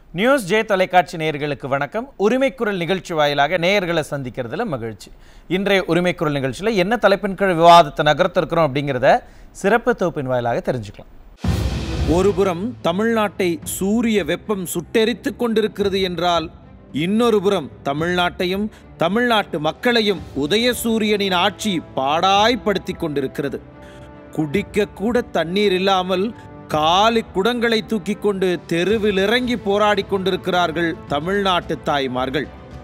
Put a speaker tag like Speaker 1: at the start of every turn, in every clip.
Speaker 1: News J தொலைக்காட்சி நேயர்களுக்கு வணக்கம் உரிமைக்குரல் நிகழ்ச்சி வாயிலாக நேயர்களை சந்திக்கிறதுல மகிழ்ச்சி இன்றைய உரிமைக்குரல் நிகழ்ச்சியில் என்ன தலைப்பின் கீழ் விவாதத்தை நகர்த்த இருக்கிறோம் அப்படிங்கிறத சிறப்பு தொகுப்பின் வாயிலாக தெரிஞ்சுக்கலாம் ஒருபுறம் தமிழ்நாட்டை சூரிய வெப்பம் சுட்டெரித்து கொண்டிருக்கிறது என்றால் இன்னொரு புறம் தமிழ்நாட்டையும் தமிழ்நாட்டு மக்களையும் உதயசூரியனின் ஆட்சி பாடாய்படுத்தி கொண்டிருக்கிறது குடிக்க கூட தண்ணீர் இல்லாமல் காலி குடங்களை தூக்கி கொண்டு தெருவில் இறங்கி போராடி கொண்டிருக்கிறார்கள் தமிழ்நாட்டு தாய்மார்கள்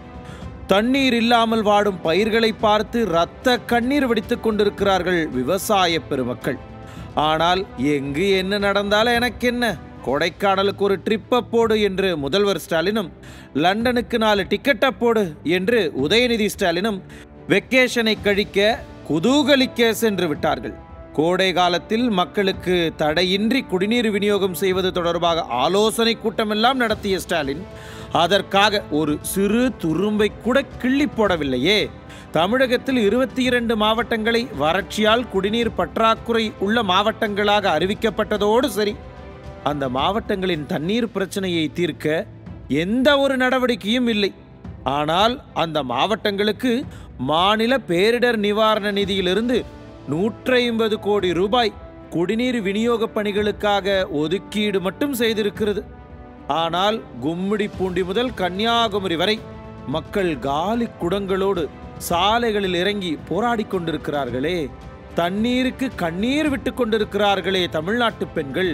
Speaker 1: தண்ணீர் இல்லாமல் வாடும் பயிர்களை பார்த்து இரத்த கண்ணீர் வெடித்துக் கொண்டிருக்கிறார்கள் விவசாய பெருமக்கள் ஆனால் எங்கு என்ன நடந்தாலும் எனக்கு என்ன கொடைக்கானலுக்கு ஒரு ட்ரிப்பை போடு என்று முதல்வர் ஸ்டாலினும் லண்டனுக்கு நாலு டிக்கெட்டை போடு என்று உதயநிதி ஸ்டாலினும் வெக்கேஷனை கழிக்க குதூகலிக்க சென்று விட்டார்கள் கோடை காலத்தில் மக்களுக்கு தடையின்றி குடிநீர் விநியோகம் செய்வது தொடர்பாக ஆலோசனை கூட்டமெல்லாம் நடத்திய ஸ்டாலின் அதற்காக ஒரு சிறு துரும்பை கூட கிள்ளி போடவில்லையே தமிழகத்தில் இருபத்தி இரண்டு மாவட்டங்களை வறட்சியால் குடிநீர் பற்றாக்குறை உள்ள மாவட்டங்களாக அறிவிக்கப்பட்டதோடு சரி அந்த மாவட்டங்களின் தண்ணீர் பிரச்சனையை தீர்க்க எந்த ஒரு நடவடிக்கையும் இல்லை ஆனால் அந்த மாவட்டங்களுக்கு மாநில பேரிடர் நிவாரண நிதியிலிருந்து நூற்றி ஐம்பது கோடி ரூபாய் குடிநீர் விநியோக பணிகளுக்காக ஒதுக்கீடு மட்டும் செய்திருக்கிறது ஆனால் கும்மிடி பூண்டி முதல் கன்னியாகுமரி வரை மக்கள் காலி குடங்களோடு சாலைகளில் இறங்கி போராடிக் கொண்டிருக்கிறார்களே தண்ணீருக்கு கண்ணீர் விட்டு கொண்டிருக்கிறார்களே தமிழ்நாட்டு பெண்கள்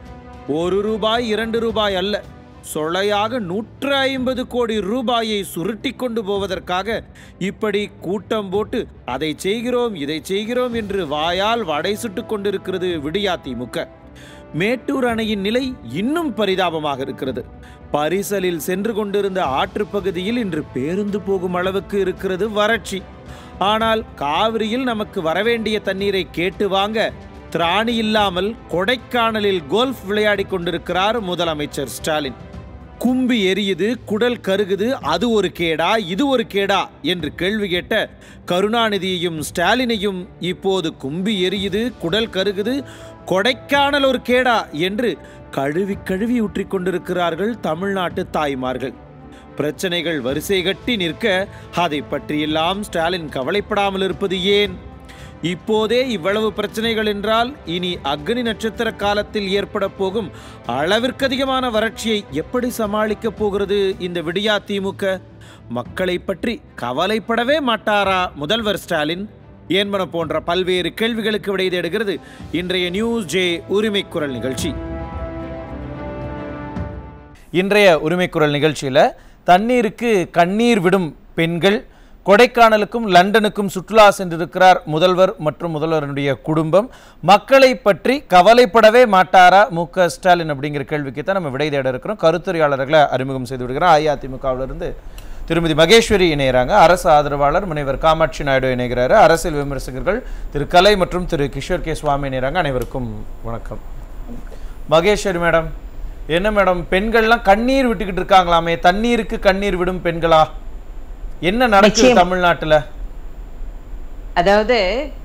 Speaker 1: ஒரு ரூபாய் இரண்டு ரூபாய் அல்ல சொலையாக நூற்று ஐம்பது கோடி ரூபாயை சுருட்டி கொண்டு போவதற்காக இப்படி கூட்டம் போட்டு அதை செய்கிறோம் இதை செய்கிறோம் என்று வாயால் வடை சுட்டு கொண்டிருக்கிறது விடியா திமுக மேட்டூர் அணையின் நிலை இன்னும் பரிதாபமாக இருக்கிறது பரிசலில் சென்று கொண்டிருந்த ஆற்றுப் பகுதியில் இன்று பேருந்து போகும் அளவுக்கு இருக்கிறது வறட்சி ஆனால் காவிரியில் நமக்கு வரவேண்டிய தண்ணீரை கேட்டு வாங்க திராணி இல்லாமல் கொடைக்கானலில் கோல்ஃப் விளையாடி கொண்டிருக்கிறார் முதலமைச்சர் ஸ்டாலின் கும்பி எரியுது குடல் கருகுது அது ஒரு கேடா இது ஒரு கேடா என்று கேள்வி கேட்ட கருணாநிதியையும் ஸ்டாலினையும் இப்போது கும்பி எரியுது குடல் கருகுது கொடைக்கானல் ஒரு கேடா என்று கழுவி கழுவி ஊற்றிக் கொண்டிருக்கிறார்கள் தமிழ்நாட்டு தாய்மார்கள் பிரச்சனைகள் வரிசை கட்டி நிற்க அதை பற்றியெல்லாம் ஸ்டாலின் கவலைப்படாமல் இருப்பது ஏன் இப்போதே இவ்வளவு பிரச்சனைகள் என்றால் இனி அக்னி நட்சத்திர காலத்தில் ஏற்பட போகும் அளவிற்கு அதிகமான வறட்சியை எப்படி சமாளிக்கப் போகிறது இந்த விடியா திமுக மக்களை பற்றி கவலைப்படவே மாட்டாரா முதல்வர் ஸ்டாலின் என்பன போன்ற பல்வேறு கேள்விகளுக்கு விடை தேடுகிறது இன்றைய நியூஸ் ஜே உரிமை குரல் நிகழ்ச்சி இன்றைய உரிமை குரல் நிகழ்ச்சியில் தண்ணீருக்கு கண்ணீர் விடும் பெண்கள் கொடைக்கானலுக்கும் லண்டனுக்கும் சுற்றுலா சென்றிருக்கிறார் முதல்வர் மற்றும் முதல்வருடைய குடும்பம் மக்களை பற்றி கவலைப்படவே மாட்டாரா மு க ஸ்டாலின் அப்படிங்கிற கேள்விக்கு தான் நம்ம விடை தேட இருக்கிறோம் கருத்துரையாளர்களை அறிமுகம் செய்து விடுகிறோம் அஇஅதிமுகவிலிருந்து திருமதி மகேஸ்வரி இணைகிறாங்க அரசு ஆதரவாளர் முனைவர் காமாட்சி நாயுடு இணைகிறாரு அரசியல் விமர்சகர்கள் திரு கலை மற்றும் திரு கிஷோர் கே சுவாமி இணைகிறாங்க அனைவருக்கும் வணக்கம் மகேஸ்வரி மேடம் என்ன மேடம் பெண்கள்லாம் கண்ணீர் விட்டுக்கிட்டு இருக்காங்களாமே தண்ணீருக்கு கண்ணீர் விடும் பெண்களா என்ன நடக்குது
Speaker 2: நிச்சயம்.
Speaker 1: தமிழ்நாட்டுல
Speaker 2: அதாவது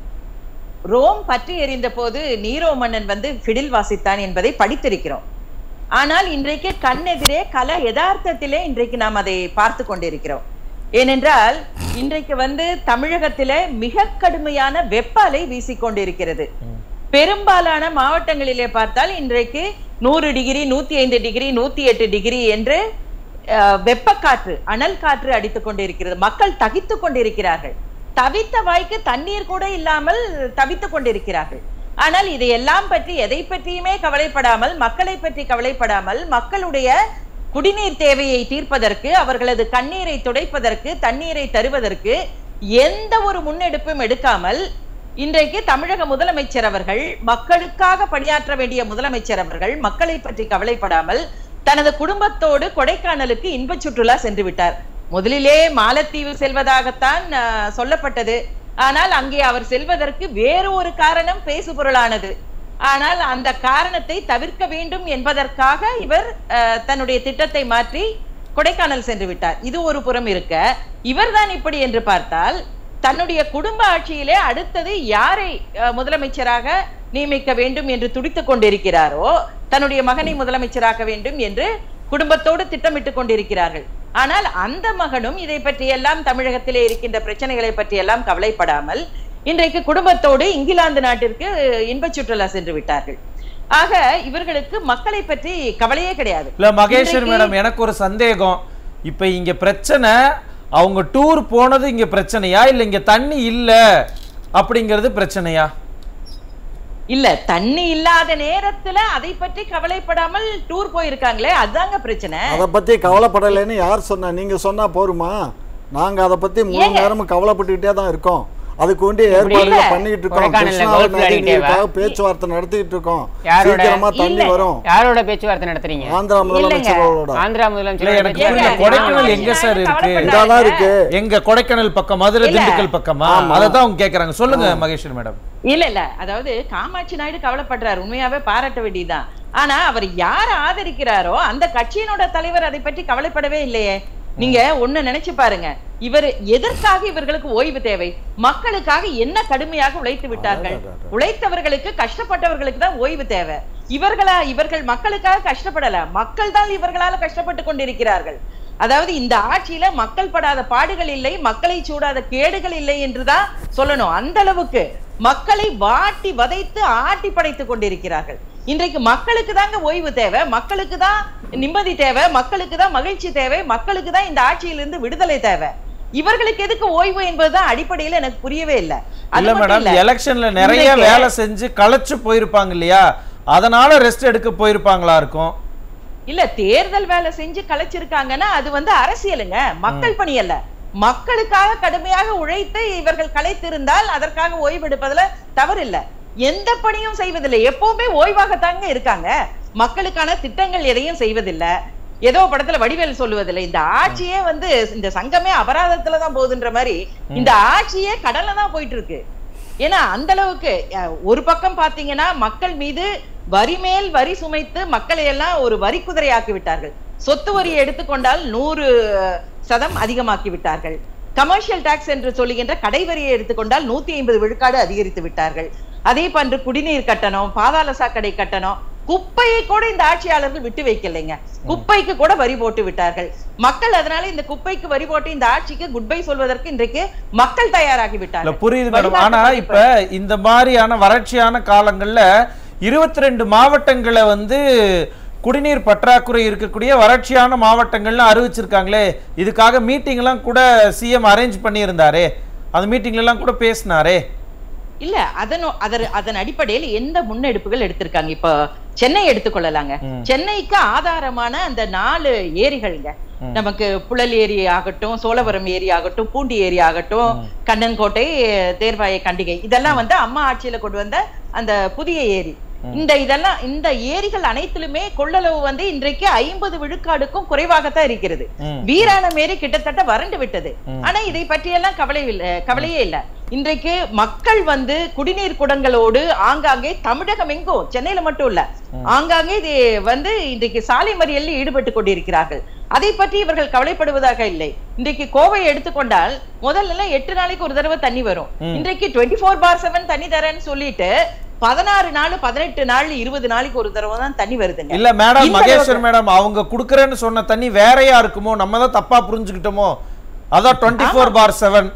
Speaker 2: ரோம் பற்றி எறிந்த போது நீரோ மன்னன் வந்து ஃபிடில் வாசித்தான் என்பதை படித்திருக்கிறோம் ஆனால் இன்றைக்கு கண்ணெதிரே கல யதார்த்தத்திலே இன்றைக்கு நாம் அதை பார்த்து கொண்டிருக்கிறோம் ஏனென்றால் இன்றைக்கு வந்து தமிழகத்திலே மிக கடுமையான வெப்ப அலை வீசிக்கொண்டிருக்கிறது பெரும்பாலான மாவட்டங்களிலே பார்த்தால் இன்றைக்கு நூறு டிகிரி நூத்தி ஐந்து டிகிரி நூத்தி எட்டு டிகிரி என்று அஹ், வெப்பக்காற்று அனல் காற்று அடித்துக் கொண்டிருக்கிறது மக்கள் தகித்துக் கொண்டிருக்கிறார்கள் தவித்த வாய்க்கு தண்ணீர் கூட இல்லாமல் தவித்துக் கொண்டிருக்கிறார்கள் ஆனால் இதையெல்லாம் பற்றி எதை பற்றியுமே கவலைப்படாமல் மக்களை பற்றி கவலைப்படாமல் மக்களுடைய குடிநீர் தேவையை தீர்ப்பதற்கு அவர்களது கண்ணீரை துடைப்பதற்கு தண்ணீரை தருவதற்கு எந்த ஒரு முன்னெடுப்பும் எடுக்காமல் இன்றைக்கு தமிழக முதலமைச்சர் அவர்கள் மக்களுக்காக பணியாற்ற வேண்டிய முதலமைச்சர் அவர்கள் மக்களை பற்றி கவலைப்படாமல் தனது குடும்பத்தோடு கொடைக்கானலுக்கு இன்ப சுற்றுலா சென்று விட்டார் முதலிலே மாலத்தீவு செல்வதாகத்தான் ஆஹ், சொல்லப்பட்டது ஆனால் அங்கே அவர் செல்வதற்கு வேறு ஒரு காரணம் பேசு பொருளானது ஆனால் அந்த காரணத்தை தவிர்க்க வேண்டும் என்பதற்காக இவர் ஆஹ், தன்னுடைய திட்டத்தை மாற்றி கொடைக்கானல் சென்று விட்டார் இது ஒரு புறம் இருக்க இவர்தான் இப்படி என்று பார்த்தால் தன்னுடைய குடும்ப ஆட்சியிலே அடுத்தது யாரை அஹ், முதலமைச்சராக நியமிக்க வேண்டும் என்று துடித்துக் கொண்டிருக்கிறாரோ தன்னுடைய மகனை முதலமைச்சராக்க வேண்டும் என்று குடும்பத்தோடு திட்டமிட்டுக் கொண்டிருக்கிறார்கள் ஆனால் அந்த மகனும் இதை பற்றியெல்லாம் தமிழகத்திலே இருக்கின்ற பிரச்சனைகளை பற்றியெல்லாம் கவலைப்படாமல் இன்றைக்கு குடும்பத்தோடு இங்கிலாந்து நாட்டிற்கு இன்ப சுற்றுலா சென்று விட்டார்கள் ஆக இவர்களுக்கு மக்களை பற்றி கவலையே கிடையாது
Speaker 1: இல்ல மகேஸ்வர்
Speaker 2: இன்றைக்கு-
Speaker 1: மேடம் எனக்கு ஒரு சந்தேகம் இப்ப இங்க பிரச்சனை அவங்க டூர் போனது இங்க பிரச்சனையா இல்ல இங்க தண்ணி இல்ல அப்படிங்கிறது பிரச்சனையா
Speaker 2: இல்ல தண்ணி இல்லாத நேரத்துல அதை பற்றி கவலைப்படாமல் டூர் போயிருக்காங்களே அதுதாங்க பிரச்சனை
Speaker 3: அதை பத்தி கவலைப்படலைன்னு யார் சொன்னா நீங்க சொன்னா போருமா நாங்க அதை பத்தி மூணு
Speaker 2: ஏங்க?
Speaker 3: நேரமும் கவலைப்பட்டுக்கிட்டே தான் இருக்கோம் அதுக்கு வேண்டிய ஏற்பாடுகள்
Speaker 2: இல்ல.
Speaker 3: பண்ணிட்டு இருக்கோம்
Speaker 4: கொடைக்கானல்ல
Speaker 3: கிருஷ்ணாவை
Speaker 4: golf விளையாடிக்கிட்டே
Speaker 3: நதிநீருக்காக பேச்சுவார்த்தை நடத்திட்டு இருக்கோம்
Speaker 4: யாரோட?
Speaker 3: சீக்கிரமா தண்ணி
Speaker 2: இல்ல.
Speaker 3: வரும்
Speaker 4: யாரோட பேச்சுவார்த்தை நடத்துறீங்க
Speaker 3: ஆந்திரா முதலமைச்சரோட
Speaker 4: ஆந்திரா
Speaker 1: இல்ல
Speaker 4: முதலமைச்சர்
Speaker 1: எனக்கு
Speaker 2: ஏங்க,
Speaker 1: புரியல
Speaker 2: நான்
Speaker 1: கொடைக்கானல்
Speaker 2: வந்து
Speaker 1: எங்க சார் இருக்கு
Speaker 2: கவலைப்படாத.
Speaker 3: இதாதான் இருக்கு
Speaker 1: எங்க கொடைக்கானல் பக்கம் மதுரை
Speaker 2: இல்ல.
Speaker 1: திண்டுக்கல் பக்கமா
Speaker 3: ஆமா.
Speaker 1: அதை தான் அவங்க கேக்குறாங்க சொல்லுங்க மகேஸ்வர் மேடம்
Speaker 2: இல்ல இல்ல அதாவது காமாட்சி நாயுடு கவலைப்படுறாரு உண்மையாவே பாராட்ட வேண்டியதுதான் ஆனா அவர் யார் ஆதரிக்கிறாரோ அந்த கட்சியினோட தலைவர் அதை பற்றி கவலைப்படவே இல்லையே நீங்க ஒண்ணு நினைச்சு பாருங்க இவர் எதற்காக இவர்களுக்கு ஓய்வு தேவை மக்களுக்காக என்ன கடுமையாக உழைத்து விட்டார்கள்
Speaker 3: அடடடட.
Speaker 2: உழைத்தவர்களுக்கு கஷ்டப்பட்டவர்களுக்கு தான் ஓய்வு தேவை இவர்களா இவர்கள் மக்களுக்காக கஷ்டப்படல மக்கள் தான் இவர்களால கஷ்டப்பட்டு கொண்டிருக்கிறார்கள் அதாவது இந்த ஆட்சியில மக்கள் படாத பாடுகள் இல்லை மக்களை சூடாத கேடுகள் இல்லை என்றுதான் சொல்லணும் அந்த அளவுக்கு மக்களை வாட்டி வதைத்து ஆட்டி படைத்துக் கொண்டிருக்கிறார்கள் இன்றைக்கு மக்களுக்கு தாங்க ஓய்வு தேவை மக்களுக்கு தான் நிம்மதி தேவை மக்களுக்கு தான் மகிழ்ச்சி தேவை மக்களுக்கு தான் இந்த ஆட்சியிலிருந்து விடுதலை தேவை இவர்களுக்கு எதுக்கு ஓய்வு என்பதுதான் அடிப்படையில எனக்கு புரியவே இல்லை அது
Speaker 1: இல்ல
Speaker 2: மட்டும்
Speaker 1: மேடம்
Speaker 2: இல்ல.
Speaker 1: எலெக்ஷன்ல நிறைய
Speaker 2: இன்றைக்கு-
Speaker 1: வேலை செஞ்சு களைச்சு போயிருப்பாங்க இல்லையா அதனால ரெஸ்ட் எடுக்க போயிருப்பாங்களா இருக்கும்
Speaker 2: இல்ல தேர்தல் வேலை செஞ்சு கலைச்சிருக்காங்கன்னா அது வந்து அரசியலுங்க மக்கள் பணி அல்ல மக்களுக்காக கடுமையாக உழைத்து இவர்கள் கலைத்திருந்தால் அதற்காக ஓய்வெடுப்பதுல தவறு இல்ல எந்த பணியும் செய்வதில்லை எப்பவுமே ஓய்வாகத்தாங்க இருக்காங்க மக்களுக்கான திட்டங்கள் எதையும் செய்வதில்லை ஏதோ படத்துல வடிவேல் சொல்லுவதில்லை இந்த ஆட்சியே வந்து இந்த சங்கமே அபராதத்துல தான் போகுதுன்ற மாதிரி இந்த ஆட்சியே கடல்ல தான் போயிட்டு இருக்கு ஏன்னா அந்த அளவுக்கு அஹ், ஒரு பக்கம் பாத்தீங்கன்னா மக்கள் மீது வரி மேல் வரி சுமைத்து மக்களை எல்லாம் ஒரு வரி குதிரையாக்கி விட்டார்கள் சொத்து வரியை எடுத்துக்கொண்டால் நூறு சதம் அதிகமாக்கி விட்டார்கள் கமர்ஷியல் டாக்ஸ் என்று சொல்லுகின்ற கடை வரியை எடுத்துக்கொண்டால் நூத்தி ஐம்பது விழுக்காடு அதிகரித்து விட்டார்கள் அதே போன்று குடிநீர் கட்டணம் பாதாள சாக்கடை கட்டணம் குப்பையை கூட இந்த ஆட்சியாளர்கள் விட்டு வைக்கலைங்க குப்பைக்கு கூட வரி போட்டு விட்டார்கள் மக்கள் அதனால இந்த குப்பைக்கு வரி போட்டு இந்த ஆட்சிக்கு குட் பை சொல்வதற்கு இன்றைக்கு மக்கள் தயாராகி
Speaker 1: இல்ல
Speaker 2: விட்டார்கள்
Speaker 1: புரியுது மேடம்
Speaker 2: வழிகாட்டு
Speaker 1: ஆனா
Speaker 2: படிப்பு.
Speaker 1: இப்ப இந்த மாதிரியான வறட்சியான காலங்கள்ல இருபத்தி ரெண்டு மாவட்டங்களை வந்து குடிநீர் பற்றாக்குறை இருக்கக்கூடிய வறட்சியான மாவட்டங்கள்னு அறிவிச்சிருக்காங்களே இதுக்காக மீட்டிங் எல்லாம் கூட சிஎம் அரேஞ்ச் பண்ணியிருந்தாரே அந்த மீட்டிங்ல எல்லாம் கூட பேசினாரே
Speaker 2: இல்ல அதனோ அதர் அதன் அடிப்படையில் எந்த முன்னெடுப்புகள் எடுத்திருக்காங்க இப்போ சென்னை எடுத்துக்கொள்ளலாங்க
Speaker 1: ம்.
Speaker 2: சென்னைக்கு ஆதாரமான அந்த நாலு ஏரிகள்ங்க நமக்கு புழல் ஏரி ஆகட்டும் சோழவரம் ஏரி ஆகட்டும் பூண்டி ஏரி ஆகட்டும் கண்ணன்கோட்டை தேர்வாய கண்டிகை இதெல்லாம் வந்து அம்மா ஆட்சியில கொண்டு வந்த அந்த புதிய ஏரி இந்த இதெல்லாம் இந்த ஏரிகள் அனைத்திலுமே கொள்ளளவு வந்து இன்றைக்கு ஐம்பது விழுக்காடுக்கும் குறைவாகத்தான் இருக்கிறது
Speaker 1: ம்.
Speaker 2: வீராணம் ஏரி கிட்டத்தட்ட வறண்டு விட்டது ஆனா இதை பற்றியெல்லாம் கவலை இல்ல கவலையே இல்ல இன்றைக்கு மக்கள் வந்து குடிநீர் குடங்களோடு ஆங்காங்கே தமிழகம் எங்கும் சென்னையில மட்டும் இல்ல ஆங்காங்கே இது வந்து இன்றைக்கு சாலை மறியலில் ஈடுபட்டு கொண்டிருக்கிறார்கள் அதை பற்றி இவர்கள் கவலைப்படுவதாக இல்லை இன்றைக்கு கோவை எடுத்துக்கொண்டால் முதல்ல எல்லாம் எட்டு நாளைக்கு ஒரு தடவை தண்ணி வரும் இன்றைக்கு டுவெண்ட்டி ஃபோர் பார் செவன் தண்ணி தரேன்னு சொல்லிட்டு பதினாறு நாள் பதினெட்டு நாள் இருபது நாளைக்கு ஒரு தடவை தான் தண்ணி வருதுங்க
Speaker 1: இல்ல மேடம்
Speaker 2: இந்த
Speaker 1: மகேஸ்வர் மேடம் அவங்க குடுக்கறேன்னு சொன்ன தண்ணி வேறையா இருக்குமோ நம்ம தான் தப்பா புரிஞ்சுக்கிட்டோமோ அதான் டுவெண்ட்டி ஃபோர் பார் செவன்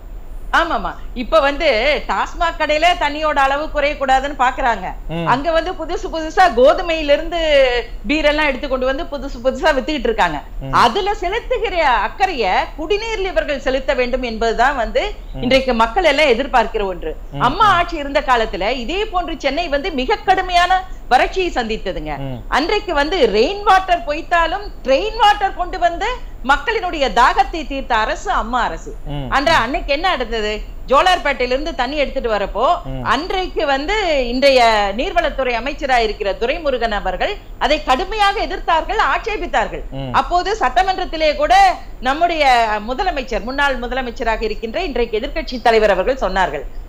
Speaker 2: ஆமாமா இப்ப வந்து டாஸ்மாக் கடையில தண்ணியோட அளவு குறையக்கூடாதுன்னு பாக்குறாங்க அங்க வந்து புதுசு புதுசா கோதுமையில இருந்து பீர் எல்லாம் எடுத்து கொண்டு வந்து புதுசு புதுசா வித்துக்கிட்டு இருக்காங்க அதுல செலுத்துகிற அக்கறைய குடிநீர்ல இவர்கள் செலுத்த வேண்டும் என்பதுதான் வந்து இன்றைக்கு மக்கள் எல்லாம் எதிர்பார்க்கிற ஒன்று அம்மா ஆட்சி இருந்த காலத்துல இதே போன்று சென்னை வந்து மிக கடுமையான வறட்சியை சந்தித்ததுங்க அன்றைக்கு வந்து ரெயின் வாட்டர் பொய்த்தாலும் ட்ரெயின் வாட்டர் கொண்டு வந்து மக்களினுடைய தாகத்தை தீர்த்த அரசு அம்மா அரசு
Speaker 1: ம்.
Speaker 2: அன்ற அன்னைக்கு என்ன நடந்தது ஜோலார்பேட்டையில இருந்து தண்ணி எடுத்துட்டு வரப்போ அன்றைக்கு வந்து இன்றைய நீர்வளத்துறை அமைச்சரா இருக்கிற துரைமுருகன் அவர்கள் அதை கடுமையாக எதிர்த்தார்கள் ஆட்சேபித்தார்கள் அப்போது சட்டமன்றத்திலே கூட நம்முடைய முதலமைச்சர் முன்னாள் முதலமைச்சராக இருக்கின்ற இன்றைக்கு எதிர்க்கட்சி தலைவர் அவர்கள் சொன்னார்கள்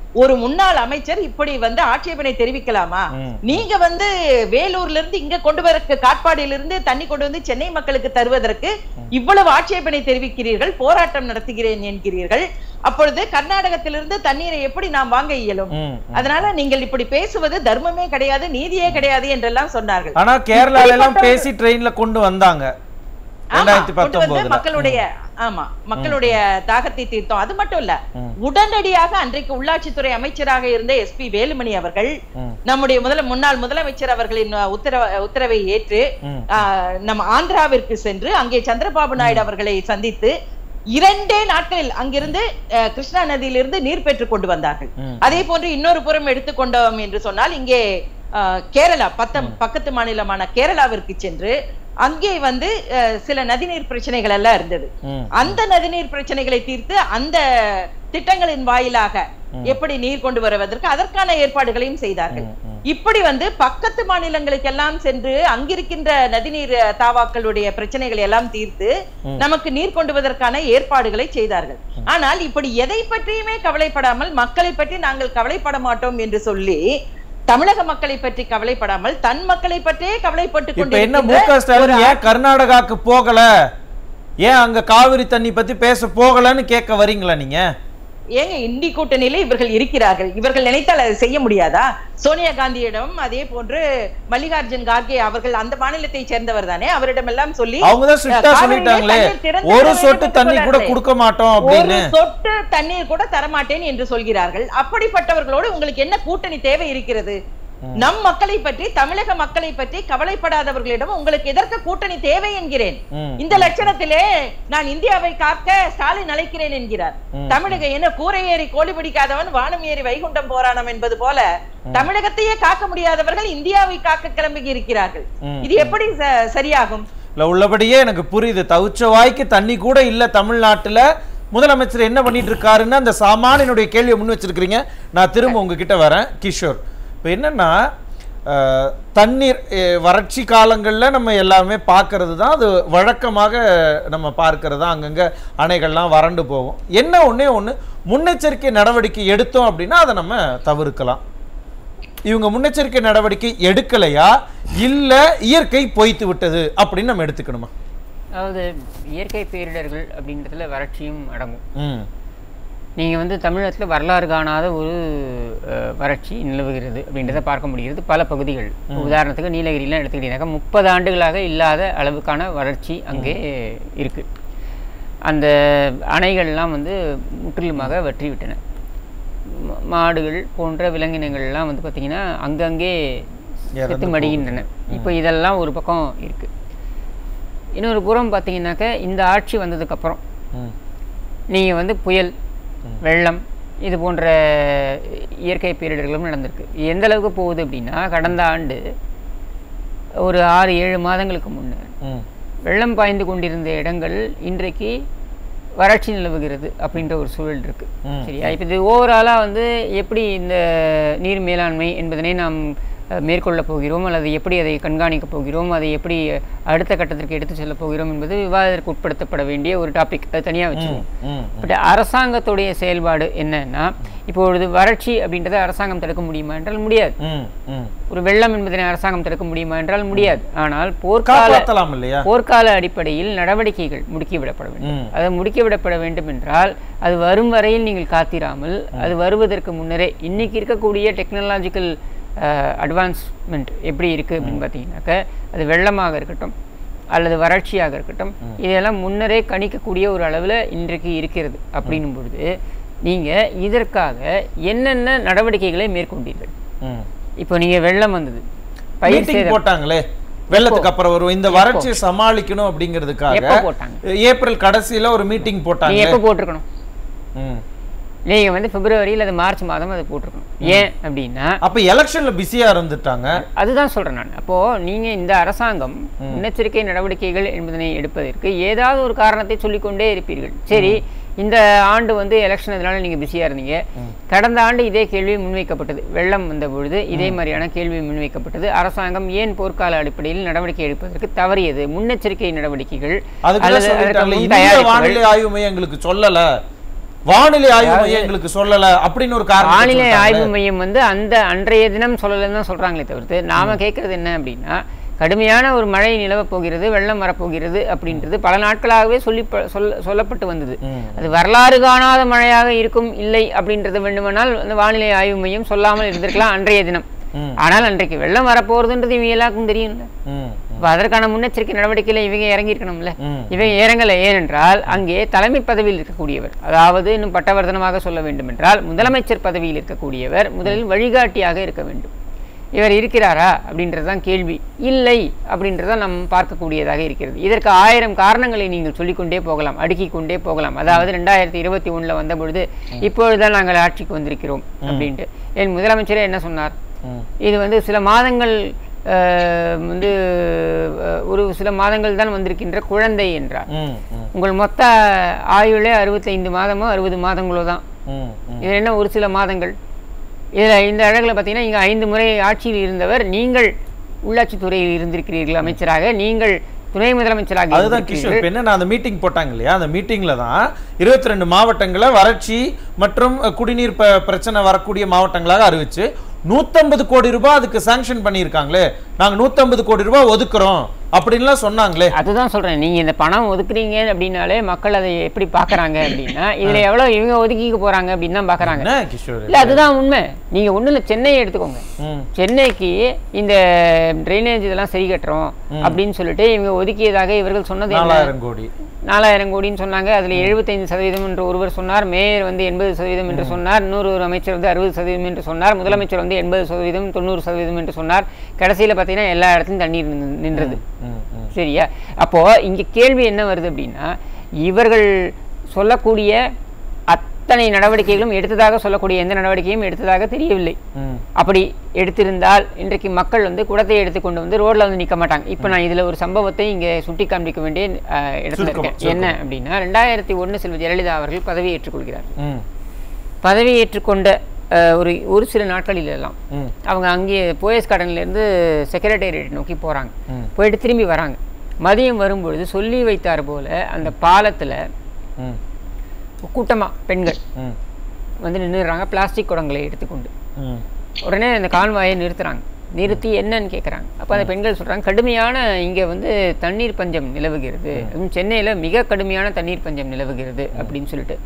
Speaker 2: ஒரு முன்னாள் அமைச்சர் இப்படி வந்து ஆட்சேபனை தெரிவிக்கலாமா
Speaker 1: ம்.
Speaker 2: நீங்க வந்து வேலூர்ல இருந்து இங்க கொண்டு வர காட்பாடியில இருந்து தண்ணி கொண்டு வந்து சென்னை மக்களுக்கு தருவதற்கு இவ்வளவு ஆட்சேபனை தெரிவிக்கிறீர்கள் போராட்டம் நடத்துகிறேன் என்கிறீர்கள் அப்பொழுது கர்நாடகத்திலிருந்து தண்ணீரை எப்படி நாம் வாங்க இயலும்
Speaker 1: ம், ம்.
Speaker 2: அதனால நீங்கள் இப்படி பேசுவது தர்மமே கிடையாது நீதியே கிடையாது என்றெல்லாம் சொன்னார்கள்
Speaker 1: ஆனா கேரளால எல்லாம் பேசி ட்ரெயின்ல கொண்டு வந்தாங்க
Speaker 2: ஆமா,
Speaker 1: ரெண்டாயிரத்தி
Speaker 2: கொண்டு வந்து
Speaker 1: பத்தொன்பதுல
Speaker 2: மக்களுடைய ஆமா மக்களுடைய தாகத்தை தீர்த்தோம் அது மட்டும் இல்ல
Speaker 1: ம்.
Speaker 2: உடனடியாக அன்றைக்கு உள்ளாட்சித்துறை அமைச்சராக இருந்த எஸ்பி வேலுமணி அவர்கள்
Speaker 1: ம்.
Speaker 2: நம்முடைய முதல முன்னாள் முதலமைச்சர் அவர்களின் உத்தரவ உத்தரவை ஏற்று
Speaker 1: ம்.
Speaker 2: ஆ, நம்ம ஆந்திராவிற்கு சென்று அங்கே சந்திரபாபு நாயுடு அவர்களை சந்தித்து இரண்டே நாட்களில் அங்கிருந்து அஹ், கிருஷ்ணா நதியிலிருந்து நீர் பெற்றுக் கொண்டு வந்தார்கள்
Speaker 1: ம்.
Speaker 2: அதே போன்று இன்னொரு புறம் எடுத்துக்கொண்டோம் என்று சொன்னால் இங்கே அஹ், கேரளா பத்தம் பக்கத்து மாநிலமான கேரளாவிற்கு சென்று அங்கே வந்து அஹ், சில நதிநீர் பிரச்சனைகள் எல்லாம் இருந்தது
Speaker 1: ம்.
Speaker 2: அந்த நதிநீர் பிரச்சனைகளை தீர்த்து அந்த திட்டங்களின் வாயிலாக எப்படி நீர் கொண்டு வருவதற்கு அதற்கான ஏற்பாடுகளையும் செய்தார்கள்
Speaker 1: ம், ம்.
Speaker 2: இப்படி வந்து பக்கத்து மாநிலங்களுக்கெல்லாம் சென்று அங்கிருக்கின்ற நதிநீர் தாவாக்களுடைய பிரச்சனைகளை எல்லாம் தீர்த்து நமக்கு நீர் கொண்டு வருவதற்கான ஏற்பாடுகளை செய்தார்கள் ஆனால் இப்படி எதை பற்றியுமே கவலைப்படாமல் மக்களை பற்றி நாங்கள் கவலைப்பட மாட்டோம் என்று சொல்லி தமிழக மக்களை பற்றி கவலைப்படாமல் தன் மக்களை பற்றியே கவலைப்பட்டு
Speaker 1: இப்ப என்ன மு க
Speaker 2: கொண்டிருக்கின்ற
Speaker 1: ஸ்டாலின் ஏன் கர்நாடகாக்கு போகல ஏன் அங்க காவிரி தண்ணி பத்தி பேச போகலன்னு கேட்க வரீங்களா நீங்க
Speaker 2: ஏங்க இந்தி கூட்டணியில இவர்கள் இருக்கிறார்கள் இவர்கள் நினைத்தால் அதை செய்ய முடியாதா சோனியா காந்தியிடம் அதே போன்று மல்லிகார்ஜுன் கார்கே அவர்கள் அந்த மாநிலத்தை சேர்ந்தவர் தானே அவரிடம் எல்லாம் சொல்லி
Speaker 1: அவங்கதான் ஸ்ட்ரிக்டா
Speaker 2: காவிரியிலே
Speaker 1: சொல்லிட்டாங்களே
Speaker 2: தண்ணீர் திறந்து
Speaker 1: ஒரு
Speaker 2: விட
Speaker 1: சொட்டு
Speaker 2: வேண்டும் என்று
Speaker 1: தண்ணி கூட
Speaker 2: சொல்றார்களே.
Speaker 1: கொடுக்க மாட்டோம்
Speaker 2: ஒரு
Speaker 1: அப்படின்னு
Speaker 2: சொட்டு தண்ணீர் கூட தரமாட்டேன் என்று சொல்கிறார்கள் அப்படிப்பட்டவர்களோடு உங்களுக்கு என்ன கூட்டணி தேவை இருக்கிறது நம் மக்களை பற்றி தமிழக மக்களை பற்றி கவலைப்படாதவர்களிடம் உங்களுக்கு எதற்கு கூட்டணி தேவை என்கிறேன்
Speaker 1: ம்.
Speaker 2: இந்த லட்சணத்திலே நான் இந்தியாவை காக்க ஸ்டாலின் அழைக்கிறேன் என்கிறார் தமிழக என்ன கூரை ஏறி கோழி பிடிக்காதவன் வானம் ஏறி வைகுண்டம் போரானம் என்பது போல தமிழகத்தையே காக்க முடியாதவர்கள் இந்தியாவை காக்க கிளம்பி இருக்கிறார்கள்
Speaker 1: ம்.
Speaker 2: இது எப்படி ச- சரியாகும்
Speaker 1: இல்ல உள்ளபடியே எனக்கு புரியுது தவிச்ச வாய்க்கு தண்ணி கூட இல்ல தமிழ்நாட்டுல முதலமைச்சர் என்ன பண்ணிட்டு இருக்காருன்னு அந்த சாமானியனுடைய கேள்வியை முன் வச்சிருக்கிறீங்க நான் திரும்ப உங்ககிட்ட வரேன் கிஷோர் இப்போ என்னன்னா அஹ், தண்ணீர் அஹ், வறட்சி காலங்களில் நம்ம எல்லாருமே பார்க்கறது தான் அது வழக்கமாக நம்ம பார்க்கறது தான் அங்கங்கே அணைகள்லாம் வறண்டு போகும் என்ன ஒண்ணே ஒன்று முன்னெச்சரிக்கை நடவடிக்கை எடுத்தோம் அப்படின்னா அதை நம்ம தவிர்க்கலாம் இவங்க முன்னெச்சரிக்கை நடவடிக்கை எடுக்கலையா இல்ல இயற்கை பொய்த்து விட்டது அப்படின்னு நம்ம எடுத்துக்கணுமா
Speaker 4: அதாவது இயற்கை பேரிடர்கள் அப்படின்றதுல வறட்சியும் அடங்கும்
Speaker 1: ம்
Speaker 4: நீங்கள் வந்து தமிழகத்தில் வரலாறு காணாத ஒரு அஹ், வறட்சி நிலவுகிறது அப்படின்றத பார்க்க முடிகிறது பல பகுதிகள் உதாரணத்துக்கு நீலகிரிலாம் எடுத்துக்கிட்டீங்கன்னாக்கா முப்பது ஆண்டுகளாக இல்லாத அளவுக்கான வறட்சி அங்கே இருக்கு அந்த அணைகள்லாம் வந்து முற்றிலுமாக வற்றி விட்டன ம- மாடுகள் போன்ற விலங்கினங்கள்லாம் வந்து பார்த்திங்கன்னா அங்கங்கே
Speaker 1: இறந்து
Speaker 4: செத்து மடிகின்றன இப்போ இதெல்லாம் ஒரு பக்கம் இருக்குது இன்னொரு புறம் பார்த்தீங்கன்னாக்க இந்த ஆட்சி வந்ததுக்கப்புறம்
Speaker 1: ம்
Speaker 4: நீங்கள் வந்து புயல் வெள்ளம் இது போன்ற இயற்கை பேரிடர்களும் நடந்திருக்கு எந்த அளவுக்கு போகுது அப்படின்னா கடந்த ஆண்டு ஒரு ஆறு ஏழு மாதங்களுக்கு முன்னர்
Speaker 1: ம்
Speaker 4: வெள்ளம் பாய்ந்து கொண்டிருந்த இடங்கள் இன்றைக்கு வறட்சி நிலவுகிறது அப்படின்ற ஒரு சூழல் இருக்கு
Speaker 1: ம்.
Speaker 4: சரியா இப்போ இது ஓவராலாக வந்து எப்படி இந்த நீர் மேலாண்மை என்பதனை நாம் அஹ், மேற்கொள்ளப் போகிறோம் அல்லது எப்படி அதை கண்காணிக்கப் போகிறோம் அதை எப்படி அடுத்த கட்டத்திற்கு எடுத்து செல்லப் போகிறோம் என்பது விவாதத்திற்கு உட்படுத்தப்பட வேண்டிய ஒரு டாபிக் அது தனியாக வச்சுருவோம்
Speaker 1: ம்
Speaker 4: பட் அரசாங்கத்துடைய செயல்பாடு என்னன்னா இப்பொழுது வறட்சி அப்படின்றத அரசாங்கம் தடுக்க முடியுமா என்றால் முடியாது
Speaker 1: ம் ம்
Speaker 4: ஒரு வெள்ளம் என்பதனை அரசாங்கம் தடுக்க முடியுமா என்றால் முடியாது ஆனால் போர்க்கால
Speaker 1: காப்பாற்றலாம் இல்லையா
Speaker 4: போர்க்கால அடிப்படையில் நடவடிக்கைகள் முடுக்கிவிடப்பட வேண்டும்
Speaker 1: ம்.
Speaker 4: அது முடுக்கிவிடப்பட வேண்டும் என்றால் அது வரும் வரையில் நீங்கள் காத்திராமல் அது வருவதற்கு முன்னரே இன்னைக்கு இருக்கக்கூடிய டெக்னாலஜிக்கல் அட்வான்ஸ்மெண்ட் எப்படி இருக்கு அப்படின்னு பார்த்தீங்கன்னாக்க அது வெள்ளமாக இருக்கட்டும் அல்லது வறட்சியாக இருக்கட்டும் இதெல்லாம் முன்னரே கணிக்கக்கூடிய ஒரு அளவில் இன்றைக்கு இருக்கிறது அப்படின்னும் பொழுது நீங்கள் இதற்காக என்னென்ன நடவடிக்கைகளை மேற்கொண்டீர்கள்
Speaker 1: ம்
Speaker 4: இப்போ நீங்கள் வெள்ளம் வந்தது பயிர்
Speaker 1: மீட்டிங்
Speaker 4: சேதம்
Speaker 1: போட்டாங்களே வெள்ளத்துக்கு அப்புறம் வரும் இந்த வறட்சியை சமாளிக்கணும் அப்படிங்கிறதுக்காக
Speaker 4: எப்போ போட்டாங்க
Speaker 1: ஏப்ரல் கடைசியில ஒரு மீட்டிங்
Speaker 4: நீங்க
Speaker 1: போட்டாங்க
Speaker 4: எப்போ போட்டிருக்கணும்
Speaker 1: ம்
Speaker 4: நீங்க வந்து பிப்ரவரி அல்லது மார்ச் மாதம் அதை போட்டிருக்கணும் ஏன் அப்படின்னா
Speaker 1: அப்ப எலெக்ஷன்ல பிஸியா இருந்துட்டாங்க
Speaker 4: அதுதான் சொல்றேன் நான் அப்போ நீங்க இந்த அரசாங்கம் முன்னெச்சரிக்கை நடவடிக்கைகள் என்பதனை எடுப்பதற்கு ஏதாவது ஒரு காரணத்தை சொல்லிக்கொண்டே இருப்பீர்கள் சரி இந்த ஆண்டு வந்து எலெக்ஷன் இதனால நீங்க பிஸியா இருந்தீங்க கடந்த ஆண்டு இதே கேள்வி முன்வைக்கப்பட்டது வெள்ளம் வந்த பொழுது இதே மாதிரியான கேள்வி முன்வைக்கப்பட்டது அரசாங்கம் ஏன் போர்க்கால அடிப்படையில் நடவடிக்கை எடுப்பதற்கு தவறியது முன்னெச்சரிக்கை நடவடிக்கைகள்
Speaker 1: அதுக்கு தான்
Speaker 4: அல்லது அதற்கு
Speaker 1: சொல்லிட்டாங்களே
Speaker 4: முன்
Speaker 1: இந்திய
Speaker 4: தயாரிப்புகள்
Speaker 1: வானிலை ஆய்வு மையம் எங்களுக்கு சொல்லல வானிலை ஆய்வு மையம் எங்களுக்கு சொல்லல அப்படின்னு ஒரு காரணம்
Speaker 4: வானிலை ஆய்வு மையம் வந்து அந்த அன்றைய தினம் சொல்லலைன்னு தான் சொல்றாங்களே தவிர்த்து நாம கேட்கறது என்ன அப்படின்னா கடுமையான ஒரு மழை நிலவப் போகிறது வெள்ளம் வரப்போகிறது அப்படின்றது பல நாட்களாகவே சொல்லி ப- சொல்ல சொல்லப்பட்டு வந்தது அது வரலாறு காணாத மழையாக இருக்கும் இல்லை அப்படின்றது வேண்டுமானால் அந்த வானிலை ஆய்வு மையம் சொல்லாமல் இருந்திருக்கலாம் அன்றைய தினம்
Speaker 1: ம்.
Speaker 4: ஆனால் அன்றைக்கு வெள்ளம் வரப்போகிறதுன்றது இவங்க எல்லாருக்கும் தெரியும்ல
Speaker 1: ம்,
Speaker 4: அப்ப அதற்கான முன்னெச்சரிக்கை நடவடிக்கையில இவங்க இறங்கி இருக்கணும்ல
Speaker 1: ம்.
Speaker 4: இவங்க இறங்கல ஏனென்றால் அங்கே தலைமை பதவியில் இருக்கக்கூடியவர் அதாவது இன்னும் பட்டவர்த்தனமாக சொல்ல வேண்டும் என்றால் முதலமைச்சர் பதவியில் இருக்கக்கூடியவர் முதலில் வழிகாட்டியாக இருக்க வேண்டும் இவர் இருக்கிறாரா அப்படின்றதுதான் கேள்வி இல்லை அப்படின்றதான் நாம் பார்க்கக்கூடியதாக இருக்கிறது இதற்கு ஆயிரம் காரணங்களை நீங்கள் சொல்லிக்கொண்டே போகலாம் அடுக்கிக் கொண்டே போகலாம் அதாவது ரெண்டாயிரத்தி இருபத்தி ஒண்ணுல வந்த பொழுது இப்பொழுதுதான் நாங்கள் ஆட்சிக்கு வந்திருக்கிறோம் அப்படின்ட்டு என் முதலமைச்சரே என்ன சொன்னார்
Speaker 1: ம்.
Speaker 4: இது வந்து சில மாதங்கள் அஹ், வந்து அஹ், ஒரு சில மாதங்கள் தான் வந்திருக்கின்ற குழந்தை என்றார்
Speaker 1: ம், ம்,
Speaker 4: உங்கள் மொத்த ஆயுளே அறுபத்தைந்து மாதமோ அறுபது மாதங்களோ தான்
Speaker 1: ம், ம்.
Speaker 4: இது என்ன ஒரு சில மாதங்கள் இதில் இந்த அழகில் பார்த்தீங்கன்னா இங்கே ஐந்து முறை ஆட்சியில் இருந்தவர் நீங்கள் உள்ளாட்சித்துறையில் இருந்திருக்கிறீர்கள் அமைச்சராக நீங்கள் துணை முதலமைச்சராக
Speaker 1: அதுதான் கிஷோர்
Speaker 4: இருந்திருக்கிறீர்கள்.
Speaker 1: இப்ப என்ன அந்த மீட்டிங் போட்டாங்க இல்லையா அந்த மீட்டிங்ல தான் இருபத்தி ரெண்டு மாவட்டங்களை வறட்சி மற்றும் அஹ், குடிநீர் ப- பிரச்சனை வரக்கூடிய மாவட்டங்களாக அறிவிச்சு நூத்தம்பது கோடி ரூபாய் அதுக்கு சாங்ஷன் பண்ணியிருக்காங்களே நாங்க நூத்தம்பது கோடி ரூபாய் ஒதுக்குறோம் அப்படின்லாம் சொன்னாங்களே
Speaker 4: அதுதான் சொல்றேன் நீங்க இந்த பணம் ஒதுக்குறீங்க அப்படின்னாலே மக்கள் அதை எப்படி பார்க்கறாங்க அப்படின்னா இதுல எவ்வளவு இவங்க ஒதுக்கிக்க போறாங்க அப்படின்னு தான் பார்க்கறாங்க
Speaker 1: என்ன கிஷோர்
Speaker 4: இல்ல அதுதான் உண்மை நீங்க ஒண்ணு இல்ல சென்னையை எடுத்துக்கோங்க
Speaker 1: ம்,
Speaker 4: சென்னைக்கு இந்த ட்ரைனேஜ் இதெல்லாம் சரி கட்டுறோம் அப்படின்னு சொல்லிட்டு இவங்க ஒதுக்கியதாக இவர்கள் சொன்னது என்ன
Speaker 1: நாலாயிரம் கோடி
Speaker 4: நாலாயிரம் கோடின்னு சொன்னாங்க அதுல எழுபத்தைந்து சதவீதம் என்று ஒருவர் சொன்னார் மேயர் வந்து எண்பது சதவீதம் என்று சொன்னார் இன்னொரு ஒரு அமைச்சர் வந்து அறுபது சதவீதம் என்று சொன்னார் முதலமைச்சர் வந்து எண்பது சதவீதம் தொண்ணூறு சதவீதம் என்று சொன்னார் கடைசியில பார்த்தீங்கன்னா எல்லா இடத்துலையும் தண்ணீர் நின்னு- நின்றது
Speaker 1: ம், ம்.
Speaker 4: சரியா அப்போ இங்க கேள்வி என்ன வருது அப்படின்னா இவர்கள் சொல்லக்கூடிய அத்தனை நடவடிக்கைகளும் எடுத்ததாக சொல்லக்கூடிய எந்த நடவடிக்கையும் எடுத்ததாக தெரியவில்லை
Speaker 1: ம்,
Speaker 4: அப்படி எடுத்திருந்தால் இன்றைக்கு மக்கள் வந்து குடத்தை எடுத்து கொண்டு வந்து ரோட்ல வந்து நிக்க மாட்டாங்க இப்போ நான் இதுல ஒரு சம்பவத்தை இங்க சுட்டி காண்பிக்க வேண்டிய அஹ், இடத்துல
Speaker 1: சுருக்கமா,
Speaker 4: இருக்கேன் என்ன அப்படின்னா ரெண்டாயிரத்தி ஒண்ணு செல்வி ஜெயலலிதா அவர்கள் பதவி ஏற்றுக்கொள்கிறார்
Speaker 1: ம்,
Speaker 4: பதவி ஏற்றுக்கொண்ட அஹ், ஒரு ஒரு சில நாட்களில் எல்லாம்
Speaker 1: ம்,
Speaker 4: அவங்க அங்கே போயஸ் கார்டன்லேருந்து செக்ரட்டேரியட் நோக்கி போகிறாங்க
Speaker 1: ம்.
Speaker 4: போயிட்டு திரும்பி வராங்க மதியம் வரும்பொழுது சொல்லி வைத்தார் போல அந்த பாலத்தில்
Speaker 1: ம்,
Speaker 4: கூட்டமாக பெண்கள்
Speaker 1: ம்,
Speaker 4: வந்து நின்றுடுறாங்க பிளாஸ்டிக் குடங்களை எடுத்துக்கொண்டு
Speaker 1: ம்,
Speaker 4: உடனே அந்த கால்வாயை நிறுத்துறாங்க நிறுத்தி என்னன்னு கேட்குறாங்க அப்போ அந்த பெண்கள் சொல்கிறாங்க கடுமையான இங்கே வந்து தண்ணீர் பஞ்சம் நிலவுகிறது அதுவும் சென்னையில் மிக கடுமையான தண்ணீர் பஞ்சம் நிலவுகிறது அப்படின்னு சொல்லிட்டு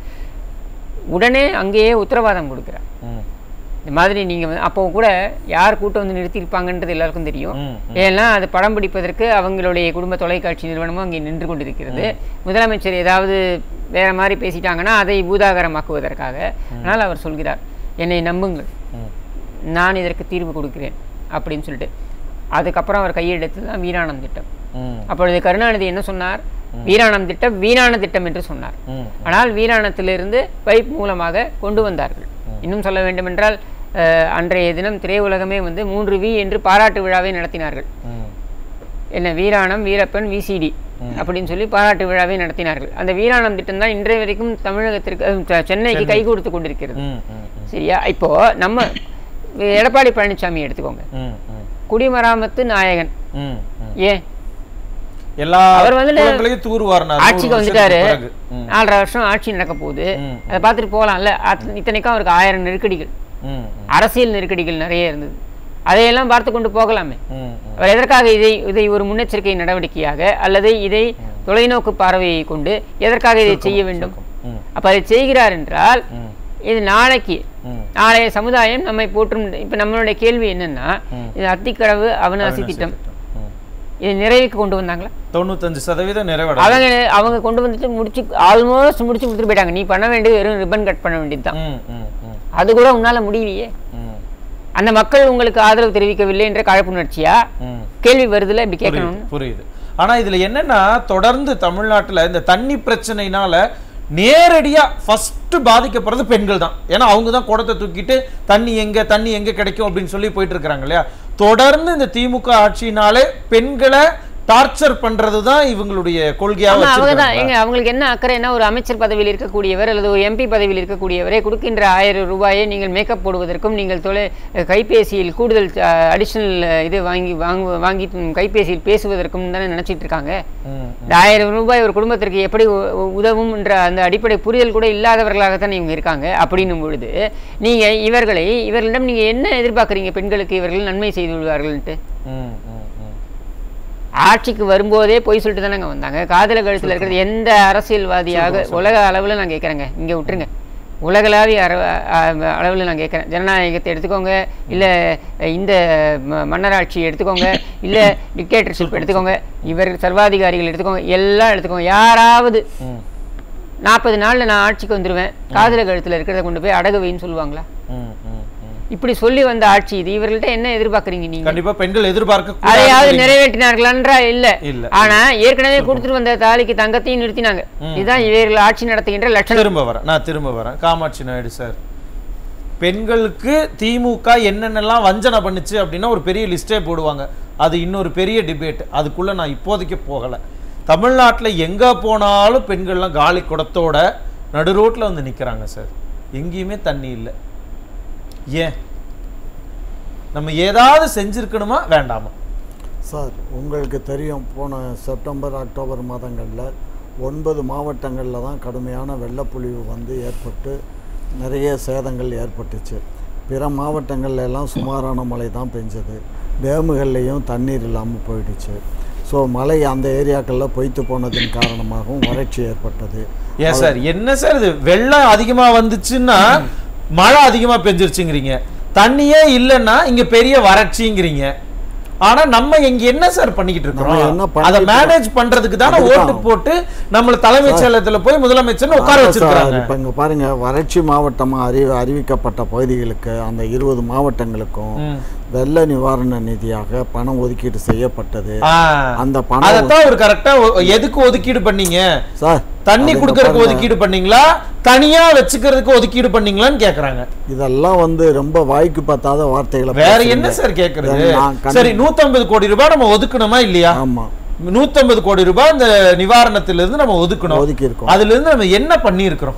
Speaker 4: உடனே அங்கேயே உத்தரவாதம் கொடுக்குறாங்க
Speaker 1: ம்,
Speaker 4: இந்த மாதிரி நீங்கள் வந்து அப்போ கூட யார் கூட்டம் வந்து நிறுத்தியிருப்பாங்கன்றது எல்லாருக்கும் தெரியும்
Speaker 1: ம்,
Speaker 4: ஏன்னா அது படம் பிடிப்பதற்கு அவங்களுடைய குடும்ப தொலைக்காட்சி நிறுவனமும் அங்கே நின்று கொண்டிருக்கிறது முதலமைச்சர் ஏதாவது வேற மாதிரி பேசிட்டாங்கன்னா அதை பூதாகரமாக்குவதற்காக ஆனால் அவர் சொல்கிறார் என்னை நம்புங்கள்
Speaker 1: ம்.
Speaker 4: நான் இதற்கு தீர்வு கொடுக்கிறேன் அப்படின்னு சொல்லிட்டு அதுக்கப்புறம் அவர் கையெழுத்து தான் வீராணம் திட்டம்
Speaker 1: ம்,
Speaker 4: அப்பொழுது கருணாநிதி என்ன சொன்னார் வீராணம் திட்டம் வீராண திட்டம் என்று சொன்னார்
Speaker 1: ம்,
Speaker 4: ஆனால் வீராணத்திலிருந்து பைப் மூலமாக கொண்டு வந்தார்கள் இன்னும் சொல்ல வேண்டுமென்றால் அஹ், அன்றைய தினம் திரையுலகமே வந்து மூன்று வி என்று பாராட்டு விழாவை நடத்தினார்கள்
Speaker 1: ம்,
Speaker 4: என்ன வீராணம் வீரப்பன் விசிடி அப்படின்னு சொல்லி பாராட்டு விழாவை நடத்தினார்கள் அந்த வீராணம் திட்டம் தான் இன்றைய வரைக்கும் தமிழகத்திற்கு அஹ், செ- சென்னைக்கு கை கொடுத்து கொண்டிருக்கிறது
Speaker 1: ம், ம், ம்,
Speaker 4: சரியா இப்போ நம்ம எடப்பாடி பழனிசாமி எடுத்துக்கோங்க
Speaker 1: ம், ம்,
Speaker 4: குடிமராமத்து நாயகன்
Speaker 1: ம், ம்.
Speaker 4: ஏன்
Speaker 1: எல்லா
Speaker 4: அவர் வந்து
Speaker 1: குளங்களையும் தூர்வாரினார் நூறு
Speaker 4: ஆட்சிக்கு
Speaker 1: வருஷத்துக்கு
Speaker 4: வந்துட்டாரு
Speaker 1: பிறகு. ம்,
Speaker 4: நாலரை வருஷம் ஆட்சி நடக்க போகுது
Speaker 1: ம்.
Speaker 4: அதை பார்த்துட்டு போகலாம்ல அத்- இத்தனைக்கும் அவருக்கு ஆயிரம் நெருக்கடிகள்
Speaker 1: ம், ம்,
Speaker 4: அரசியல் நெருக்கடிகள் நிறைய இருந்தது அதையெல்லாம் பார்த்து கொண்டு போகலாமே
Speaker 1: ம், ம்.
Speaker 4: அவர் எதற்காக இதை இதை ஒரு முன்னெச்சரிக்கை நடவடிக்கையாக அல்லது இதை தொலைநோக்கு பார்வையை கொண்டு எதற்காக இதை செய்ய வேண்டும்
Speaker 1: ம்,
Speaker 4: அப்ப அதை செய்கிறார் என்றால்
Speaker 1: ம்,
Speaker 4: இது நாளைக்கு
Speaker 1: ம்.
Speaker 4: நாளைய சமுதாயம் நம்மை போற்றும் இப்ப நம்மளுடைய கேள்வி என்னன்னா இது அத்திக்கடவு அவனாசி திட்டம்
Speaker 1: ம்.
Speaker 4: இது நிறைவுக்கு கொண்டு வந்தாங்களா
Speaker 1: தொண்ணூத்தஞ்சு சதவீதம் நிறைவடை
Speaker 4: அவங்க அவங்க கொண்டு வந்துட்டு முடிச்சு ஆல்மோஸ்ட் முடிச்சு கொடுத்துட்டு போயிட்டாங்க நீ பண்ண வேண்டியது வெறும் ரிப்பன் கட் பண்ண வேண்டியது தான்
Speaker 1: ம், ம், ம்,
Speaker 4: அது கூட உன்னால முடியலையே
Speaker 1: ம்,
Speaker 4: அந்த மக்கள் உங்களுக்கு ஆதரவு தெரிவிக்கவில்லை என்ற காழ்ப்புணர்ச்சியா
Speaker 1: ம்.
Speaker 4: கேள்வி வருதுல இப்படி கேட்கணும்
Speaker 1: புரியுது புரியுது ஆனா இதுல என்னன்னா தொடர்ந்து தமிழ்நாட்டுல இந்த தண்ணி பிரச்சனைனால நேரடியா ஃபர்ஸ்ட் பாதிக்கப்படுறது பெண்கள் தான் ஏன்னா அவங்க தான் குடத்தை தூக்கிட்டு தண்ணி எங்க தண்ணி எங்க கிடைக்கும் அப்படின்னு சொல்லி போயிட்டு இருக்காங்க இல்லையா தொடர்ந்து இந்த திமுக ஆட்சியினாலே பெண்களை டார்ச்சர் பண்றதுதான் இவங்களுடைய கொள்கையா
Speaker 4: ஆமா, அவங்க தான்
Speaker 1: வச்சிருக்காங்க
Speaker 4: எங்க அவங்களுக்கு என்ன அக்கறைன்னா ஒரு அமைச்சர் பதவியில் இருக்கக்கூடியவர் அல்லது ஒரு எம்பி பதவியில் இருக்கக்கூடியவரை கொடுக்கின்ற ஆயிரம் ரூபாயை நீங்கள் மேக்கப் போடுவதற்கும் நீங்கள் தொலை கைபேசியில் கூடுதல் அடிஷனல் இது வாங்கி வாங்கு வாங்கி ம், கைபேசியில் பேசுவதற்கும் தானே நினைச்சிட்டு இருக்காங்க
Speaker 1: ம்,
Speaker 4: இந்த ஆயிரம் ரூபாய் ஒரு குடும்பத்திற்கு எப்படி உ- உ- உதவும் என்ற அந்த அடிப்படை புரிதல் கூட இல்லாதவர்களாகத்தான் இவங்க இருக்காங்க அப்படின்னும் பொழுது நீங்க இவர்களை இவர்களிடம் நீங்க என்ன எதிர்பார்க்குறீங்க பெண்களுக்கு இவர்கள் நன்மை செய்து விடுவார்கள்ன்ட்டு
Speaker 1: ம், ம், ம்.
Speaker 4: ஆட்சிக்கு வரும்போதே பொய் சொல்லிட்டு தானங்க வந்தாங்க காதல கழுத்தில் இருக்கிறது எந்த அரசியல்வாதியாக உலக அளவில் நான் கேட்குறேங்க இங்கே விட்டுருங்க உலகளாவிய அளவில் நான் கேட்குறேன் ஜனநாயகத்தை எடுத்துக்கோங்க இல்லை இந்த ம- மன்னராட்சி எடுத்துக்கோங்க இல்லை டிக்டேட்டர்ஷிப் எடுத்துக்கோங்க இவர் சர்வாதிகாரிகள் எடுத்துக்கோங்க எல்லாம் எடுத்துக்கோங்க யாராவது
Speaker 1: ம்,
Speaker 4: நாற்பது நாளில் நான் ஆட்சிக்கு வந்துடுவேன் காதல கழுத்தில் இருக்கிறத கொண்டு போய் அடகு வைன்னு சொல்லுவாங்களா
Speaker 1: ம், ம், ம்.
Speaker 4: இப்படி சொல்லி வந்த ஆட்சி இது இவர்கள்ட்ட என்ன எதிர்பார்க்குறீங்க நீங்கள்
Speaker 1: கண்டிப்பா பெண்கள் எதிர்பார்க்க
Speaker 4: அதையாவது
Speaker 1: கூடாது.
Speaker 4: நிறைவேற்றினார்களா இல்ல
Speaker 1: இல்ல.
Speaker 4: ஆனா ஏற்கனவே கொடுத்துட்டு வந்த தாலிக்கு தங்கத்தையும் நிறுத்தினாங்க இதுதான் இவர்கள் ஆட்சி நடத்துகின்ற லட்சணம்
Speaker 1: திரும்ப வரேன் நான் திரும்ப வரேன் காமாட்சி நாயுடு சார் பெண்களுக்கு திமுக என்னென்னலாம் வஞ்சனை பண்ணுச்சு அப்படின்னா ஒரு பெரிய லிஸ்டே போடுவாங்க அது இன்னொரு பெரிய டிபேட் அதுக்குள்ள நான் இப்போதைக்கு போகலை தமிழ்நாட்டில் எங்க போனாலும் பெண்கள்லாம் காலி குடத்தோட நடு ரோட்ல வந்து நிக்கிறாங்க சார் எங்கேயுமே தண்ணி இல்லை ஏன் நம்ம ஏதாவது செஞ்சிருக்கணுமா வேண்டாமா
Speaker 3: சார் உங்களுக்கு தெரியும் போன செப்டம்பர் அக்டோபர் மாதங்களில் ஒன்பது மாவட்டங்களில் தான் கடுமையான வெள்ளப்பொழிவு வந்து ஏற்பட்டு நிறைய சேதங்கள் ஏற்பட்டுச்சு பிற மாவட்டங்கள்ல எல்லாம் சுமாரான மழை தான் பெஞ்சது டேமுகள்லேயும் தண்ணீர் இல்லாமல் போயிடுச்சு ஸோ மழை அந்த ஏரியாக்களில் பொய்த்து போனதன் காரணமாகவும் வறட்சி ஏற்பட்டது
Speaker 1: ஏன் சார் என்ன சார் இது வெள்ளம் அதிகமா வந்துச்சுன்னா மழை அதிகமா பெஞ்சிருச்சுங்கிறீங்க தண்ணியே இல்லைன்னா இங்க பெரிய வறட்சிங்கிறீங்க ஆனா நம்ம இங்க என்ன சார் பண்ணிக்கிட்டு
Speaker 3: நம்ம என்ன
Speaker 1: இருக்கோம்
Speaker 3: பண்ணிட்டு
Speaker 1: அதை மேனேஜ் பண்றதுக்கு தானே
Speaker 3: அதுதான்.
Speaker 1: ஓட்டு போட்டு நம்மள தலைமைச் செயலகத்துல போய் முதலமைச்சர்னு உட்கார
Speaker 3: ஆமா சார்,
Speaker 1: வச்சிருக்காங்க
Speaker 3: இப்ப இங்க பாருங்க வறட்சி மாவட்டமா அறி அறிவிக்கப்பட்ட பகுதிகளுக்கு அந்த இருபது மாவட்டங்களுக்கும்
Speaker 1: ம்.
Speaker 3: வெள்ள நிவாரண நிதியாக பணம் ஒதுக்கீடு செய்யப்பட்டது
Speaker 1: ஆ.
Speaker 3: அந்த பணம்
Speaker 1: அதத்தான் ஒரு கரெக்டா எதுக்கு ஒதுக்கீடு பண்ணீங்க
Speaker 3: சார்
Speaker 1: தண்ணி
Speaker 3: அது
Speaker 1: குடுக்கறதுக்கு
Speaker 3: பாருங்க,
Speaker 1: ஒதுக்கீடு பண்ணீங்களா தனியா வச்சுக்கிறதுக்கு ஒதுக்கீடு பண்ணீங்களான்னு கேக்குறாங்க
Speaker 3: இதெல்லாம் வந்து ரொம்ப வாய்க்கு பத்தாத வார்த்தைகளை
Speaker 1: வேற
Speaker 3: பேசுறீங்க.
Speaker 1: என்ன சார் கேக்குறது
Speaker 3: இதை நான் கண்டு-
Speaker 1: சரி 150 கோடி ரூபாய் நம்ம ஒதுக்கணுமா இல்லையா
Speaker 3: ஆமா
Speaker 1: 150 கோடி ரூபாய் இந்த நிவாரணத்திலிருந்து நம்ம ஒதுக்கணும்
Speaker 3: ஒதுக்கி இருக்கோம்
Speaker 1: அதுல இருந்து நம்ம என்ன பண்ணி இருக்கிறோம்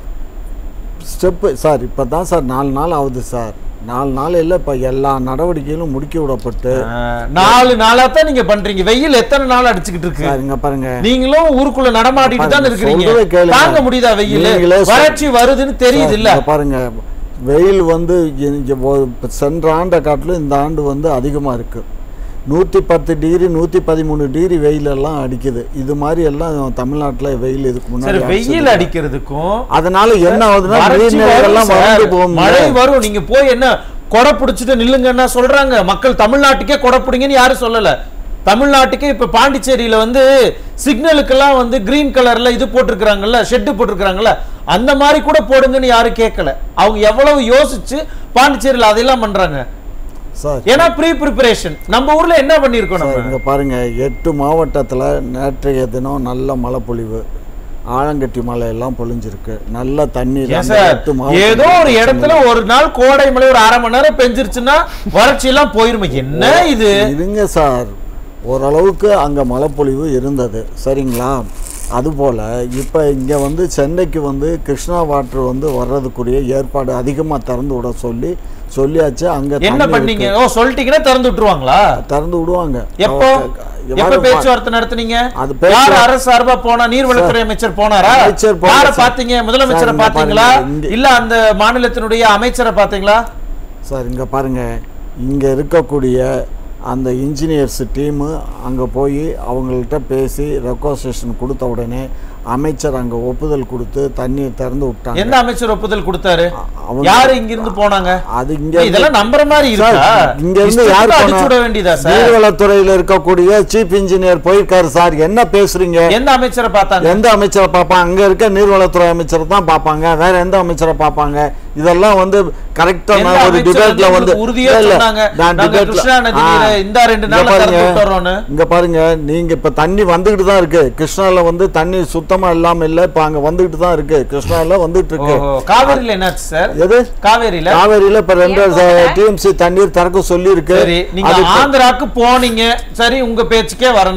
Speaker 3: ஸ்டெப்பு சார் இப்போ தான் சார் நாலு நாள் ஆகுது சார் நாலு நாள் இல்லை இப்போ எல்லா நடவடிக்கைகளும் முடுக்கி விடப்பட்டு
Speaker 1: நாலு நாளா தான் நீங்க பண்றீங்க வெயில் எத்தனை நாள் அடிச்சுக்கிட்டு இருக்கு
Speaker 3: சார் இங்க பாருங்க
Speaker 1: நீங்களும் ஊருக்குள்ள நடமாடிட்டு தான்
Speaker 3: பாருங்க,
Speaker 1: இருக்கிறீங்க
Speaker 3: சொல்றதை கேளுங்க.
Speaker 1: தாங்க முடியுதா வெயில்
Speaker 3: நீங்களே சொல்-
Speaker 1: வறட்சி வருதுன்னு தெரியுது
Speaker 3: சார்,
Speaker 1: இல்ல
Speaker 3: இங்க பாருங்க வெயில் வந்து இங்க ஒ- இப்ப சென்ற ஆண்டை காட்டிலும் இந்த ஆண்டு வந்து அதிகமா இருக்கு நூற்றி பத்து டிகிரி நூற்றி பதிமூணு டிகிரி வெயில் எல்லாம் அடிக்குது இது மாதிரி எல்லாம் தமிழ்நாட்டுல வெயில் இதுக்கு
Speaker 1: சரி
Speaker 3: முன்னாடி
Speaker 1: வெயில்
Speaker 3: அடிச்சது.
Speaker 1: அடிக்கிறதுக்கும்
Speaker 3: அதனால என்ன ஆகுதுன்னா
Speaker 1: வறட்சி
Speaker 3: நீர்நிலைகள்
Speaker 1: வரும்
Speaker 3: எல்லாம்
Speaker 1: சார்.
Speaker 3: வறண்டு போகும்
Speaker 1: மழை வரும் நீங்க போய் என்ன கொடை பிடிச்சிட்டு நில்லுங்கன்னா சொல்றாங்க மக்கள் தமிழ்நாட்டுக்கே கொடை பிடிங்கன்னு யாரும் சொல்லல தமிழ்நாட்டுக்கே இப்ப பாண்டிச்சேரியில வந்து சிக்னலுக்கெல்லாம் வந்து கிரீன் கலர்ல இது போட்டிருக்கிறாங்கல்ல ஷெட்டு போட்டிருக்கிறாங்கல்ல அந்த மாதிரி கூட போடுங்கன்னு யாரும் கேட்கல அவங்க எவ்வளவு யோசிச்சு பாண்டிச்சேரியில அதெல்லாம் பண்றாங்க
Speaker 3: சார்
Speaker 1: ஏன்னா ப்ரீ ப்ரிப்பரேஷன் நம்ம ஊர்ல என்ன பண்ணிருக்கோம்
Speaker 3: சார்
Speaker 1: நம்ம
Speaker 3: இங்க பாருங்க எட்டு மாவட்டத்துல நேற்றைய தினம் நல்ல மழை பொழிவு ஆழங்கட்டி மலை எல்லாம் பொழிஞ்சிருக்கு நல்ல தண்ணீர்
Speaker 1: ஏன்
Speaker 3: அந்த
Speaker 1: சார்
Speaker 3: எட்டு மாவட்டத்துல
Speaker 1: ஏதோ ஒரு இடத்துல ஒரு நாள் கோடை மழை ஒரு அரை மணி நேரம் பெஞ்சிருச்சுன்னா வறட்சி எல்லாம் போயிருமே என்ன இது
Speaker 3: இருங்க சார் ஓரளவுக்கு அங்கே மழைப்பொழிவு இருந்தது சரிங்களா அதுபோல் இப்போ இங்கே வந்து சென்னைக்கு வந்து கிருஷ்ணா வாட்டர் வந்து வர்றதுக்குரிய ஏற்பாடு அதிகமாக திறந்து விட சொல்லி சொல்லியாச்சு அங்கே
Speaker 1: என்ன பண்ணீங்க ஓ சொல்லிட்டீங்கன்னா திறந்து விட்டுருவாங்களா
Speaker 3: திறந்து விடுவாங்க
Speaker 1: எப்போ
Speaker 3: இங்க
Speaker 1: எப்ப
Speaker 3: பாருங்க,
Speaker 1: பேச்சுவார்த்தை நடத்துனீங்க
Speaker 3: அது பேச்சு-
Speaker 1: யார் அரசு சார்பா போனா நீர்வளத்துறை அமைச்சர் போனாரா
Speaker 3: அமைச்சர் போகல
Speaker 1: யார
Speaker 3: சார்.
Speaker 1: பாத்தீங்க முதலமைச்சரை
Speaker 3: சார், இங்க
Speaker 1: பாத்தீங்களா
Speaker 3: பாருங்க, இங்க-
Speaker 1: இல்ல அந்த மாநிலத்தினுடைய அமைச்சரை பாத்தீங்களா
Speaker 3: சார் இங்கே பாருங்கள் இங்கே இருக்கக்கூடிய அந்த இன்ஜினியர்ஸ் டீமு அங்கே போய் அவங்கள்ட்ட பேசி ரெக்வஸ்டேஷன் கொடுத்த உடனே அமைச்சர் அங்கே ஒப்புதல் கொடுத்து தண்ணீர் திறந்து விட்டாங்க
Speaker 1: எந்த அமைச்சர் ஒப்புதல் கொடுத்தாரு
Speaker 3: அவங்க-
Speaker 1: யாரு இங்க இருந்து போனாங்க
Speaker 3: அது இங்க
Speaker 1: இதெல்லாம் நம்புற மாதிரி இருக்கா
Speaker 3: இங்க இருந்து யார்
Speaker 1: இஷ்டத்துக்கு அடிச்சு
Speaker 3: போனா-
Speaker 1: விட வேண்டியதா சார்
Speaker 3: நீர்வளத்துறையில இருக்கக்கூடிய சீஃப் இன்ஜினியர் போயிருக்காரு சார் என்ன பேசுறீங்க
Speaker 1: எந்த அமைச்சரை பார்த்தாங்க
Speaker 3: எந்த அமைச்சரை பார்ப்பாங்க அங்க இருக்க நீர்வளத்துறை அமைச்சரை தான் பார்ப்பாங்க வேற எந்த அமைச்சரை பார்ப்பாங்க இதெல்லாம் வந்து கரெக்டா
Speaker 1: எந்த
Speaker 3: நான் ஒரு
Speaker 1: அமைச்சர்
Speaker 3: டிபேட்ல
Speaker 1: வந்து
Speaker 3: வந்து
Speaker 1: உறுதியா
Speaker 3: இல்ல, இல்ல,
Speaker 1: சொன்னாங்க,
Speaker 3: நான்
Speaker 1: நாங்க
Speaker 3: டிபேட்ல
Speaker 1: கிருஷ்ணா நதி நீரை இந்த ரெண்டு நாள்ல திறந்து விட்டுறோம்னு.
Speaker 3: இங்க பாருங்க நீங்க இப்ப தண்ணி வந்துகிட்டு தான் இருக்கு கிருஷ்ணால வந்து தண்ணி சுத்தமா இல்லாம இல்ல இப்ப அங்க வந்துகிட்டு தான் இருக்கு கிருஷ்ணால வந்துட்டு இருக்கு
Speaker 1: ஓஹோ காவேரியில என்னாச்சு சார்
Speaker 3: எது
Speaker 1: காவேரியில
Speaker 3: காவேரியில இப்ப ரெண்டு
Speaker 2: ஏன் போகல?
Speaker 3: டிஎம்சி தண்ணீர் திறக்க சொல்லி இருக்கு
Speaker 1: சரி நீங்க
Speaker 3: அது இப்ப-
Speaker 1: ஆந்திராக்கு போனீங்க சரி உங்க பேச்சுக்கே வரனே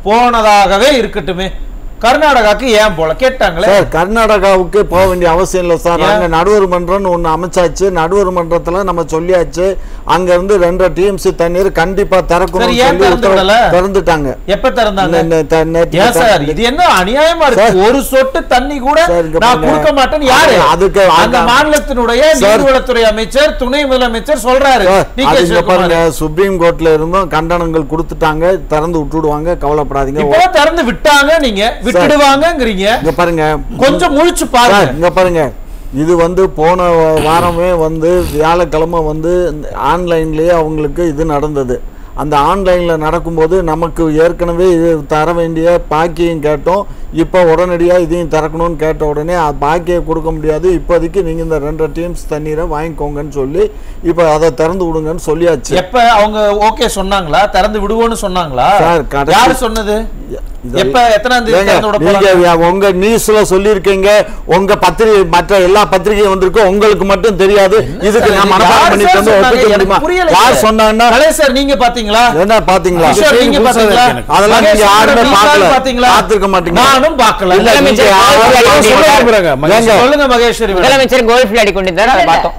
Speaker 1: போனதாகவே இருக்கட்டுமே கர்நாடகாக்கு ஏன் போல கேட்டாங்களே
Speaker 3: சார் கர்நாடகாவுக்கு போக வேண்டிய அவசியம் இல்லை சார்
Speaker 1: ஏன்?
Speaker 3: அங்க நடுவர் மன்றம்னு ஒண்ணு அமைச்சாச்சு நடுவர் மன்றத்துல நம்ம சொல்லியாச்சு அங்க இருந்து ரெண்டு டிஎம்சி தண்ணீர் கண்டிப்பா திறக்கணும்னு
Speaker 1: சரி, ஏன்
Speaker 3: சொல்லி
Speaker 1: திறந்து
Speaker 3: உத்தரவு-
Speaker 1: விடல?
Speaker 3: திறந்துட்டாங்க
Speaker 1: எப்ப திறந்தாங்க
Speaker 3: இந்த- இந்த த- நேத்து
Speaker 1: ஏன் சார் இது என்ன அநியாயமா இருக்கு
Speaker 3: சார்.
Speaker 1: ஒரு சொட்டு தண்ணி கூட
Speaker 3: சார், இங்க
Speaker 1: நான்
Speaker 3: பாருங்க.
Speaker 1: கொடுக்க மாட்டேன்னு யாரு
Speaker 3: அது- அதுக்கு
Speaker 1: அந்த
Speaker 3: அந்த-
Speaker 1: மாநிலத்தினுடைய
Speaker 3: சார்.
Speaker 1: நீர்வளத்துறை அமைச்சர் துணை முதலமைச்சர் சொல்றாரு
Speaker 3: சார்,
Speaker 1: டி
Speaker 3: அது
Speaker 1: கே
Speaker 3: இங்க பாருங்க
Speaker 1: சிவகுமார்
Speaker 3: சுப்ரீம் கோர்ட்ல இருந்தும் கண்டனங்கள் கொடுத்துட்டாங்க திறந்து விட்டுடுவாங்க கவலைப்படாதீங்க
Speaker 1: இப்போ திறந்து விட்டாங்க நீங்க விட்டுடுவாங்கங்கிறீங்க
Speaker 3: இங்க பாருங்க
Speaker 1: கொஞ்சம் முழிச்சு
Speaker 3: சார்,
Speaker 1: பாருங்க
Speaker 3: இங்க பாருங்க இது வந்து போன வா- வாரமே வந்து வியாழக்கிழமை வந்து ஆன்லைன்லயே அவங்களுக்கு இது நடந்தது அந்த ஆன்லைனில் நடக்கும்போது நமக்கு ஏற்கனவே இது தர வேண்டிய பாக்கியம் கேட்டோம் இப்போ உடனடியாக இதையும் திறக்கணும்னு கேட்ட உடனே அது பாக்கியை கொடுக்க முடியாது இப்போதைக்கு நீங்கள் இந்த ரெண்டு டீம்ஸ் தண்ணீரை வாங்கிக்கோங்கன்னு சொல்லி இப்போ அதை திறந்து விடுங்கன்னு சொல்லியாச்சு
Speaker 1: எப்ப அவங்க ஓகே சொன்னாங்களா திறந்து விடுவோம்னு சொன்னாங்களா
Speaker 3: சார், கடைசி-
Speaker 1: யாரு சொன்னது
Speaker 3: இதெல்லாம்
Speaker 1: எப்ப எத்தனாம் தேதி
Speaker 3: ஏங்க,
Speaker 1: திறந்து விட
Speaker 3: நீங்க
Speaker 1: போறாங்க
Speaker 3: யா- உங்க நியூஸ்ல சொல்லியிருக்கீங்க உங்க பத்திரிகை மற்ற எல்லா பத்திரிகையும் வந்திருக்கு உங்களுக்கு மட்டும் தெரியாது இதுக்கு
Speaker 1: சார்,
Speaker 3: நான்
Speaker 1: இது
Speaker 3: மனப்பாடம்
Speaker 1: யார்
Speaker 3: பண்ணிட்டு
Speaker 1: சார்
Speaker 3: வந்து
Speaker 1: சொன்னாங்க?
Speaker 3: ஒத்துக்க
Speaker 1: எனக்கு
Speaker 3: முடியுமா
Speaker 1: புரியல
Speaker 3: யார்
Speaker 1: சார்.
Speaker 3: சொன்னாங்கன்னா
Speaker 1: கலை சார் நீங்க பாத்தீங்களா
Speaker 3: என்ன பாத்தீங்களா
Speaker 1: கிஷோர், நீங்க பாத்தீங்களா
Speaker 3: அதெல்லாம் நீங்க
Speaker 1: மகேஷ்
Speaker 3: யாருமே
Speaker 1: நீங்க
Speaker 3: பார்க்கல
Speaker 1: பாத்தீங்களா
Speaker 3: பார்த்திருக்க மாட்டீங்க
Speaker 1: நானும் பார்க்கல
Speaker 3: இல்ல, நீங்க
Speaker 4: முதலமைச்சர்
Speaker 3: யாரும்
Speaker 4: கோல்ஃப்
Speaker 3: பார்க்க
Speaker 4: விளையாடி
Speaker 3: மாட்டீங்க.
Speaker 1: மகேஷ்,
Speaker 3: ஏங்க,
Speaker 1: சொல்லுங்க மகேஸ்வரி மேடம்.
Speaker 4: முதலமைச்சர் கோல்ஃப் விளையாடி கொண்டிருந்தார் அதை
Speaker 2: இல்ல, இல்ல.
Speaker 4: பார்த்தோம்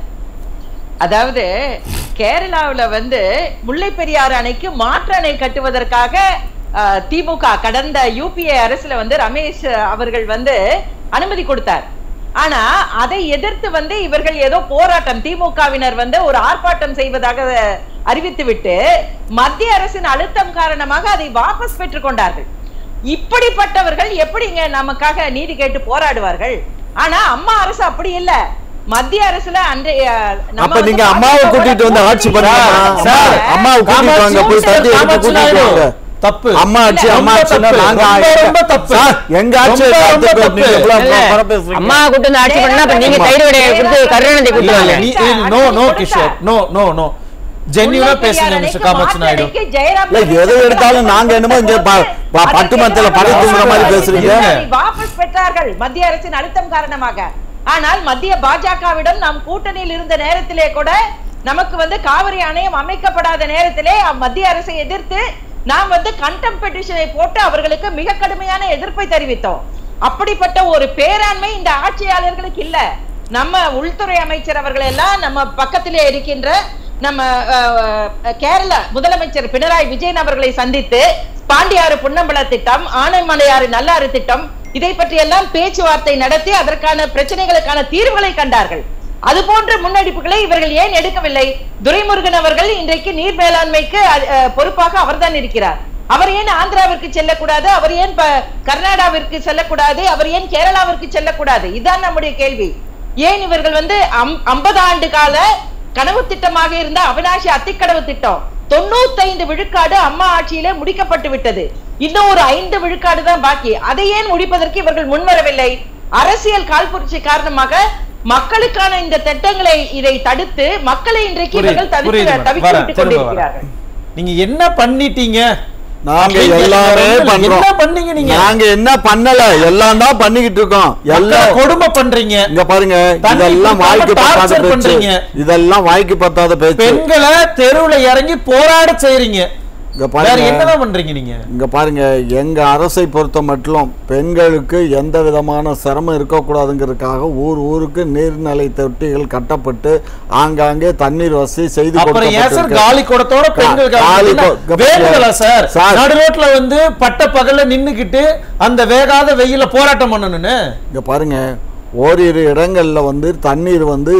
Speaker 2: அதாவது கேரளாவுல வந்து முல்லை பெரியாறு அணைக்கு மாற்று அணை கட்டுவதற்காக அஹ், திமுக கடந்த யூபிஏ அரசுல வந்து ரமேஷ் அவர்கள் வந்து அனுமதி கொடுத்தார் ஆனா அதை எதிர்த்து வந்து இவர்கள் ஏதோ போராட்டம் திமுகவினர் வந்து ஒரு ஆர்ப்பாட்டம் செய்வதாக அறிவித்துவிட்டு மத்திய அரசின் அழுத்தம் காரணமாக அதை வாபஸ் பெற்றுக் கொண்டார்கள் இப்படிப்பட்டவர்கள் எப்படிங்க நமக்காக நீதி கேட்டு போராடுவார்கள் ஆனா அம்மா அரசு அப்படி இல்ல மத்திய அரசுல அன்றைய நம்ம
Speaker 3: அப்ப
Speaker 2: வந்து
Speaker 3: நீங்க அம்மாவை
Speaker 2: பாஜகவோட
Speaker 3: கூட்டிட்டு வந்து ஆட்சி பண்ணுங்க
Speaker 1: சார்,
Speaker 3: அம்மாவை கூட்டிட்டு வாங்க போய்
Speaker 1: காமாட்சி
Speaker 3: தட்டி எடுத்து
Speaker 1: காமாட்சி
Speaker 3: கூட்டிட்டு
Speaker 1: நாயுடு.
Speaker 3: வாங்க
Speaker 1: தப்பு
Speaker 3: அம்மா ஆட்சி
Speaker 1: ரொம்ப
Speaker 3: அம்மா ஆட்சின்னா
Speaker 1: தப்பு,
Speaker 3: நாங்க
Speaker 1: ரொம்ப,
Speaker 3: ஆட்சி.
Speaker 1: ரொம்ப தப்பு.
Speaker 3: சார், எங்க ஆட்சி
Speaker 1: ரொம்ப, ரொம்ப
Speaker 3: எல்லாத்துக்கும்
Speaker 1: தப்பு.
Speaker 3: நீங்க இவ்வளவு
Speaker 4: இல்ல.
Speaker 3: பரம் பேசுறீங்க.
Speaker 4: அம்மா கூட்டு வந்து ஆட்சி பண்ணா அப்ப நீங்க
Speaker 2: ஆமா.
Speaker 4: தயிர் வடையை கொடுத்து கருணாநிதி
Speaker 1: இல்ல,
Speaker 4: கொடுத்து
Speaker 1: இல்ல, நீ no no Kishore no no no ஜென்யூனா
Speaker 2: முல்லை
Speaker 1: பேசுங்க
Speaker 2: பெரியாறு
Speaker 1: மிஸ்டர்
Speaker 2: அணைக்கு
Speaker 1: காமாட்சி
Speaker 2: மாற்று
Speaker 1: நாயுடு
Speaker 2: அணைக்கு ஜெயராம்
Speaker 3: இல்ல, எது
Speaker 2: ரமேஷ்
Speaker 3: எடுத்தாலும் நாங்க என்னமோ இங்க ப- ப- பட்டுமத்தில படை தூங்குற மாதிரி பேசுறீங்க.
Speaker 2: அதை வாபஸ் பெற்றார்கள் மத்திய அரசின் அழுத்தம் காரணமாக ஆனால் மத்திய பாஜகவிடம் நாம் கூட்டணியில் இருந்த நேரத்திலே கூட நமக்கு வந்து காவிரி ஆணையம் அமைக்கப்படாத நேரத்திலே அ- மத்திய அரசை எதிர்த்து நாம் வந்து கண்டம் பெட்டிஷனை போட்டு அவர்களுக்கு மிக கடுமையான எதிர்ப்பை தெரிவித்தோம் அப்படிப்பட்ட ஒரு பேராண்மை இந்த ஆட்சியாளர்களுக்கு இல்ல நம்ம உள்துறை அமைச்சர் அவர்கள் எல்லாம் நம்ம பக்கத்திலே இருக்கின்ற நம்ம அஹ், அஹ், கேரள முதலமைச்சர் பினராயி விஜயன் அவர்களை சந்தித்து பாண்டியாறு புன்னம்பல திட்டம் ஆனைமலையாறு நல்லாறு திட்டம் இதை பற்றி எல்லாம் பேச்சுவார்த்தை நடத்தி அதற்கான பிரச்சனைகளுக்கான தீர்வுகளை கண்டார்கள் அது போன்ற முன்னெடுப்புகளை இவர்கள் ஏன் எடுக்கவில்லை துரைமுருகன் அவர்கள் இன்றைக்கு நீர் மேலாண்மைக்கு அஹ், அஹ், பொறுப்பாக அவர்தான் இருக்கிறார் அவர் ஏன் ஆந்திராவிற்கு செல்லக்கூடாது அவர் ஏன் ப- கர்நாடகாவிற்கு செல்லக்கூடாது அவர் ஏன் கேரளாவிற்கு செல்லக்கூடாது இதுதான் நம்முடைய கேள்வி ஏன் இவர்கள் வந்து ஐம்பது ஆண்டு கால கனவு திட்டமாக இருந்த அவினாசி அத்திக்கடவு திட்டம் தொண்ணூத்தைந்து விழுக்காடு அம்மா ஆட்சியிலே முடிக்கப்பட்டு விட்டது இன்னும் ஒரு ஐந்து விழுக்காடு தான் பாக்கி அதை ஏன் முடிப்பதற்கு இவர்கள் முன்வரவில்லை அரசியல் காழ்ப்புணர்ச்சி காரணமாக மக்களுக்கான இந்த திட்டங்களை இதை தடுத்து மக்களை இன்றைக்கு
Speaker 1: புரியுது,
Speaker 2: இவர்கள்
Speaker 1: புரியுது
Speaker 2: தவித்து
Speaker 1: மேடம்.
Speaker 2: தவித்து
Speaker 1: வரேன்,
Speaker 2: விட்டுக்
Speaker 1: திரும்ப
Speaker 2: கொண்டிருக்கிறார்கள்
Speaker 1: நீங்க என்ன பண்ணிட்டீங்க
Speaker 3: நாங்க
Speaker 1: அப்படின்னு
Speaker 3: எல்லாமே
Speaker 1: கேட்கிறவங்க,
Speaker 3: பண்றோம்
Speaker 1: என்ன பண்ணீங்க நீங்க
Speaker 3: நாங்க என்ன பண்ணல எல்லாம் தான் பண்ணிக்கிட்டு இருக்கோம்
Speaker 1: மக்களை
Speaker 3: எல்லாம்
Speaker 1: கொடுமை பண்றீங்க
Speaker 3: இங்க பாருங்க
Speaker 1: தண்ணி
Speaker 3: இதெல்லாம்
Speaker 1: கொடுக்காம
Speaker 3: வாய்க்கு பத்தாத
Speaker 1: torture
Speaker 3: பேச்சு
Speaker 1: பண்றீங்க.
Speaker 3: இதெல்லாம் வாய்க்கு பத்தாத பேச்சு
Speaker 1: பெண்களை தெருவுல இறங்கி போராட செய்றீங்க
Speaker 3: இங்க
Speaker 1: வேற
Speaker 3: பாருங்க
Speaker 1: என்னதான் பண்றீங்க நீங்க
Speaker 3: இங்க பாருங்க எங்க அரசை பொறுத்த மட்டும் பெண்களுக்கு எந்த விதமான சிரமம் இருக்கக்கூடாதுங்கிறதுக்காக ஊர் ஊருக்கு நீர்நிலை தொட்டிகள் கட்டப்பட்டு ஆங்காங்கே தண்ணீர் வசதி செய்து
Speaker 1: அப்புறம் ஏன் சார்
Speaker 3: கொடுக்கப்பட்டிருக்கு.
Speaker 1: காலி குடத்தோட பெண்கள்
Speaker 3: கா- காலி
Speaker 1: காலி
Speaker 3: கொ-
Speaker 1: வேணுங்களா சார்
Speaker 3: சார்.
Speaker 1: நடு ரோட்ல வந்து பட்ட பகல்ல நின்னுக்கிட்டு அந்த வேகாத வெயில போராட்டம் பண்ணணும்னு
Speaker 3: இங்க பாருங்க ஓரிரு இடங்கள்ல வந்து தண்ணீர் வந்து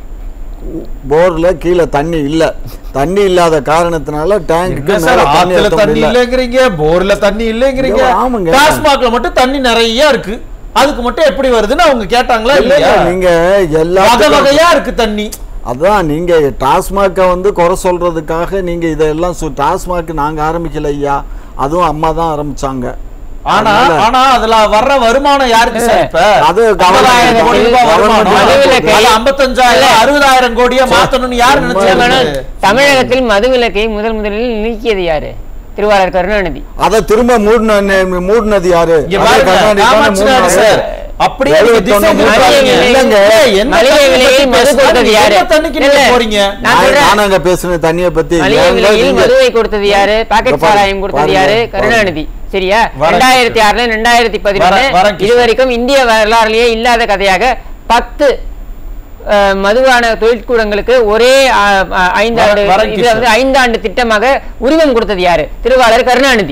Speaker 3: போர்ல கீழே தண்ணி இல்ல தண்ணி இல்லாத காரணத்தினால டேங்க்கு
Speaker 1: என்ன சார் ஆத்துல தண்ணி இல்லைங்கிறீங்க போர்ல தண்ணி இல்லைங்கிறீங்க
Speaker 3: ஐயோ, ஆமாங்க.
Speaker 1: டாஸ்மாக்ல மட்டும் தண்ணி நிறைய இருக்கு அதுக்கு மட்டும் எப்படி வருதுன்னு அவங்க கேட்டாங்களா இல்லையா
Speaker 3: நீங்க
Speaker 1: வகை
Speaker 3: எல்லாத்துக்கும்
Speaker 1: வகையா இருக்கு தண்ணி
Speaker 3: அதான் நீங்க டாஸ்மாக்கை வந்து குறை சொல்றதுக்காக நீங்க இதெல்லாம் சு- டாஸ்மாக் நாங்க ஆரம்பிக்கல ஐயா அதுவும் அம்மா தான் ஆரம்பிச்சாங்க
Speaker 1: ஆனா
Speaker 3: அதனால-
Speaker 1: ஆனா அதுல வர்ற வருமானம் யாருக்கு சார் இப்ப
Speaker 3: அது
Speaker 1: ஐம்பதாயிரம் கோடி ரூபாய் வருமானம்
Speaker 3: கவர்மெண்ட்
Speaker 1: அது ஐம்பத்தஞ்சாயிரம் அறுபதாயிரம் கோடியா மாத்தணும்னு யாரு நினைச்சாங்க
Speaker 4: தமிழகத்தில் மதுவிலக்கை முதல் முதலில் நீக்கியது யாரு திருவாரூர் கருணாநிதி
Speaker 3: அத திரும்ப மூடின மூடினது யாரு
Speaker 1: இங்க
Speaker 3: அதே
Speaker 1: பாருங்க,
Speaker 3: கருணாநிதி தானே
Speaker 1: காமாட்சி நாயுடு
Speaker 3: மூடினாரு.
Speaker 1: சார், அப்படியே நீங்க திசை
Speaker 3: எழுபத்தொன்னு
Speaker 1: திருப்பாதீங்க.
Speaker 4: மளிகை
Speaker 3: இல்லைங்க.
Speaker 1: ஏய், என்ன
Speaker 4: மளிகை
Speaker 1: தண்ணி
Speaker 4: விலையை
Speaker 1: பத்தி
Speaker 4: மது
Speaker 1: பேசுறீங்க?
Speaker 4: கொடுத்தது யாரு?
Speaker 1: என்ன தண்ணிக்கு நீங்க
Speaker 4: இல்ல.
Speaker 1: போறீங்க
Speaker 4: நான்
Speaker 3: நான்
Speaker 4: சொல்றேன்.
Speaker 3: நானாங்க பேசுன தண்ணியை பத்தி
Speaker 4: மளிகை
Speaker 3: ஏங்க
Speaker 4: விலையில்
Speaker 3: நீங்க-
Speaker 4: மதுவை கொடுத்தது யாரு
Speaker 3: இங்க
Speaker 4: பாக்கெட்
Speaker 3: பாருங்க,
Speaker 4: சாராயம் கொடுத்தது
Speaker 3: பாருங்க,
Speaker 4: யாரு
Speaker 3: பாருங்க.
Speaker 4: கருணாநிதி சரியா
Speaker 1: வரேன்
Speaker 4: ரெண்டாயிரத்தி ஆறுல ரெண்டாயிரத்தி பதினொன்று
Speaker 1: வரேன், வரேன் கிருஷ்ணன்.
Speaker 4: இது வரைக்கும் இந்திய வரலாறுலயே இல்லாத கதையாக பத்து அஹ், மதுபான தொழிற்கூடங்களுக்கு ஒரே அஹ், அஹ், ஐந்தாண்டு
Speaker 1: வரேன், வரேன்
Speaker 4: இது
Speaker 1: கிருஷ்ணன்.
Speaker 4: வந்து ஐந்தாண்டு திட்டமாக உரிமம் கொடுத்தது யாரு திருவாளர் கருணாநிதி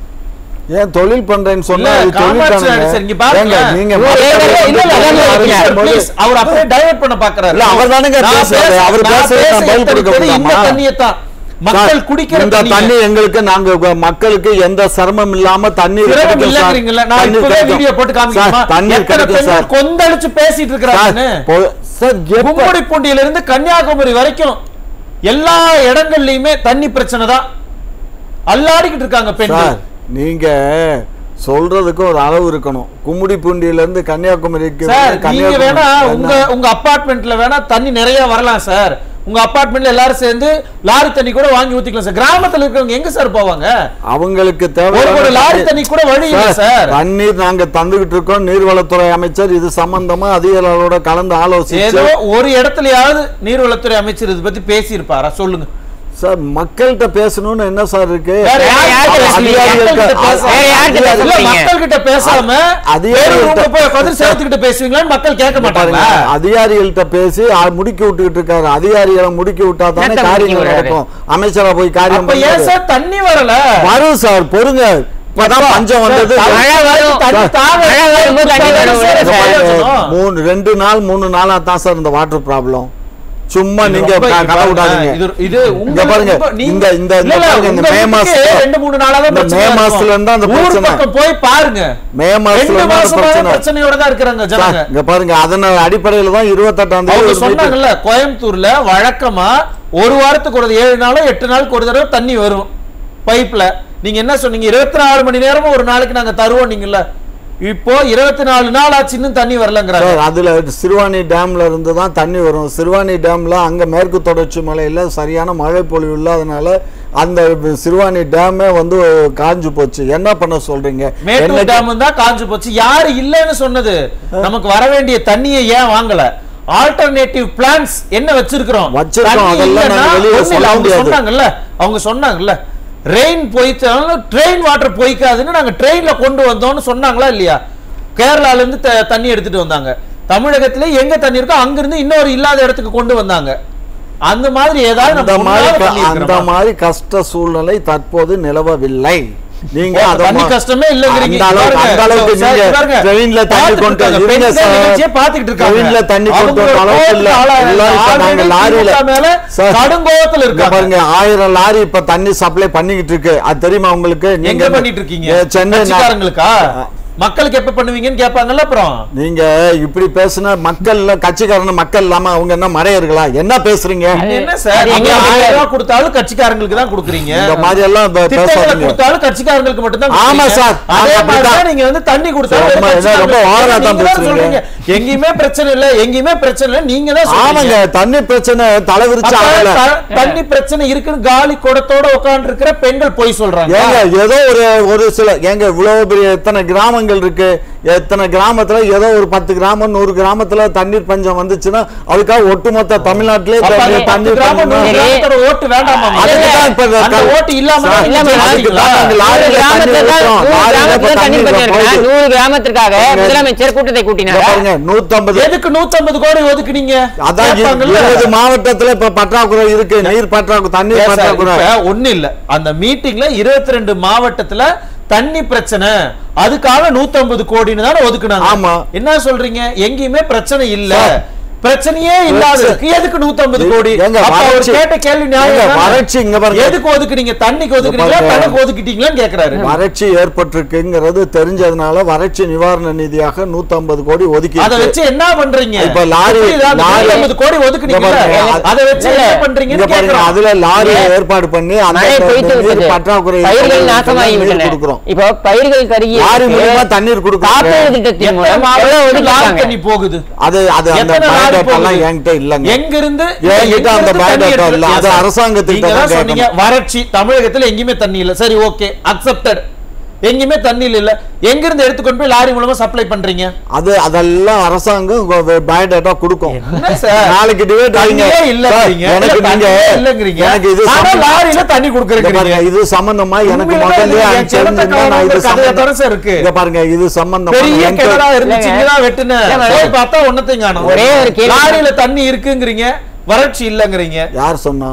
Speaker 3: ஏன் தொழில் பண்றேன்னு சொன்னா
Speaker 1: இல்ல,
Speaker 3: அது தொழில்
Speaker 1: காமாட்சி
Speaker 3: தானேங்க.
Speaker 1: சார், இங்க பாருங்க.
Speaker 3: ஏங்க, நீங்க
Speaker 4: ஒரு
Speaker 3: மக்களை
Speaker 4: ஏங்க,
Speaker 3: வந்து
Speaker 4: இல்ல, இல்ல,
Speaker 3: தொழில்
Speaker 4: இல்ல,
Speaker 3: ஆரம்பிக்கும்
Speaker 4: இல்ல,
Speaker 3: போது-
Speaker 1: Please, அவர் அப்படியே divert பண்ண பார்க்கறாரு.
Speaker 3: இல்ல, அவர் தானேங்க
Speaker 1: நான்
Speaker 3: பேசுறாரு.
Speaker 1: பேச-
Speaker 3: அவர்
Speaker 1: நான்
Speaker 3: பேசுறது நான்
Speaker 1: பேச
Speaker 3: பதில் கொடுக்க
Speaker 1: எடுத்தது இந்த
Speaker 3: முடியுமா?
Speaker 1: தண்ணியைத்தான். மக்கள்
Speaker 3: சார்,
Speaker 1: குடிக்கிற
Speaker 3: இந்த
Speaker 1: தண்ணியை.
Speaker 3: தண்ணி எங்களுக்கு நாங்க உங்க மக்களுக்கு எந்த சிரமம் இல்லாம தண்ணீர்
Speaker 1: சிரமம்
Speaker 3: கிடைக்கும் சார்.
Speaker 1: இல்லைங்கிறீங்கல்ல, நான்
Speaker 3: தண்ணீர்
Speaker 1: இப்பவே
Speaker 3: கிடைக்கும்.
Speaker 1: வீடியோ போட்டு காமிக்கணுமா?
Speaker 3: சார், தண்ணீர்
Speaker 1: எத்தனை
Speaker 3: கிடைக்கும்
Speaker 1: பெண்கள்
Speaker 3: சார்.
Speaker 1: கொந்தளிச்சு பேசிட்டு
Speaker 3: சார்,
Speaker 1: இருக்கிறாங்கன்னு.
Speaker 3: பொ- சார், எப்ப-
Speaker 1: கும்மிடிப்பூண்டியில இருந்து கன்னியாகுமரி வரைக்கும் எல்லா இடங்கள்லயுமே தண்ணி பிரச்சனை தான் அல்லாடிக்கிட்டு இருக்காங்க பெண்கள்
Speaker 3: சார் நீங்க சொல்றதுக்கு ஒரு அளவு இருக்கணும் கும்மிடி பூண்டியில இருந்து கன்னியாகுமரிக்கு
Speaker 1: சார்
Speaker 3: வந்து
Speaker 1: நீங்க
Speaker 3: கன்னியாகுமரி
Speaker 1: வேணா
Speaker 3: என்ன?
Speaker 1: உங்க உங்க அபார்ட்மெண்ட்ல வேணா தண்ணி நிறைய வரலாம் சார் உங்க அபார்ட்மெண்ட்ல எல்லாரும் சேர்ந்து லாரி தண்ணி கூட வாங்கி ஊத்திக்கலாம் சார் கிராமத்துல இருக்கிறவங்க எங்க சார் போவாங்க
Speaker 3: அவங்களுக்கு
Speaker 1: ஒரு
Speaker 3: தேவை
Speaker 1: ஒரு லாரி தண்ணி கூட வழி இல்ல சார்
Speaker 3: தண்ணீர் நாங்க தந்துகிட்டு இருக்கோம் நீர்வளத்துறை அமைச்சர் இது சம்பந்தமா அதிகாரிகளோட கலந்து ஆலோசிச்சு
Speaker 1: ஏதோ ஒரு இடத்துலயாவது நீர்வளத்துறை அமைச்சர் இதை பத்தி பேசியிருப்பாரா சொல்லுங்க
Speaker 3: சார் மக்கள்கிட்ட பேசணும்னு என்ன சார் இருக்கு
Speaker 1: வேற யார்
Speaker 4: யார்கிட்ட
Speaker 1: பேசுறீங்க?
Speaker 3: அதிகாரிகள்கிட்ட-
Speaker 1: மக்கள்கிட்ட பேச-
Speaker 4: வேற யார்கிட்ட
Speaker 1: இல்ல,
Speaker 4: பேசுறீங்க?
Speaker 1: மக்கள் கிட்ட பேசாம
Speaker 3: அதிகாரிகள்கிட்ட-
Speaker 1: வேற ரூம்ல போய் உட்கார்ந்து சேர்த்துக்கிட்டு பேசுவீங்களான்னு மக்கள் கேட்க
Speaker 3: பாருங்க
Speaker 1: மாட்டாங்களா
Speaker 3: அதிகாரிகள்கிட்ட பேசி ஆ, முடுக்கி விட்டுக்கிட்டு இருக்காரு அதிகாரிகளை முடுக்கி விட்டா தானே
Speaker 4: என்னத்த முடுக்கி
Speaker 3: காரியங்கள்
Speaker 4: விடுறாரு?
Speaker 3: நடக்கும் அமைச்சரா போய் காரியம்
Speaker 1: அப்ப ஏன்
Speaker 3: பண்ணுவாரு.
Speaker 1: சார் தண்ணி வரல
Speaker 3: வரும் சார் பொறுங்க இப்பதான் பஞ்சம் வந்தது
Speaker 1: சார்,
Speaker 4: மழை வரும்.
Speaker 1: தண்ணி தாங்க.
Speaker 4: மழை வரும்போது தண்ணி வரும்.
Speaker 1: சார்,
Speaker 3: இங்க
Speaker 1: சார்,
Speaker 3: பாருங்க,
Speaker 1: சார்.
Speaker 3: மூணு ரெண்டு நாள் மூணு நாளா தான் சார் இந்த வாட்டர் ப்ராப்ளம் சும்மா
Speaker 1: இது
Speaker 3: நீங்க
Speaker 1: ரொம்ப
Speaker 3: க-
Speaker 1: இது
Speaker 3: கதை
Speaker 1: பாருங்க,
Speaker 3: விடாதீங்க
Speaker 1: இது- இது
Speaker 3: இங்க
Speaker 1: உங்களுக்கு
Speaker 3: பாருங்க
Speaker 1: ரொம்ப- நீங்க-
Speaker 3: இந்த இந்த
Speaker 1: இல்ல,
Speaker 3: இந்த
Speaker 1: இல்ல,
Speaker 3: பாருங்க இந்த
Speaker 1: உங்க
Speaker 3: மே
Speaker 1: வீட்டுக்கே
Speaker 3: மாசத்துல
Speaker 1: ரெண்டு மூணு நாளா தான்
Speaker 3: இந்த
Speaker 1: பிரச்சனையா
Speaker 3: மே
Speaker 1: இருக்கும்.
Speaker 3: மாசத்துல இருந்தா அந்த
Speaker 1: ஊர்
Speaker 3: பிரச்சனை.
Speaker 1: பக்கம் போய் பாருங்க
Speaker 3: மே மாசத்துல
Speaker 1: ரெண்டு
Speaker 3: இருந்தா அந்த
Speaker 1: மாசமா
Speaker 3: பிரச்சனை
Speaker 1: பிரச்சனையோட தான் இருக்கிறாங்க
Speaker 3: சார்,
Speaker 1: ஜனங்க
Speaker 3: இங்க பாருங்க அதன் அடிப்படையில தான் இருபத்தெட்டாம் தேதி
Speaker 1: அவங்க
Speaker 3: ஒரு meeting.
Speaker 1: சொன்னாங்கல்ல கோயம்புத்தூர்ல வழக்கமா ஒரு வாரத்துக்கு ஒரு ஏழு நாளோ எட்டு நாளுக்கு ஒரு தடவை தண்ணி வரும் பைப்ல நீங்க என்ன சொன்னீங்க இருபத்தி நாலு மணி நேரமும் ஒரு நாளைக்கு நாங்க தருவோம் நீங்கல்ல இப்போ இருபத்தி நாலு நாள் ஆச்சு இன்னும் தண்ணி வரலங்கிறாங்க
Speaker 3: சார் அதுல சிறுவாணி டேம்ல இருந்து தான் தண்ணி வரும் சிறுவாணி டேம்ல அங்க மேற்கு தொடர்ச்சி மலையில சரியான மழை பொழிவு இல்லாதனால அந்த சிறுவாணி டேமே வந்து காஞ்சு போச்சு என்ன பண்ண சொல்றீங்க
Speaker 1: மேட்டூர்
Speaker 3: என்னைக்கு-
Speaker 1: டேம் தான் காஞ்சு போச்சு யாரு இல்லைன்னு சொன்னது நமக்கு வர வேண்டிய தண்ணியை ஏன் வாங்கல ஆல்டர்னேட்டிவ் பிளான்ஸ் என்ன வச்சிருக்கிறோம்
Speaker 3: வச்சிருக்கோம்,
Speaker 1: தண்ணி
Speaker 3: அதெல்லாம்
Speaker 1: இல்லைன்னா
Speaker 3: நாங்க வெளியில
Speaker 1: ஒண்ணும் இல்ல,
Speaker 3: சொல்ல
Speaker 1: அவங்க
Speaker 3: முடியாது.
Speaker 1: சொன்னாங்கல்ல அவங்க சொன்னாங்கல்ல ரெயின் போயிச்சாலும் ட்ரெயின் வாட்டர் போய்க்காதுன்னு நாங்க ட்ரெயின்ல கொண்டு வந்தோம்னு சொன்னாங்களா இல்லையா கேரளால இருந்து த- தண்ணி எடுத்துட்டு வந்தாங்க தமிழகத்துல எங்க தண்ணி இருக்கோ அங்க இருந்து இன்னொரு இல்லாத இடத்துக்கு கொண்டு வந்தாங்க அந்த மாதிரி ஏதாவது
Speaker 3: அந்த
Speaker 1: நம்ம
Speaker 3: மாதிரி
Speaker 1: முன்னால
Speaker 3: க-
Speaker 1: பண்ணி
Speaker 3: அந்த
Speaker 1: இருக்கிறோமா?
Speaker 3: மாதிரி கஷ்ட சூழ்நிலை தற்போது நிலவவில்லை நீங்க
Speaker 1: ஓ,
Speaker 3: அத
Speaker 1: தண்ணி
Speaker 3: மா-
Speaker 1: கஷ்டமே இல்லைங்கிறீங்க.
Speaker 3: அந்த அளவுக்கு
Speaker 1: பாருங்க,
Speaker 3: அந்த அளவுக்கு
Speaker 1: சார்,
Speaker 3: நீங்க
Speaker 1: பாருங்க.
Speaker 3: ட்ரெயின்ல தண்ணி
Speaker 1: பார்த்துட்டு
Speaker 3: கொண்டு
Speaker 1: இருக்காங்க.
Speaker 3: இருங்க
Speaker 1: பெண்கள்
Speaker 3: சார்
Speaker 1: நிகழ்ச்சியை பார்த்துட்டு இருக்காங்க.
Speaker 3: ட்ரெயின்ல தண்ணி கொண்டு
Speaker 1: அவங்க
Speaker 3: வர அளவுக்கு இல்ல
Speaker 1: கோவத்துல ஆளா-
Speaker 3: எல்லாம் இப்ப நாங்க
Speaker 1: already
Speaker 3: லாரியில
Speaker 1: திமுக மேல
Speaker 3: சார்,
Speaker 1: கடுங்கோவத்துல
Speaker 3: இங்க
Speaker 1: இருக்காங்க.
Speaker 3: பாருங்க ஆயிரம் லாரி இப்ப தண்ணி சப்ளை பண்ணிக்கிட்டு இருக்கு அது தெரியுமா உங்களுக்கு
Speaker 1: எங்க பண்ணிட்டு இருக்கீங்க
Speaker 3: ஏ, சென்னை நா-
Speaker 1: கட்சிக்காரங்களுக்கா மக்களுக்கு எப்ப பண்ணுவீங்கன்னு கேட்பாங்கல்ல அப்புறம்
Speaker 3: நீங்க இப்படி பேசுனா மக்கள் மக்கள்காரன மக்கள் இல்லாம அவங்க என்ன மறையர்களா என்ன பேசுறீங்க
Speaker 1: இது என்ன சார்
Speaker 4: அது
Speaker 1: நீங்க
Speaker 4: எங்க
Speaker 1: ஆயிரம் ரூபாய் கொடுத்தாலும் கட்சிக்காரங்களுக்கு தான் கொடுக்குறீங்க
Speaker 3: இந்த மாதிரி எல்லாம் பே-
Speaker 1: திட்டங்களை
Speaker 3: பேசாதீங்க
Speaker 1: கொடுத்தாலும் கட்சிக்காரங்களுக்கு மட்டும் தான்
Speaker 3: ஆமா சார்.
Speaker 1: அதே
Speaker 3: ஆமா,
Speaker 1: மாதிரி
Speaker 3: அப்படிதான்.
Speaker 1: தான் நீங்க வந்து தண்ணி கொடுத்தாலும்
Speaker 3: ரொம்ப-
Speaker 1: வெறும்
Speaker 3: என்ன ரொம்ப
Speaker 1: கட்சிக்காரங்களுக்கு-
Speaker 3: ஓவரா தான்
Speaker 1: நீங்க தான்
Speaker 3: பேசுறீங்க.
Speaker 1: சொல்றீங்க எங்கேயுமே பிரச்சனை இல்ல எங்கேயுமே பிரச்சனை இல்ல நீங்க தான்
Speaker 3: ஆமாங்க
Speaker 1: சொல்றீங்க
Speaker 3: தண்ணி பிரச்சனை தலைவிரிச்சு
Speaker 1: அப்ப
Speaker 3: ஆகல
Speaker 1: த- தண்ணி பிரச்சனை இருக்குன்னு காலி குடத்தோட உட்கார்ந்து இருக்கிற பெண்கள் போய் சொல்றாங்க
Speaker 3: ஏங்க ஏதோ ஒரு ஒரு சில ஏங்க இவ்வளவு பெரிய எத்தனை கிராமங்கள் இருக்கு எத்தனை கிராமத்துல ஏதோ ஒரு பத்து கிராமம் நூறு கிராமத்துல தண்ணீர் பஞ்சம் வந்துச்சுன்னா அதுக்காக ஒட்டுமொத்த தமிழ்நாட்டிலே
Speaker 1: அப்ப
Speaker 3: தண்ணி-
Speaker 1: அந்த
Speaker 3: தண்ணீர்
Speaker 1: பத்து கிராமம்,
Speaker 3: பஞ்சம்
Speaker 1: நூறு
Speaker 4: சரி.
Speaker 1: கிராமத்தோட ஓட்டு வேண்டாமா
Speaker 3: அதுக்கு தான் இப்ப இந்த
Speaker 1: அந்த
Speaker 3: கல்-
Speaker 1: ஓட்டு இல்லாம
Speaker 3: சார்,
Speaker 1: தான்
Speaker 4: இல்லாம
Speaker 1: நீங்க
Speaker 3: அதுக்கு
Speaker 1: ஜெயிச்சீங்களா?
Speaker 3: தான் நாங்க லாரியில
Speaker 4: நூறு
Speaker 3: தண்ணி
Speaker 4: கிராமத்துல தான்
Speaker 3: ஊத்துறோம்.
Speaker 4: நூறு
Speaker 3: லாரியில இப்ப
Speaker 4: கிராமத்துல
Speaker 3: தண்ணி
Speaker 4: தண்ணீர் பிரச்சனை
Speaker 3: போகுது.
Speaker 4: இருக்கா? நூறு கிராமத்திற்காக
Speaker 3: இங்க-
Speaker 4: முதலமைச்சர் கூட்டத்தை
Speaker 3: இங்க
Speaker 4: கூட்டினார்
Speaker 3: பாருங்க நூத்தம்பது
Speaker 1: எதுக்கு 150 கோடி ஒதுக்குனீங்க
Speaker 3: அதான் இரு-
Speaker 1: கேட்பாங்கல்ல?
Speaker 3: இருபது மாவட்டத்துல இப்ப பற்றாக்குறை இருக்கு நீர் பற்றாக்குறை தண்ணீர்
Speaker 1: ஏன் சார்,
Speaker 3: பற்றாக்குறை
Speaker 1: இப்ப ஒண்ணு இல்ல அந்த மீட்டிங்ல 22 மாவட்டத்துல தண்ணி பிரச்சனை அதுக்காக 150 கோடின்னு தானே ஒதுக்குனாங்க
Speaker 3: ஆமா.
Speaker 1: என்ன சொல்றீங்க எங்கேயுமே பிரச்சனை இல்ல பிரச்சனையே இல்லாத இருக்கு எதுக்கு 150 கோடி
Speaker 3: ஏங்க,
Speaker 1: அப்ப அவர்
Speaker 3: வறட்சி-
Speaker 1: கேட்ட கேள்வி நியாயம்
Speaker 3: ஏங்க,
Speaker 1: தானே?
Speaker 3: வறட்சி இங்க பாருங்க.
Speaker 1: எதுக்கு ஒதுக்குனீங்க தண்ணிக்கு ஒதுக்குனீங்களா
Speaker 3: பாருங்க.
Speaker 1: தனக்கு ஒதுக்கிட்டீங்களான்னு கேக்குறாரு
Speaker 3: வறட்சி ஏற்பட்டிருக்குங்கிறது தெரிஞ்சதுனால வறட்சி நிவாரண நிதியாக 150 கோடி ஒதுக்கி
Speaker 1: அத
Speaker 3: இருக்கு.
Speaker 1: வச்சு என்ன பண்றீங்க
Speaker 3: இப்ப லாரி-
Speaker 1: புரியுதா? அந்த
Speaker 3: லாரி-
Speaker 1: 150 கோடி
Speaker 3: இங்க
Speaker 1: ஒதுக்குனீங்கல்ல
Speaker 3: பாருங்க,
Speaker 1: அத வச்சு
Speaker 4: இல்ல,
Speaker 1: என்ன
Speaker 3: இங்க
Speaker 1: பண்றீங்கன்னு
Speaker 3: பாருங்க
Speaker 1: கேக்குறோம்
Speaker 3: அதுல லாரி
Speaker 4: ஏன்?
Speaker 3: ஏற்பாடு பண்ணி அந்த
Speaker 4: மழை பொய்த்து
Speaker 3: நீர்
Speaker 4: விட்டது
Speaker 3: பற்றாக்குறை
Speaker 4: பயிர்கள் நாசமாகி
Speaker 3: நீர்
Speaker 4: விட்டன
Speaker 3: கொடுக்கிறோம்
Speaker 4: இப்போ பயிர்கள் கருகி
Speaker 3: லாரி
Speaker 4: இருக்கு.
Speaker 3: மூலமா தண்ணீர் கொடுக்குறோம்
Speaker 4: காப்பீடு திட்டத்தின்
Speaker 1: எத்தனை
Speaker 4: மூலம் எவ்வளவு
Speaker 1: மாவட்டத்துக்கு லாரி
Speaker 4: ஒதுக்கிட்டாங்க
Speaker 1: தண்ணி போகுது
Speaker 3: அது அது அந்த
Speaker 1: எத்தனை லாரி
Speaker 3: பயோடேட்டா எல்லாம்
Speaker 1: போகுது?
Speaker 3: என்கிட்ட இல்லங்க
Speaker 1: எங்க இருந்து
Speaker 3: என்கிட்ட அந்த
Speaker 1: எங்க இருந்து தண்ணி
Speaker 3: biodata
Speaker 1: எடுத்து-
Speaker 3: இல்ல. அது
Speaker 1: Yes, sir.
Speaker 3: அரசாங்கத்திட்ட
Speaker 1: நீங்க
Speaker 3: தான்
Speaker 1: தான் சொன்னீங்க வறட்சி தமிழகத்துல எங்கேயுமே தண்ணி இல்ல சரி ஓகே அக்செப்டட் எங்கேயுமே தண்ணி இல்ல எங்க இருந்து எடுத்துக்கொண்டு போய் லாரி மூலமா சப்ளை பண்றீங்க
Speaker 3: அது அதெல்லாம் அரசாங்கம் பயோடேட்டா கொடுக்கும்
Speaker 1: என்ன சார்?
Speaker 3: நாளைக்கு டிபேட்
Speaker 1: தண்ணியே இல்லைங்கிறீங்க.
Speaker 3: எனக்கு
Speaker 1: இல்ல,
Speaker 3: நீங்க
Speaker 1: தண்ணியே இல்லைங்கிறீங்க.
Speaker 3: எனக்கு இது
Speaker 1: ஆனா
Speaker 3: சம்மந்தம்-
Speaker 1: லாரியில தண்ணி
Speaker 3: இங்க
Speaker 1: கொடுக்குறீங்க
Speaker 3: பாருங்க, இது சம்பந்தமா எனக்கு
Speaker 1: உண்மையிலே
Speaker 3: முதல்ல
Speaker 1: இது
Speaker 3: எனக்கு
Speaker 1: என் கிணத்த
Speaker 3: தெரிஞ்சிருந்தா நான் இது
Speaker 1: காரணம் கதையா
Speaker 3: சம்பந்தம்
Speaker 1: தானே சார் இருக்கு?
Speaker 3: இங்க பாருங்க இது சம்பந்தமா
Speaker 1: பெரிய
Speaker 3: எனக்கு-
Speaker 1: கிணறா இருந்துச்சு
Speaker 4: இல்லைங்க.
Speaker 1: இங்கதான் வெட்டுன
Speaker 4: இல்ல,
Speaker 1: போய் பார்த்தா ஒன்னத்தையும் காணோம்
Speaker 4: ஒரே ஒரு கேள்வி.
Speaker 1: லாரியில தண்ணி இருக்குங்கிறீங்க வறட்சி இல்லங்கிறீங்க
Speaker 3: யார் சொன்னா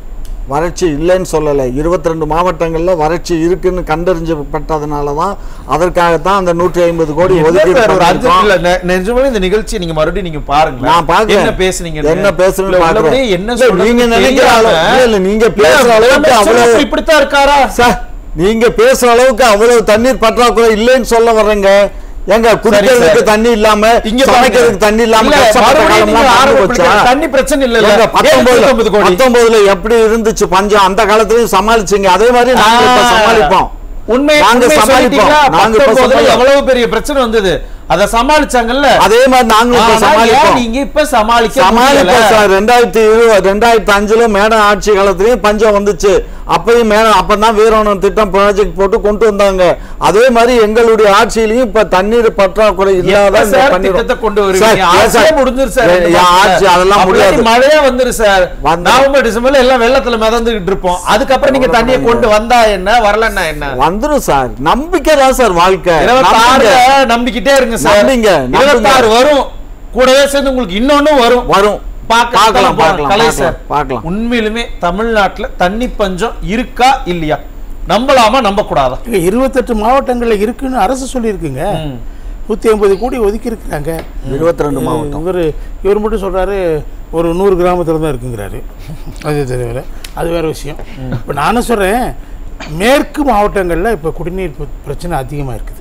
Speaker 3: வறட்சி இல்லைன்னு சொல்லலை இருபத்தி ரெண்டு மாவட்டங்கள்ல வறட்சி இருக்குன்னு கண்டறிஞ்சப்பட்டதுனால தான் அதற்காகத்தான் அந்த நூற்றி ஐம்பது கோடி
Speaker 1: என்ன
Speaker 3: ஒதுக்கீடு
Speaker 1: சார் ஒரு அர்ஜென்ட்
Speaker 3: பண்ணியிருக்கோம்.
Speaker 1: இல்ல, நெ- நிஜமாவே இந்த நிகழ்ச்சி நீங்க மறுபடியும் நீங்க பாருங்க
Speaker 3: நான் பார்க்கிறேன்.
Speaker 1: என்ன பேசுனீங்க
Speaker 3: என்ன பேசுறேன்னு
Speaker 1: இல்ல,
Speaker 3: பார்க்கிறேன்.
Speaker 1: உள்ளபடியே என்ன
Speaker 3: இல்ல,
Speaker 1: சொல்றதுன்னு
Speaker 3: நீங்க நினைக்கிற
Speaker 1: தெரியாம,
Speaker 3: அளவு- இல்ல, இல்ல, நீங்க பேசுற
Speaker 1: இல்ல,
Speaker 3: அளவுக்கு
Speaker 1: முதலமைச்சர்
Speaker 3: அவ்வளவு-
Speaker 1: இப்படித்தான் இருக்காரா
Speaker 3: சார் நீங்க பேசுற அளவுக்கு அவ்வளவு தண்ணீர் பற்றாக்குறை இல்லைன்னு சொல்ல வர்றேங்க ஏங்க குடிக்கிறதுக்கு
Speaker 1: சார்.
Speaker 3: தண்ணி இல்லாம
Speaker 1: இங்க
Speaker 3: சமைக்கிறதுக்கு தண்ணி இல்லாம
Speaker 1: இல்ல,
Speaker 3: கஷ்டப்பட்ட
Speaker 1: மறுபடியும்
Speaker 3: காலம்லாம்
Speaker 1: நீங்க
Speaker 3: மறந்து
Speaker 1: ஆரம்பப்படுத்த-
Speaker 3: போச்சா?
Speaker 1: தண்ணி பிரச்சனை இல்ல இல்ல
Speaker 3: ஏங்க, பத்தொன்பதுல
Speaker 1: 750 கோடி
Speaker 3: பத்தொன்பதுல எப்படி இருந்துச்சு பஞ்சம் அந்த காலத்துலயும் சமாளிச்சீங்க அதே மாதிரி நாங்க இப்ப
Speaker 1: ஆ.
Speaker 3: சமாளிப்போம்
Speaker 1: உண்மை
Speaker 3: நாங்க
Speaker 1: உண்மை
Speaker 3: சமாளிப்போம்.
Speaker 1: சொல்லிட்டீங்களா?
Speaker 3: நாங்க இப்ப
Speaker 1: 19
Speaker 3: சமாளிப்போம்.
Speaker 1: எவ்வளவு பெரிய பிரச்சனை வந்தது அத சமாளிச்சாங்கல்ல
Speaker 3: அதே மாதிரி நாங்களும் இப்ப
Speaker 1: ஆனா ஏன்
Speaker 3: சமாளிப்போம்
Speaker 1: நீங்க இப்ப சமாளிக்க
Speaker 3: சமாளிப்போம்
Speaker 1: முடியல?
Speaker 3: சார் ரெண்டாயிரத்தி இருபது ரெண்டாயிரத்தி அஞ்சுல மேடம் ஆட்சி காலத்திலயும் பஞ்சம் வந்துச்சு அப்பயும் மேடம் அப்பதான் வீரவனம் திட்டம் ப்ராஜெக்ட் போட்டு கொண்டு வந்தாங்க அதே மாதிரி எங்களுடைய ஆட்சியிலையும் இப்ப தண்ணீர் பற்றாக்குறை இல்லாத
Speaker 1: எப்ப
Speaker 3: இந்த
Speaker 1: சார்
Speaker 3: பண்ணிரும்.
Speaker 1: திட்டத்தை கொண்டு
Speaker 3: சார்,
Speaker 1: வருவீங்க?
Speaker 3: ஏன்
Speaker 1: ஆட்சியே
Speaker 3: சார்?
Speaker 1: முடிஞ்சிரு சார்
Speaker 3: ஏ,
Speaker 1: ரெண்டு
Speaker 3: ஏன்
Speaker 1: மாசத்துல.
Speaker 3: ஆட்சி அதெல்லாம்
Speaker 1: அப்படியே
Speaker 3: முடியாது
Speaker 1: மழையே வந்துரு சார்
Speaker 3: வந்து-
Speaker 1: நவம்பர் டிசம்பர்ல எல்லாம் வெள்ளத்துல மிதந்துகிட்டு இருப்போம் அதுக்கப்புறம் நீங்க தண்ணியை கொண்டு வந்தா என்ன வரலன்னா என்ன
Speaker 3: வந்துரும் சார் நம்பிக்கை தான் சார் வாழ்க்கை
Speaker 1: இருபத்தாறு
Speaker 3: நம்பிக்கை.
Speaker 1: நம்பிக்கிட்டே இருங்க சார்
Speaker 3: நம்பிங்க, நம்பிங்க.
Speaker 1: இருபத்தாறு வரும் கூடவே சேர்ந்து உங்களுக்கு இன்னொன்னும் வரும்
Speaker 3: வரும்
Speaker 1: பார்க்க-
Speaker 3: பார்க்கலாம்
Speaker 1: பார்க்கலாம்,
Speaker 3: பார்க்கலாம்
Speaker 1: கலை
Speaker 3: பார்க்கலாம்,
Speaker 1: சார்.
Speaker 3: பார்க்கலாம்
Speaker 1: உண்மையிலுமே தமிழ்நாட்டுல தண்ணி பஞ்சம் இருக்கா இல்லையா நம்பலாமா நம்ப கூடாதா
Speaker 5: இங்க இருபத்தெட்டு மாவட்டங்கள்ல இருக்குன்னு அரசு சொல்லியிருக்குங்க நூற்றி ஐம்பது கோடி ஒதுக்கி இருக்கிறாங்க
Speaker 3: இருபத்தி ரெண்டு மாவட்டம்
Speaker 5: இவர் இவர் மட்டும் சொல்றாரு ஒரு நூறு கிராமத்தில் தான் இருக்குங்கிறாரு அது தவிர அது வேற விஷயம் இப்போ நானும் சொல்றேன் மேற்கு மாவட்டங்களில் இப்போ குடிநீர் பிர- பிரச்சனை அதிகமாக இருக்குது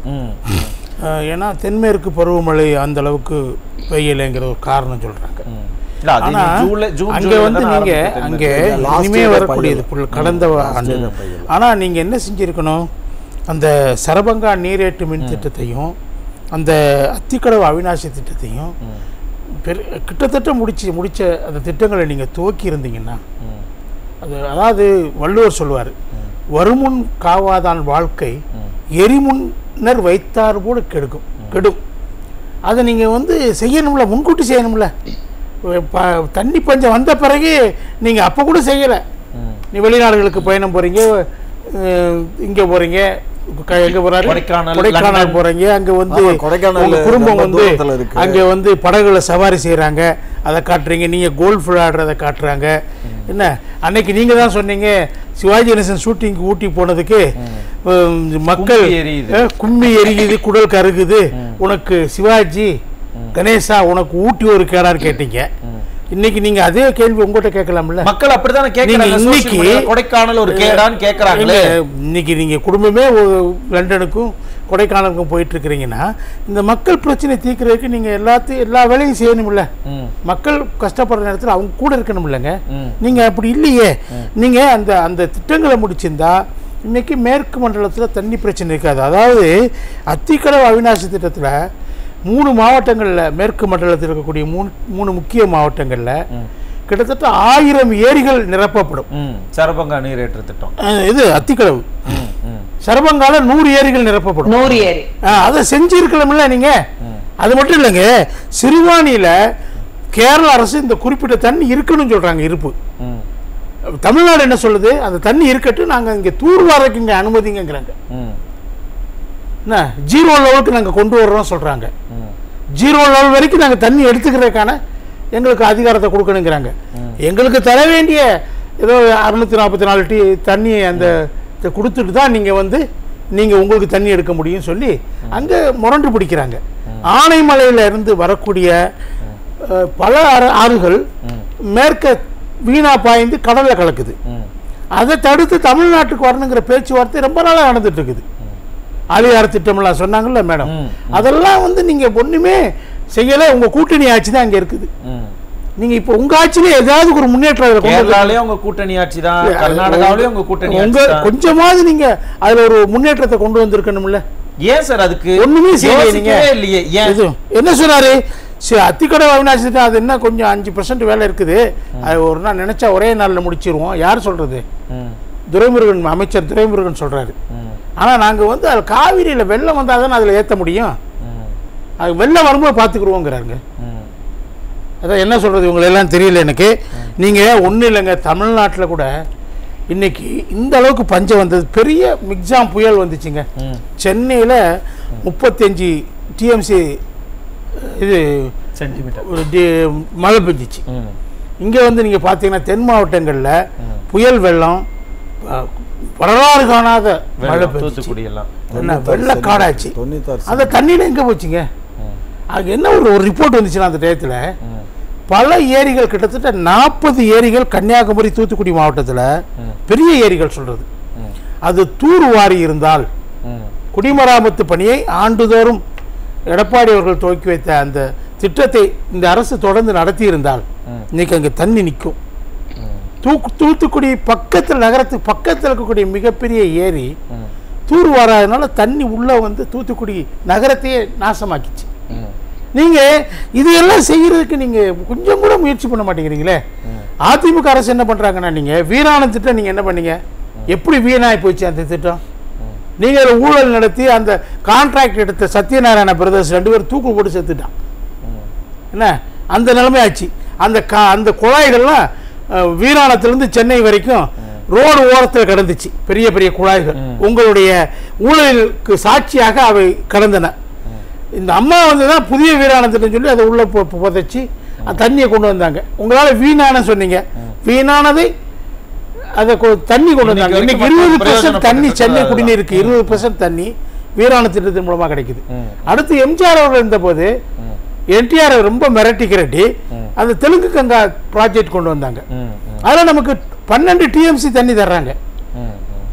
Speaker 5: அஹ் ஏன்னா தென்மேற்கு பருவமழை அந்த அளவுக்கு பெய்யலைங்கிற ஒரு காரணம் சொல்றாங்க
Speaker 1: இல்ல, அது
Speaker 5: ஆனா
Speaker 1: ஜூலை ஜூன்
Speaker 5: அங்க
Speaker 1: ஜூலைல
Speaker 5: வந்து
Speaker 1: தானே
Speaker 5: நீங்க
Speaker 1: ஆரம்பிச்சது
Speaker 5: அங்க
Speaker 1: தென்மேற்கு.
Speaker 3: Last
Speaker 5: இனிமே
Speaker 3: year
Speaker 5: வரக்கூடியது
Speaker 3: பையன்.
Speaker 5: புல் கடந்த ஆண்டு
Speaker 3: year பையன்.
Speaker 5: ஆனா நீங்க என்ன செஞ்சிருக்கணும் அந்த சரபங்கா நீரேற்று மின் திட்டத்தையும் அந்த அத்திக்கடவு அவிநாசி திட்டத்தையும் பெரு- கிட்டத்தட்ட முடிச்சு முடிச்ச அந்த திட்டங்களை நீங்க துவக்கி இருந்தீங்கன்னா அது அதாவது வள்ளுவர் சொல்லுவார் வருமுன் காவாதான் வாழ்க்கை எரிமுன்னர் வைத்தார் போல கெடுக்கும் கெடும் அதை நீங்கள் வந்து செய்யணும்ல முன்கூட்டி செய்யணும்ல ப- தண்ணி பஞ்சம் வந்த பிறகு நீங்கள் அப்போ கூட செய்யலை நீ வெளிநாடுகளுக்கு பயணம் போகிறீங்க இங்கே போகிறீங்க எங்கே போகிறாரு
Speaker 1: கொடைக்கானல்,
Speaker 5: கொடைக்கானல்
Speaker 1: லண்டன்.
Speaker 5: போகிறீங்க அங்கே வந்து
Speaker 3: ஆமா, கொடைக்கானல்
Speaker 5: உங்க குடும்பம்
Speaker 3: ரொம்ப
Speaker 5: வந்து
Speaker 3: தூரத்துல இருக்கு.
Speaker 5: அங்கே வந்து படகுல சவாரி செய்கிறாங்க அதை காட்டுறீங்க நீங்கள் கோல்ஃப் விளையாடுறத காட்டுறாங்க என்ன அன்னைக்கு நீங்கள் தான் சொன்னீங்க சிவாஜி கணேசன் ஷூட்டிங் ஊட்டி போனதுக்கு உம், மக்கள்
Speaker 1: கும்மி எரியுது.
Speaker 5: அஹ், கும்மி எரியுது குடல் கருகுது உனக்கு சிவாஜி கணேசா உனக்கு ஊட்டி ஒரு கேடான்னு கேட்டீங்க இன்னைக்கு நீங்க அதே கேள்வி உங்ககிட்ட கேட்கலாம்ல
Speaker 1: மக்கள் அப்படித்தானே கேக்குறாங்க
Speaker 5: நீங்க
Speaker 1: social
Speaker 5: இன்னைக்கு-
Speaker 1: media ல கொடைக்கானல் ஒரு கேடான்னு கேக்குறாங்களே
Speaker 5: இல்ல, இன்னைக்கு நீங்க குடும்பமே ஒரு லண்டனுக்கும் கொடைக்கானலுக்கும் போயிட்டு இருக்கிறீங்கன்னா இந்த மக்கள் பிரச்சனை தீர்க்கறதுக்கு நீங்க எல்லாத்தையும் எல்லா வேலையும் செய்யணும்ல
Speaker 1: ம்.
Speaker 5: மக்கள் கஷ்டப்படுற நேரத்தில் அவங்க கூட இருக்கணும் இல்லைங்க
Speaker 1: ம்.
Speaker 5: நீங்க அப்படி இல்லையே நீங்க அந்த அந்த திட்டங்களை முடிச்சிருந்தா இன்னைக்கு மேற்கு மண்டலத்தில் தண்ணி பிரச்சனை இருக்காது அதாவது அத்திக்கடவு அவிநாசி திட்டத்தில் மூணு மாவட்டங்களில் மேற்கு மண்டலத்தில் இருக்கக்கூடிய மூணு மூணு முக்கிய மாவட்டங்களில் கிட்டத்தட்ட ஆயிரம் ஏரிகள் நிரப்பப்படும்
Speaker 1: ம் சரபங்கா நீரேற்று திட்டம்
Speaker 5: அஹ் இது அத்திக்கடவு
Speaker 1: ம், ம்.
Speaker 5: சரபங்கால நூறு ஏரிகள் நிரப்பப்படும்
Speaker 2: நூறு ஏரி
Speaker 5: அஹ் அதை செஞ்சிருக்கலாம்ல நீங்க அது மட்டும் இல்லைங்க சிறுவாணியில கேரள அரசு இந்த குறிப்பிட்ட தண்ணி இருக்குன்னு சொல்றாங்க இருப்பு
Speaker 1: ம்,
Speaker 5: தமிழ்நாடு என்ன சொல்லுது அந்த தண்ணி இருக்கட்டும் நாங்க இங்க தூர்வாரக்கு இங்க அனுமதிங்கிறாங்க
Speaker 1: ம்,
Speaker 5: என்ன ஜீரோ லெவலுக்கு நாங்க கொண்டு வர்றோம் சொல்றாங்க
Speaker 1: ம்.
Speaker 5: ஜீரோ லெவல் வரைக்கும் நாங்க தண்ணி எடுத்துக்கிறதுக்கான எங்களுக்கு அதிகாரத்தை கொடுக்கணுங்கிறாங்க எங்களுக்கு தர வேண்டிய ஏதோ அறுநூத்தி நாற்பத்தி நாலு டி தண்ணி அந்த இதை கொடுத்துட்டு தான் நீங்க வந்து நீங்க உங்களுக்கு தண்ணி எடுக்க முடியும்னு சொல்லி அங்க முரண்டு பிடிக்கிறாங்க ஆனைமலையில இருந்து வரக்கூடிய அஹ், பல ஆறு- ஆறுகள் மேற்க வீணா பாய்ந்து கடல்ல கலக்குது
Speaker 1: ம்.
Speaker 5: அதை தடுத்து தமிழ்நாட்டுக்கு வரணுங்கிற பேச்சுவார்த்தை ரொம்ப நாளாக நடந்துட்டு இருக்குது ஆலியார் திட்டம்லாம் சொன்னாங்கல்ல மேடம்
Speaker 1: ம்,
Speaker 5: அதெல்லாம் வந்து நீங்க ஒண்ணுமே செய்யல உங்க கூட்டணி ஆட்சி தான் அங்க இருக்குது
Speaker 1: ம்.
Speaker 5: நீங்க இப்போ உங்க ஆட்சியில ஏதாவது ஒரு முன்னேற்றம் அதுல கொண்டு வந்து-
Speaker 1: கேரளாலயும் உங்க கூட்டணி ஆட்சி தான் கர்நாடகாவிலயும் உங்க கூட்டணி
Speaker 5: உங்க
Speaker 1: ஆட்சி தான்
Speaker 5: கொஞ்சமாவது நீங்க அதுல ஒரு முன்னேற்றத்தை கொண்டு வந்திருக்கணும்ல
Speaker 1: ஏன் சார் அதுக்கு
Speaker 5: ஒண்ணுமே செய்யலையே நீங்க.
Speaker 1: யோசிக்கவே இல்லையே ஏன்
Speaker 5: இது என்ன சொன்னாரு சரி அத்திக்கடை அவினாசி திட்டம் அது என்ன கொஞ்சம் அஞ்சு பர்சன்ட் வேலை இருக்குது அது ஒரு நாள் நினைச்சா ஒரே நாள்ல முடிச்சிருவோம் யார் சொல்றது
Speaker 1: ம்,
Speaker 5: துரைமுருகன் அமைச்சர் துரைமுருகன் சொல்றாரு
Speaker 1: ம்.
Speaker 5: ஆனால் நாங்கள் வந்து அது காவிரியில் வெள்ளம் வந்தால் தானே அதில் ஏற்ற முடியும்
Speaker 1: ம்,
Speaker 5: அது வெள்ளம் வரும்போது பார்த்துக்குருவோங்கிறாங்க
Speaker 1: ம்,
Speaker 5: அதான் என்ன சொல்கிறது இவங்களை எல்லாம் தெரியல எனக்கு நீங்கள் ஒன்றும் இல்லைங்க தமிழ்நாட்டில் கூட இன்னைக்கு இந்த அளவுக்கு பஞ்சம் வந்தது பெரிய மிக்ஜாம் புயல் வந்துச்சுங்க
Speaker 1: ம்.
Speaker 5: சென்னையில் முப்பத்தஞ்சு டிஎம்சி இது
Speaker 1: சென்டிமீட்டர்
Speaker 5: ஒரு டி மழை பெஞ்சிச்சு
Speaker 1: ம்,
Speaker 5: இங்கே வந்து நீங்கள் பார்த்தீங்கன்னா தென் மாவட்டங்களில்
Speaker 1: ம்.
Speaker 5: புயல் வெள்ளம் அஹ், வரலாறு காணாத மழை
Speaker 1: வெள்ளம்,
Speaker 5: பெஞ்சிச்சு
Speaker 1: தூத்துக்குடி எல்லாம்
Speaker 5: என்ன வெள்ளக்காடாச்சு
Speaker 3: தொண்ணூத்தாறு
Speaker 5: அந்த தண்ணியில் எங்கே போச்சுங்க
Speaker 1: ம்,
Speaker 5: அது என்ன ஒரு ஒரு ரிப்போர்ட் வந்துச்சுன்னா அந்த டயத்தில்
Speaker 1: ம்,
Speaker 5: பல ஏரிகள் கிட்டத்தட்ட நாற்பது ஏரிகள் கன்னியாகுமரி தூத்துக்குடி மாவட்டத்தில்
Speaker 1: ம்.
Speaker 5: பெரிய ஏரிகள் சொல்கிறது
Speaker 1: ம்,
Speaker 5: அது தூர்வாரி இருந்தால்
Speaker 1: ம்,
Speaker 5: குடிமராமத்து பணியை ஆண்டுதோறும் எடப்பாடி அவர்கள் துவக்கி வைத்த அந்த திட்டத்தை இந்த அரசு தொடர்ந்து நடத்தி இருந்தால்
Speaker 1: ம்.
Speaker 5: இன்னைக்கு அங்கே தண்ணி நிற்கும்
Speaker 1: ம்,
Speaker 5: தூக்கு தூத்துக்குடி பக்கத்தில் நகரத்துக்கு பக்கத்தில் இருக்கக்கூடிய மிகப்பெரிய ஏரி
Speaker 1: ம்,
Speaker 5: தூர் வராதனால தண்ணி உள்ளே வந்து தூத்துக்குடி நகரத்தையே நாசமாக்கிச்சு
Speaker 1: ம்,
Speaker 5: நீங்கள் இதையெல்லாம் செய்கிறதுக்கு நீங்கள் கொஞ்சம் கூட முயற்சி பண்ண மாட்டேங்கிறீங்களே அதிமுக அரசு என்ன பண்ணுறாங்கன்னா நீங்கள் வீராணம் திட்டம் நீங்கள் என்ன பண்ணீங்க எப்படி வீணாகி போச்சு அந்த திட்டம் நீங்கள் அதில் ஊழல் நடத்தி அந்த கான்ட்ராக்ட் எடுத்த சத்யநாராயண பிரதர்ஸ் ரெண்டு பேரும் தூக்கு போட்டு செத்துட்டான் என்ன அந்த நிலைமை ஆச்சு அந்த கா அந்த குழாய்கள்லாம் அஹ், வீராணத்திலிருந்து சென்னை வரைக்கும் ரோடு ஓரத்தில் கிடந்துச்சு பெரிய பெரிய குழாய்கள் உங்களுடைய ஊழலுக்கு சாட்சியாக அவை கடந்தன இந்த அம்மா வந்து தான் புதிய வீராணத்திட்டம் சொல்லி அதை உள்ளே பு- பு- புதைச்சி அந்த தண்ணியை கொண்டு வந்தாங்க உங்களால் வீணான சொன்னீங்க வீணானதை அதை கொ- தண்ணி கொண்டு வந்தாங்க
Speaker 1: இன்னைக்கு
Speaker 5: இன்னைக்கு இருபது
Speaker 1: வரைக்கும்
Speaker 5: பர்சன்ட் தண்ணி சென்னை
Speaker 1: பிரயோஜனப்பட்டிருக்கிறது
Speaker 5: குடிநீருக்கு இருபது பர்சன்ட் தண்ணி வீராண திட்டத்தின் மூலமாக கிடைக்குது
Speaker 1: ம்.
Speaker 5: அடுத்து எம்ஜிஆர் அவர்கள் இருந்தபோது என்டிஆர் ரொம்ப மிரட்டி கிரட்டி அந்த தெலுங்கு கங்கா ப்ராஜெக்ட் கொண்டு வந்தாங்க
Speaker 1: ம், ம்,
Speaker 5: அதில் நமக்கு பன்னெண்டு டிஎம்சி தண்ணி தர்றாங்க
Speaker 1: ம், ம்.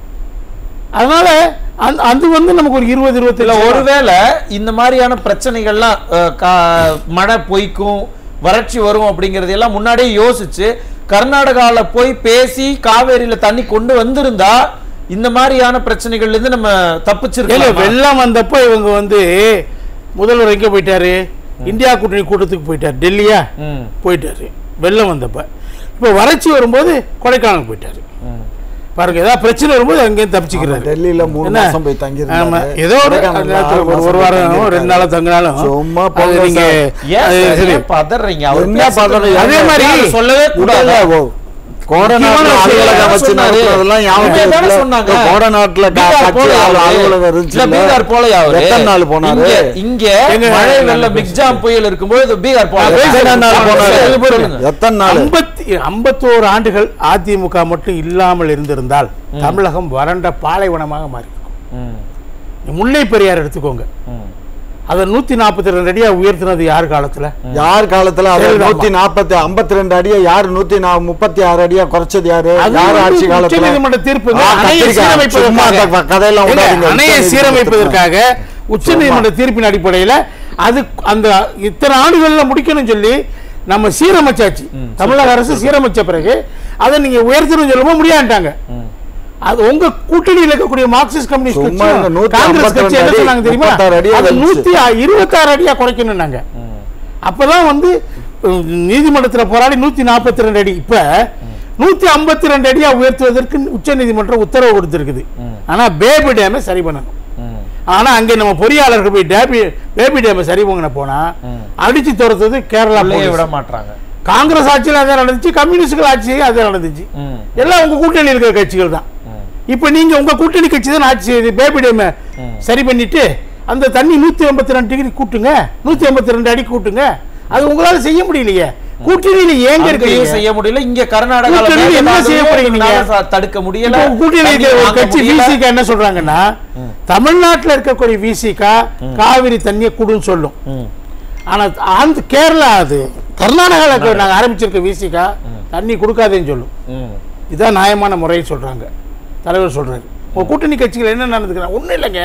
Speaker 5: அதனால அந்த அது வந்து நமக்கு ஒரு இருபது
Speaker 1: இல்ல
Speaker 5: இருபத்தி
Speaker 1: ஒருவேளை இந்த மாதிரியான பிரச்சனைகள்லாம் அஹ், கா- மழை பொய்க்கும் வறட்சி வரும் அப்படிங்கறது எல்லாம் முன்னாடியே யோசிச்சு கர்நாடகால போய் பேசி காவேரியில தண்ணி கொண்டு வந்திருந்தா இந்த மாதிரியான பிரச்சனைகள்ல இருந்து நம்ம
Speaker 5: இல்ல
Speaker 1: தப்பிச்சிருக்கோம்
Speaker 5: வெள்ளம் வந்தப்போ இவங்க வந்து முதல்வர் எங்க போயிட்டாரு இந்தியா கூட்டணி கூட்டத்துக்கு போயிட்டார் டெல்லியா போயிட்டாரு வெள்ளம் வந்தப்ப இப்போ வறட்சி வரும்போது கொடைக்கானல் போயிட்டாரு பாருங்க ஏதாவது பிரச்சனை வரும்போது அங்கேயும் தப்பிச்சுக்கிறாரு
Speaker 3: டெல்லியில மூணு
Speaker 5: என்ன?
Speaker 3: மாசம் போய் தங்கி
Speaker 5: ஆமா ஏதோ ஒரு அந்த நேரத்துல ஒரு ஒரு வாரம் ரெண்டு நாளா தங்கினாலும்
Speaker 3: சும்மா
Speaker 5: அது
Speaker 3: போங்க
Speaker 5: நீங்க
Speaker 1: ஏன்
Speaker 5: அது
Speaker 1: சார்,
Speaker 5: சரி
Speaker 1: ஏன் பதறீங்க அவர்
Speaker 3: என்ன
Speaker 1: பேசுறது
Speaker 3: பதறீங்க?
Speaker 5: அதே மாதிரி
Speaker 1: யாரும் சொல்லவே கூடாது
Speaker 3: கோடநாட்டுல
Speaker 1: முக்கியமான விஷயம்
Speaker 3: அலுவலகம்
Speaker 1: யார்
Speaker 3: வச்சு
Speaker 1: சொன்னாரு?
Speaker 3: நடத்துறதெல்லாம் ஞாபகம்
Speaker 1: இவங்க தானே
Speaker 3: இருக்குல்ல?
Speaker 1: சொன்னாங்க.
Speaker 3: இப்ப கோடநாட்டுல க-
Speaker 1: பீகார்
Speaker 3: கட்சி
Speaker 1: போலையா
Speaker 3: அலு-
Speaker 1: அவரு?
Speaker 3: அலுவலகம்
Speaker 1: இல்ல,
Speaker 3: இருந்துச்சுல்ல?
Speaker 1: பீகார் போலையா அவரு?
Speaker 3: எத்தனை நாள் போனாரு
Speaker 1: இங்க- இங்க
Speaker 5: எங்க-
Speaker 1: மழை
Speaker 5: நான்
Speaker 1: வெள்ளம்
Speaker 5: பேசுறேன்.
Speaker 1: பிக்ஜாம் புயல் இருக்கும்போது பீகார் போல
Speaker 3: எத்தனை நாள் போனாரு
Speaker 1: சொல்லுங்க.
Speaker 3: எத்தனை நாள்
Speaker 5: ஐம்பத்தி ஐம்பத்தோரு ஆண்டுகள் அதிமுக மட்டும் இல்லாமல் இருந்திருந்தால் தமிழகம் வறண்ட பாலைவனமாக மாறி இருக்கும்.
Speaker 1: ம்,
Speaker 5: முல்லை பெரியார் எடுத்துக்கோங்க
Speaker 1: ம்,
Speaker 5: அதை நூத்தி நாற்பத்தி ரெண்டு அடியா உயர்த்தினது யார் காலத்துல
Speaker 3: யார் காலத்துல அது
Speaker 5: ஜெயலலிதா
Speaker 3: நூத்தி நாற்பத்தி ஐம்பத்தி ரெண்டு அடியா யாரு நூத்தி நா- முப்பத்தி ஆறு அடியா குறைச்சது யாரு
Speaker 5: அது
Speaker 3: யார்
Speaker 5: வந்து
Speaker 3: ஆட்சி காலத்துல
Speaker 5: உச்சநீதிமன்ற தீர்ப்புங்க.
Speaker 3: ஆ,
Speaker 5: அணையை
Speaker 3: கத்திரிக்காய். சும்மா
Speaker 5: சீரமைப்பதற்காக.
Speaker 3: க- கதையெல்லாம்
Speaker 5: ஏங்க,
Speaker 3: விடாதீங்க.
Speaker 5: அணையை
Speaker 3: உச்சநீதிமன்றத்துக்கு.
Speaker 5: சீரமைப்பதற்காக உச்சநீதிமன்ற தீர்ப்பின் அடிப்படையில அது அந்த இத்தனை ஆண்டுகள்ல முடிக்கணும்னு சொல்லி நம்ம சீரமைச்சாச்சு தமிழக அரசு சீரமைச்ச பிறகு அதை நீங்க உயர்த்தணும் சொல்லும்போது முடியாண்டாங்க அது உங்க கூட்டணியில் இருக்கக்கூடிய மார்க்சிஸ்ட் கம்யூனிஸ்ட்
Speaker 3: சும்மா
Speaker 5: கட்சியும்
Speaker 3: இங்க நூத்தி
Speaker 5: காங்கிரஸ் கட்சி என்ன
Speaker 3: ஐம்பத்தி ரெண்டு
Speaker 5: சொன்னாங்க தெரியுமா
Speaker 3: முப்பத்தாறு அடியா
Speaker 5: அது
Speaker 3: வந்துச்சு.
Speaker 5: நூத்தி இருபத்தாறு அடியா குறைக்கணும்னாங்க அப்பதான் வந்து உம், நீதிமன்றத்துல போராடி நூத்தி நாற்பத்தி ரெண்டு அடி இப்ப நூத்தி ஐம்பத்தி ரெண்டு அடியா உயர்த்துவதற்கு உச்ச நீதிமன்றம் உத்தரவு கொடுத்திருக்குது ஆனா பேபி டேமை சரி பண்ணணும்
Speaker 1: ம்.
Speaker 5: ஆனா அங்க நம்ம பொறியாளர்கள் போய் டேபி பேபி டேமை சரி பண்ண போனா அடிச்சு துரத்துறது கேரளா
Speaker 1: உள்ளே
Speaker 5: police.
Speaker 1: விட மாட்டாங்க
Speaker 5: காங்கிரஸ் ஆட்சியில் அதே நடந்துச்சு கம்யூனிஸ்டுகள் ஆட்சியும் அதே நடந்துச்சு
Speaker 1: ம்,
Speaker 5: எல்லாம் உங்க கூட்டணி இருக்கிற கட்சிகள் தான்
Speaker 1: ம்.
Speaker 5: இப்ப நீங்க உங்க கூட்டணி கட்சி தான் ஆட்சி செய்யுது பேபி டேமை சரி பண்ணிட்டு அந்த தண்ணி நூத்தி ஐம்பத்தி ரெண்டு டிகிரி கூட்டுங்க நூத்தி ஐம்பத்தி ரெண்டு அடி கூட்டுங்க அது உங்களால செய்ய முடியலையே கூட்டணியில ஏங்க
Speaker 1: அங்கேயும்
Speaker 5: இருக்கீங்க
Speaker 1: செய்ய முடியல இங்க கர்நாடகால
Speaker 5: கூட்டணியில என்ன
Speaker 1: மேகதாதுல
Speaker 5: செய்ய போறீங்க நீங்க?
Speaker 1: உங்களால ச- தடுக்க முடியல
Speaker 5: இப்போ கூட்டணி
Speaker 1: தண்ணி
Speaker 5: இருக்கிற ஒரு
Speaker 1: வாங்க
Speaker 5: கட்சி
Speaker 1: முடியல.
Speaker 5: விசிக என்ன சொல்றாங்கன்னா தமிழ்நாட்டுல இருக்கக்கூடிய விசிக காவிரி தண்ணியை குடுன்னு சொல்லும்
Speaker 1: ம்,
Speaker 5: ஆனா அந்த கேரளா அது கர்நாடகாவில் நாங்க ஆரம்பிச்சிருக்க விசிக தண்ணி கொடுக்காதேன்னு சொல்லும்
Speaker 1: ம்,
Speaker 5: இதான் நியாயமான முறையை சொல்றாங்க தலைவர் சொல்றாரு உங்க கூட்டணி கட்சிகள் என்ன நடந்துக்கிறாங்க ஒண்ணும் இல்லைங்க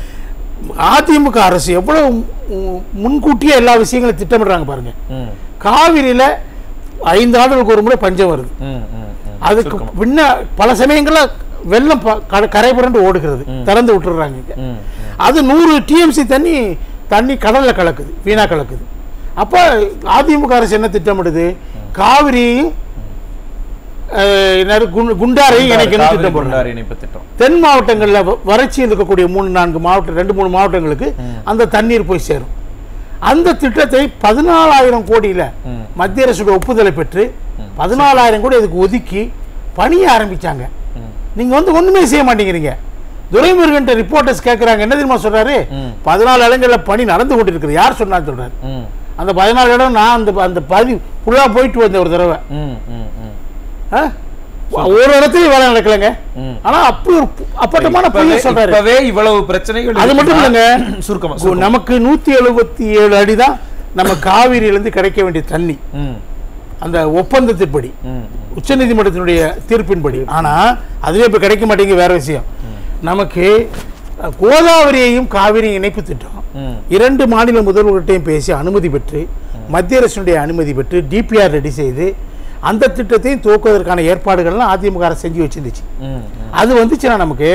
Speaker 5: அதிமுக அரசு எவ்வளவு மு- முன்கூட்டியே எல்லா விஷயங்களையும் திட்டமிடுறாங்க பாருங்க
Speaker 1: ம்,
Speaker 5: காவிரியில ஐந்து ஆண்டுகளுக்கு ஒரு முறை பஞ்சம் வருது
Speaker 1: ம், ம், ம்.
Speaker 5: அதுக்கு பின்ன பல சமயங்கள்ல வெள்ளம் ப- க- கரை புரண்டு ஓடுகிறது திறந்து விட்டுறாங்க இங்க.
Speaker 1: ம்,
Speaker 5: அது நூறு டிஎம்சி தண்ணி தண்ணி கடல்ல கலக்குது வீணா கலக்குது அப்போ அதிமுக அரசு என்ன திட்டமிடுது காவிரியையும் அஹ், என்னது குண்டு- குண்டாரை இணைக்கணும்
Speaker 1: காவிரி
Speaker 5: திட்டம் போடுறாங்க
Speaker 1: குண்டாறு இணைப்பு திட்டம்
Speaker 5: தென் மாவட்டங்களில் வ- வறட்சி இருக்கக்கூடிய மூணு நான்கு மாவட்டம் ரெண்டு மூணு மாவட்டங்களுக்கு அந்த தண்ணீர் போய் சேரும் அந்த திட்டத்தை பதினாலாயிரம் கோடியில மத்திய அரசோட ஒப்புதலை பெற்று பதினாலாயிரம் கோடி அதுக்கு ஒதுக்கி பணிய ஆரம்பிச்சாங்க நீங்க வந்து ஒண்ணுமே செய்ய மாட்டேங்கிறீங்க துரைமுருகன் ரிப்போர்ட்டர்ஸ் கேட்குறாங்க என்ன தெரியுமா சொல்றாரு பதினாலு இடங்கள்ல பணி நடந்து கொண்டிருக்கிறது யார் சொன்னான்னு சொல்றாரு
Speaker 1: ம்
Speaker 5: அந்த பதினாலு இடம் நான் அந்த அந்த பதி ஃபுல்லாக போயிட்டு வந்தேன் ஒரு தடவை
Speaker 1: ம் ம் ம்
Speaker 5: ஆ? ஒரு இடத்துலயும் வேலை நடக்கலைங்க
Speaker 1: ம்.
Speaker 5: ஆனா அப்படி ஒரு பு- அப்பட்டமான பொய்யை
Speaker 1: இப்பவே-
Speaker 5: சொல்றாரு
Speaker 1: இப்பவே இவ்வளவு பிரச்சனைகள்
Speaker 5: அது மட்டும்
Speaker 1: இருக்குன்னா-
Speaker 5: இல்லைங்க
Speaker 1: சுருக்கமா
Speaker 5: கு-
Speaker 1: சுருக்கமா.
Speaker 5: நமக்கு நூத்தி எழுபத்தி ஏழு அடி தான் நம்ம காவிரியிலிருந்து கிடைக்க வேண்டிய தண்ணி
Speaker 1: ம்
Speaker 5: அந்த ஒப்பந்தத்தின்படி
Speaker 1: ம்
Speaker 5: உச்சநீதிமன்றத்தினுடைய தீர்ப்பின்படி ஆனா அதுவே இப்ப கிடைக்க மாட்டேங்குது வேற விஷயம் நமக்கு அஹ், கோதாவரியையும் காவிரியும் இணைப்பு திட்டம்
Speaker 1: ம்.
Speaker 5: இரண்டு மாநில முதல்வர்கள்ட்டையும் பேசி அனுமதி பெற்று மத்திய அரசினுடைய அனுமதி பெற்று டிபிஆர் ரெடி செய்து அந்த திட்டத்தையும் துவக்குவதற்கான ஏற்பாடுகள்லாம் அதிமுக அரசு செஞ்சு வச்சிருந்துச்சு
Speaker 1: ம்
Speaker 5: அது வந்துச்சுன்னா நமக்கு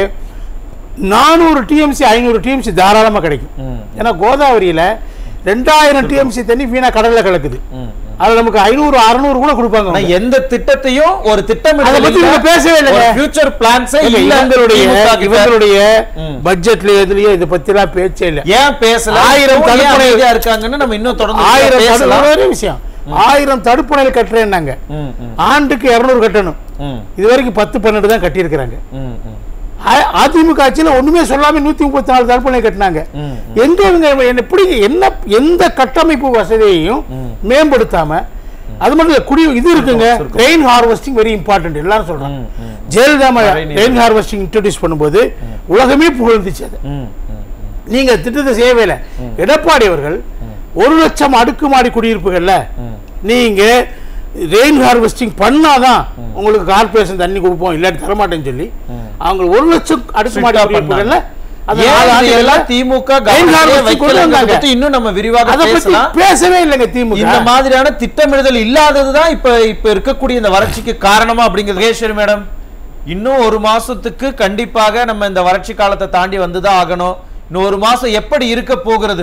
Speaker 5: நானூறு டிஎம்சி ஐநூறு டிஎம்சி தாராளமாக கிடைக்கும்
Speaker 1: ம்.
Speaker 5: ஏன்னா கோதாவரியில் ரெண்டாயிரம் டிஎம்சி தண்ணி வீணா கடல்ல கலக்குது
Speaker 1: ம்.
Speaker 5: அதுல நமக்கு ஐநூறு அறுநூறு கூட கொடுப்பாங்க
Speaker 1: ஆனா
Speaker 5: அவங்க.
Speaker 1: எந்த திட்டத்தையும் ஒரு திட்டமிடல்
Speaker 5: அதை பத்தி
Speaker 1: இல்ல.
Speaker 5: நீங்க பேசவே இல்லைங்க.
Speaker 1: ஒரு ஃபியூச்சர் பிளான்ஸே
Speaker 5: இல்ல,
Speaker 1: இல்ல
Speaker 5: இவங்களுடைய
Speaker 1: திமுக கிட்ட.
Speaker 5: இவங்களுடைய
Speaker 1: ம்.
Speaker 5: பட்ஜெட்ல எதுலயோ இதை பத்தி எல்லாம் பேச்சே இல்ல
Speaker 1: ஏன் பேசல
Speaker 5: ஆயிரம்
Speaker 1: ஏன்
Speaker 5: தடுப்பணை-
Speaker 1: அமைதியா இருக்காங்கன்னு நம்ம இன்னும் தொடர்ந்து
Speaker 5: ஆயிரம்
Speaker 1: பேசலாம்
Speaker 5: தடு- ஒரே விஷயம் ஆயிரம் தடுப்பணைகள் கட்டுறேன்னாங்க
Speaker 1: ம், ம்,
Speaker 5: ஆண்டுக்கு இருநூறு கட்டணும்
Speaker 1: ம்,
Speaker 5: இது வரைக்கும் பத்து பன்னெண்டு தான் கட்டியிருக்கிறாங்க
Speaker 1: ம், ம்,
Speaker 5: அ- அதிமுக ஆட்சியில் ஒண்ணுமே சொல்லாம நூத்தி முப்பத்தி நாலு தடுப்பணை கட்டினாங்க
Speaker 1: ம்,
Speaker 5: எங்க இவங்க என்ன எப்படி என்ன எந்த கட்டமைப்பு வசதியையும் மேம்படுத்தாம அது மட்டும் இல்ல குடி இது இருக்குங்க ரெயின் ஹார்வெஸ்டிங் வெரி இம்பார்ட்டன்ட் எல்லாரும் சொல்றாங்க
Speaker 1: ம், ம்,
Speaker 5: ஜெயலலிதா
Speaker 1: மழைநீர்.
Speaker 5: ரெயின் ஹார்வெஸ்டிங் இன்ட்ரடியூஸ் பண்ணும்போது உலகமே புகழ்ந்துச்சு அது
Speaker 1: ம், ம்,
Speaker 5: நீங்க திட்டத்தை செய்யவே இல்லை எடப்பாடி அவர்கள் ஒரு லட்சம் அடுக்குமாடி குடியிருப்புகள்ல நீங்க ரெயின் ஹார்வெஸ்டிங் பண்ணாதான் உங்களுக்கு கார்பரேஷன் தண்ணி கொடுப்போம் இல்லாட்டி தரமாட்டேன்னு சொல்லி அவங்க ஒரு லட்சம் அடுக்குமாடி
Speaker 1: Strict ஆ
Speaker 5: குடியிருப்புகள்ல அந்த
Speaker 1: ஏன்
Speaker 5: நாலு
Speaker 1: இது
Speaker 5: ஆண்டுகள்ல
Speaker 1: எல்லாம் திமுக
Speaker 5: rain
Speaker 1: கவனத்திலே
Speaker 5: harvesting கொண்டு
Speaker 1: வைக்கலங்கிறத
Speaker 5: வந்தாங்க.
Speaker 1: பத்தி இன்னும் நம்ம விரிவாக
Speaker 5: அதை பத்தி
Speaker 1: பேசலாம்
Speaker 5: பேசவே இல்லைங்க திமுக
Speaker 1: இந்த மாதிரியான திட்டமிடுதல் இல்லாததுதான் இப்ப இப்ப இருக்கக்கூடிய இந்த வறட்சிக்கு காரணமா அப்படிங்கிறது கேஸ்வரி மேடம் இன்னும் ஒரு மாசத்துக்கு கண்டிப்பாக நம்ம இந்த வறட்சி காலத்தை தாண்டி வந்துதான் ஆகணும் இன்னும் ஒரு மாசம் எப்படி இருக்க போகிறது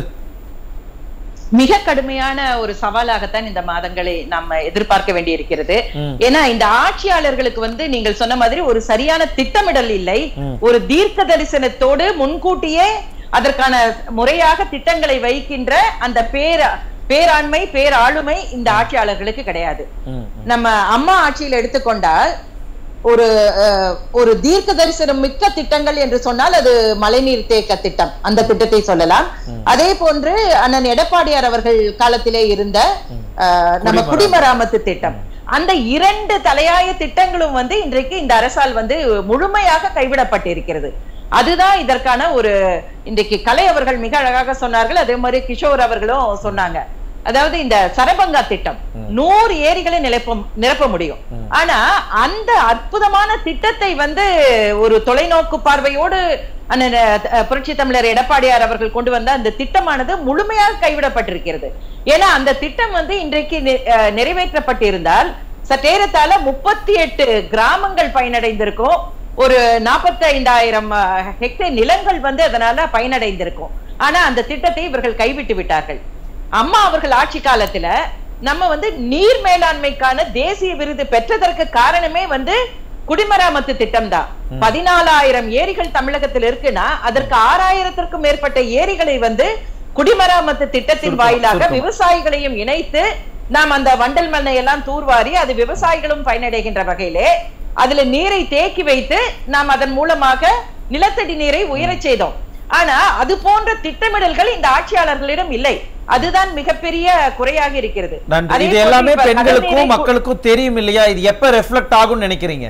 Speaker 2: மிக கடுமையான ஒரு சவாலாகத்தான் இந்த மாதங்களை நம்ம எதிர்பார்க்க வேண்டியிருக்கிறது
Speaker 1: ம்.
Speaker 2: ஏன்னா இந்த ஆட்சியாளர்களுக்கு வந்து நீங்கள் சொன்ன மாதிரி ஒரு சரியான திட்டமிடல் இல்லை ஒரு தீர்க்க தரிசனத்தோடு முன்கூட்டியே அதற்கான முறையாக திட்டங்களை வைக்கின்ற அந்த பேர பேராண்மை பேராளுமை இந்த ஆட்சியாளர்களுக்கு கிடையாது
Speaker 1: ம்,
Speaker 2: நம்ம அம்மா ஆட்சியில் எடுத்துக்கொண்டால் ஒரு அஹ், ஒரு தீர்க்க தரிசனம் மிக்க திட்டங்கள் என்று சொன்னால் அது மழைநீர் தேக்க திட்டம் அந்த திட்டத்தை சொல்லலாம் அதே போன்று அண்ணன் எடப்பாடியார் அவர்கள் காலத்திலே இருந்த அஹ், நம்ம குடிமராமத்து திட்டம் அந்த இரண்டு தலையாய திட்டங்களும் வந்து இன்றைக்கு இந்த அரசால் வந்து முழுமையாக கைவிடப்பட்டிருக்கிறது அதுதான் இதற்கான ஒரு இன்றைக்கு கலை அவர்கள் மிக அழகாக சொன்னார்கள் அதே மாதிரி கிஷோர் அவர்களும் சொன்னாங்க அதாவது இந்த சரபங்கா திட்டம் நூறு ஏரிகளை நிரப்ப நிரப்ப முடியும் ஆனா அந்த அற்புதமான திட்டத்தை வந்து ஒரு தொலைநோக்கு பார்வையோடு அண்ணன் அஹ், புரட்சி தமிழர் எடப்பாடியார் அவர்கள் கொண்டு வந்த அந்த திட்டமானது முழுமையாக கைவிடப்பட்டிருக்கிறது ஏன்னா அந்த திட்டம் வந்து இன்றைக்கு நி- அஹ், நிறைவேற்றப்பட்டிருந்தால் சற்றேறத்தாழ முப்பத்தி எட்டு கிராமங்கள் பயனடைந்திருக்கும் ஒரு நாற்பத்தைந்தாயிரம் ஹெக்டேர் நிலங்கள் வந்து அதனால பயனடைந்திருக்கும் ஆனா அந்த திட்டத்தை இவர்கள் கைவிட்டு விட்டார்கள் அம்மா அவர்கள் ஆட்சி காலத்துல நம்ம வந்து நீர் மேலாண்மைக்கான தேசிய விருது பெற்றதற்கு காரணமே வந்து குடிமராமத்து திட்டம் தான் பதினாலாயிரம் ஏரிகள் தமிழகத்தில் இருக்குன்னா அதற்கு ஆறாயிரத்திற்கும் மேற்பட்ட ஏரிகளை வந்து குடிமராமத்து திட்டத்தின் வாயிலாக விவசாயிகளையும் இணைத்து நாம் அந்த வண்டல் மண்ணை எல்லாம் தூர்வாரி அது விவசாயிகளும் பயனடைகின்ற வகையிலே அதுல நீரை தேக்கி வைத்து நாம் அதன் மூலமாக நிலத்தடி நீரை உயரச் செய்தோம் ஆனா அது போன்ற திட்டமிடல்கள் இந்த ஆட்சியாளர்களிடம் இல்லை அதுதான் மிகப்பெரிய குறையாக இருக்கிறது
Speaker 1: நன்றி
Speaker 2: அதே
Speaker 1: இது
Speaker 2: போன்று
Speaker 1: எல்லாமே
Speaker 2: இப்ப கடல்
Speaker 1: பெண்களுக்கும்
Speaker 2: நீரை கு-
Speaker 1: மக்களுக்கும் தெரியும் இல்லையா இது எப்ப ரெஃப்ளெக்ட் ஆகும்னு நினைக்கிறீங்க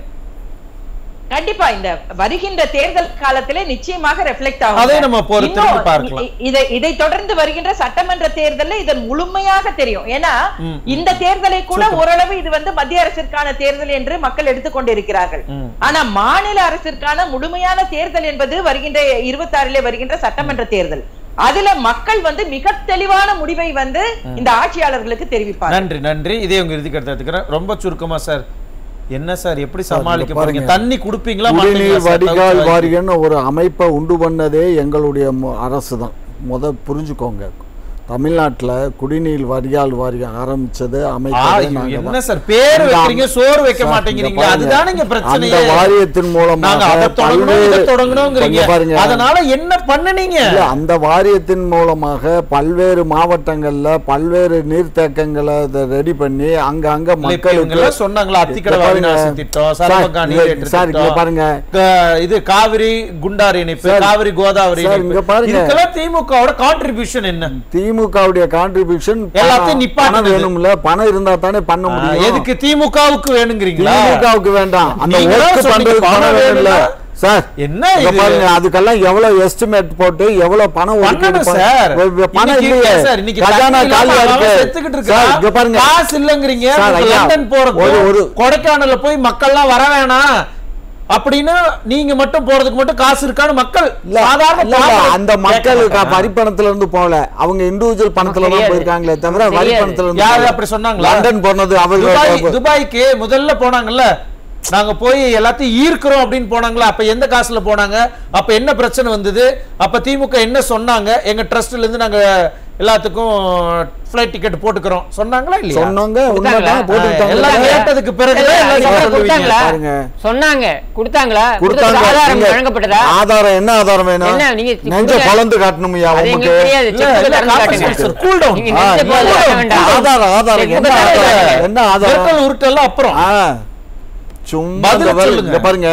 Speaker 2: கண்டிப்பா இந்த வருகின்ற தேர்தல் காலத்திலே நிச்சயமாக ரெஃப்ளெக்ட் ஆகும்
Speaker 1: அதை நம்ம பொறுத்திருந்து
Speaker 2: இன்னும்
Speaker 1: பார்க்கலாம்.
Speaker 2: இ- இதை இதை தொடர்ந்து வருகின்ற சட்டமன்ற தேர்தல்ல இதன் முழுமையாக தெரியும் ஏன்னா
Speaker 1: ம்,
Speaker 2: இந்த தேர்தலை கூட ஓரளவு இது வந்து மத்திய அரசிற்கான தேர்தல் என்று மக்கள் எடுத்துக்கொண்டிருக்கிறார்கள்
Speaker 1: ம்.
Speaker 2: ஆனா மாநில அரசிற்கான முழுமையான தேர்தல் என்பது வருகின்ற இருபத்தாறிலே வருகின்ற சட்டமன்ற தேர்தல் அதுல மக்கள் வந்து மிக தெளிவான முடிவை வந்து இந்த ஆட்சியாளர்களுக்கு தெரிவிப்பார்
Speaker 1: நன்றி நன்றி இதே உங்க இறுதி கருத்தை எடுத்துக்கிறேன் ரொம்ப சுருக்கமா சார் என்ன சார் எப்படி சமாளிக்க
Speaker 3: இங்க
Speaker 1: போறீங்க
Speaker 3: பாருங்க.
Speaker 1: தண்ணி குடுப்பீங்களா
Speaker 3: குடிநீர்
Speaker 1: மாட்டீங்களா சார்?
Speaker 3: வடிகால்
Speaker 1: தவிர்த்து
Speaker 3: வாரியம்னு ஒரு அமைப்பை உண்டு பண்ணதே எங்களுடைய மு- அரசு தான் முத புரிஞ்சுக்கோங்க தமிழ்நாட்டுல குடிநீர் வடிகால் வாரியம் ஆரம்பிச்சது
Speaker 1: ஆ,
Speaker 3: அமைச்சது
Speaker 1: ஐயோ,
Speaker 3: நாங்க
Speaker 1: என்ன
Speaker 3: தான்.
Speaker 1: சார் பேர்
Speaker 3: இந்த
Speaker 1: வைக்கிறீங்க
Speaker 3: அம்-
Speaker 1: சோறு வைக்க
Speaker 3: சார்,
Speaker 1: மாட்டேங்கிறீங்க
Speaker 3: இங்க பாருங்க.
Speaker 1: அதுதானே இங்க பிரச்சனையே
Speaker 3: அந்த வாரியத்தின்
Speaker 1: நாங்க
Speaker 3: மூலமாக
Speaker 1: அதை தொடங்கணும் இதை
Speaker 3: பல்வேறு
Speaker 1: தொடங்கணுங்கிறீங்க
Speaker 3: கொஞ்சம் பாருங்க
Speaker 1: அதனால என்ன பண்ணுனீங்க
Speaker 3: இல்ல, அந்த வாரியத்தின் மூலமாக பல்வேறு மாவட்டங்கள்ல பல்வேறு நீர்த்தேக்கங்களை ரெடி பண்ணி அங்க அங்க
Speaker 1: இல்ல, இப்ப
Speaker 3: மக்களுக்கு
Speaker 1: இவங்கெல்லாம் சொன்னாங்களா அத்திக்கடவு
Speaker 3: இங்க பாருங்க.
Speaker 1: அவிநாசி திட்டம்
Speaker 3: சார்,
Speaker 1: சரபங்கா
Speaker 3: இங்க-
Speaker 1: நீரேற்று
Speaker 3: சார், இங்க
Speaker 1: திட்டம்
Speaker 3: பாருங்க.
Speaker 1: க- இது காவிரி குண்டாறு இணைப்பு
Speaker 3: சார்,
Speaker 1: காவிரி கோதாவரி
Speaker 3: சார்,
Speaker 1: இணைப்பு
Speaker 3: இங்க பாருங்க.
Speaker 1: இதுக்கெல்லாம் திமுகவோட கான்ட்ரிபியூஷன் என்ன
Speaker 3: திமுகவுடைய கான்ட்ரிபியூஷன்
Speaker 1: எல்லாத்தையும் நிப்பாட்டுனது.
Speaker 3: பணம் வேணும்ல பணம் இருந்தா தானே பண்ண
Speaker 1: ஆ,
Speaker 3: முடியும்
Speaker 1: எதுக்கு திமுகவுக்கு வேணுங்கிறீங்களா
Speaker 3: திமுகவுக்கு வேண்டாம் அந்த
Speaker 1: நீங்க தான்
Speaker 3: ஒர்க்
Speaker 1: சொன்னீங்க,
Speaker 3: பண்றதுக்கு
Speaker 1: பணம்
Speaker 3: பணம் வேணும்ல
Speaker 1: வேணும்னா?
Speaker 3: சார்
Speaker 1: என்ன
Speaker 3: இங்க
Speaker 1: இது?
Speaker 3: பாருங்க அதுக்கெல்லாம் எவ்வளவு எஸ்டிமேட் போட்டு எவ்வளவு பணம் ஒதுக்கீடு
Speaker 1: பண்ணணும்
Speaker 3: பண்-
Speaker 1: சார்.
Speaker 3: வ- வ- பணம்
Speaker 1: இன்னைக்கு
Speaker 3: இல்லையே
Speaker 1: இல்ல சார், இன்னைக்கு
Speaker 3: கஜானா
Speaker 1: தண்ணி இல்லாம
Speaker 3: காலியா
Speaker 1: அவன்
Speaker 3: இருக்கு
Speaker 1: செத்துக்கிட்டு
Speaker 3: சார்
Speaker 1: இருக்கான்.
Speaker 3: இங்க பாருங்க
Speaker 1: காசு இல்லைங்கிறீங்க
Speaker 3: சார்,
Speaker 1: உங்களுக்கு
Speaker 3: ஐயா,
Speaker 1: லண்டன் போறதுக்கு
Speaker 3: ஒரு- ஒரு
Speaker 1: கொடைக்கானல்ல போய் மக்கள்லாம் வர வேணாம் அப்படின்னு நீங்க மட்டும் போறதுக்கு மட்டும் காசு இருக்கான்னு மக்கள்
Speaker 3: இல்ல,
Speaker 1: சாதாரண
Speaker 3: இல்ல, இல்ல,
Speaker 1: பாமர
Speaker 3: அந்த
Speaker 1: கேட்க
Speaker 3: மக்கள் க-
Speaker 1: மாட்டாங்க.
Speaker 3: வரி பணத்துல இருந்து போகல அவங்க இண்டிவிஜுவல் பணத்துல தான்
Speaker 4: தெரியாது.
Speaker 3: போயிருக்காங்களே தவிர வரி
Speaker 4: தெரியாது.
Speaker 3: பணத்துல இருந்து
Speaker 1: யாரு
Speaker 3: போகல.
Speaker 1: அப்படி சொன்னாங்களா?
Speaker 3: லண்டன் போனது
Speaker 1: துபாய்
Speaker 3: அவங்க
Speaker 1: துபாய்க்கு முதல்ல போனாங்கல்ல நாங்க போய் எல்லாத்தையும் ஈர்க்கிறோம் அப்படின்னு போனாங்களா அப்ப எந்த காசுல போனாங்க அப்ப என்ன பிரச்சனை வந்தது அப்ப திமுக என்ன சொன்னாங்க எங்க ட்ரஸ்ட்ல இருந்து நாங்க எல்லாத்துக்கும் ஃபிளைட் டிக்கெட் போட்டுக்கிறோம் சொன்னாங்களா இல்லையா
Speaker 3: சொன்னவங்க
Speaker 4: கொடுத்தாங்களா?
Speaker 3: உண்மைதான்
Speaker 1: எல்லாம்
Speaker 3: போட்டுக்கிட்டாங்க
Speaker 1: கேட்டதுக்கு பிறகு
Speaker 4: இல்ல,
Speaker 1: எல்லாம் நீங்க
Speaker 4: அதுக்கப்புறம்
Speaker 1: சொல்லுவீங்க.
Speaker 4: கொடுத்தாங்களா?
Speaker 3: பாருங்க.
Speaker 4: சொன்னாங்க கொடுத்தாங்களா
Speaker 3: கொடுத்தாங்க
Speaker 4: கொடுத்ததுக்கு ஆதாரம்
Speaker 3: நீங்க-
Speaker 4: வழங்கப்பட்டதா
Speaker 3: ஆதாரம் என்ன ஆதாரம் வேணும்
Speaker 4: என்ன, நீங்க
Speaker 3: நெஞ்ச
Speaker 4: கொடுங்க.
Speaker 3: பொழந்து காட்டணும்யா
Speaker 4: அது
Speaker 3: உமக்கு
Speaker 4: எங்களுக்கு தெரியாது
Speaker 1: இல்ல,
Speaker 4: செக் புக்கை
Speaker 1: இல்ல,
Speaker 4: திறந்து
Speaker 1: காப்பீஸ்
Speaker 4: காட்டுங்க.
Speaker 1: Sir, cool down.
Speaker 4: நீங்க
Speaker 3: ஆ,
Speaker 4: நெஞ்ச
Speaker 3: இல்ல,
Speaker 4: போல
Speaker 3: இல்ல,
Speaker 4: காட்ட வேண்டாம்.
Speaker 3: ஆதாரம் ஆதாரம்
Speaker 4: செக்
Speaker 3: என்ன
Speaker 4: புக்கை திறந்து
Speaker 3: ஆதாரம்
Speaker 4: காட்டுங்க.
Speaker 3: என்ன ஆதாரம்
Speaker 1: பெட்ரோல் உருட்டெல்லாம் அப்புறம்
Speaker 3: ஆ, சும்மா
Speaker 1: பதில்
Speaker 3: இந்த பாரு-
Speaker 1: சொல்லுங்க.
Speaker 3: இங்க பாருங்க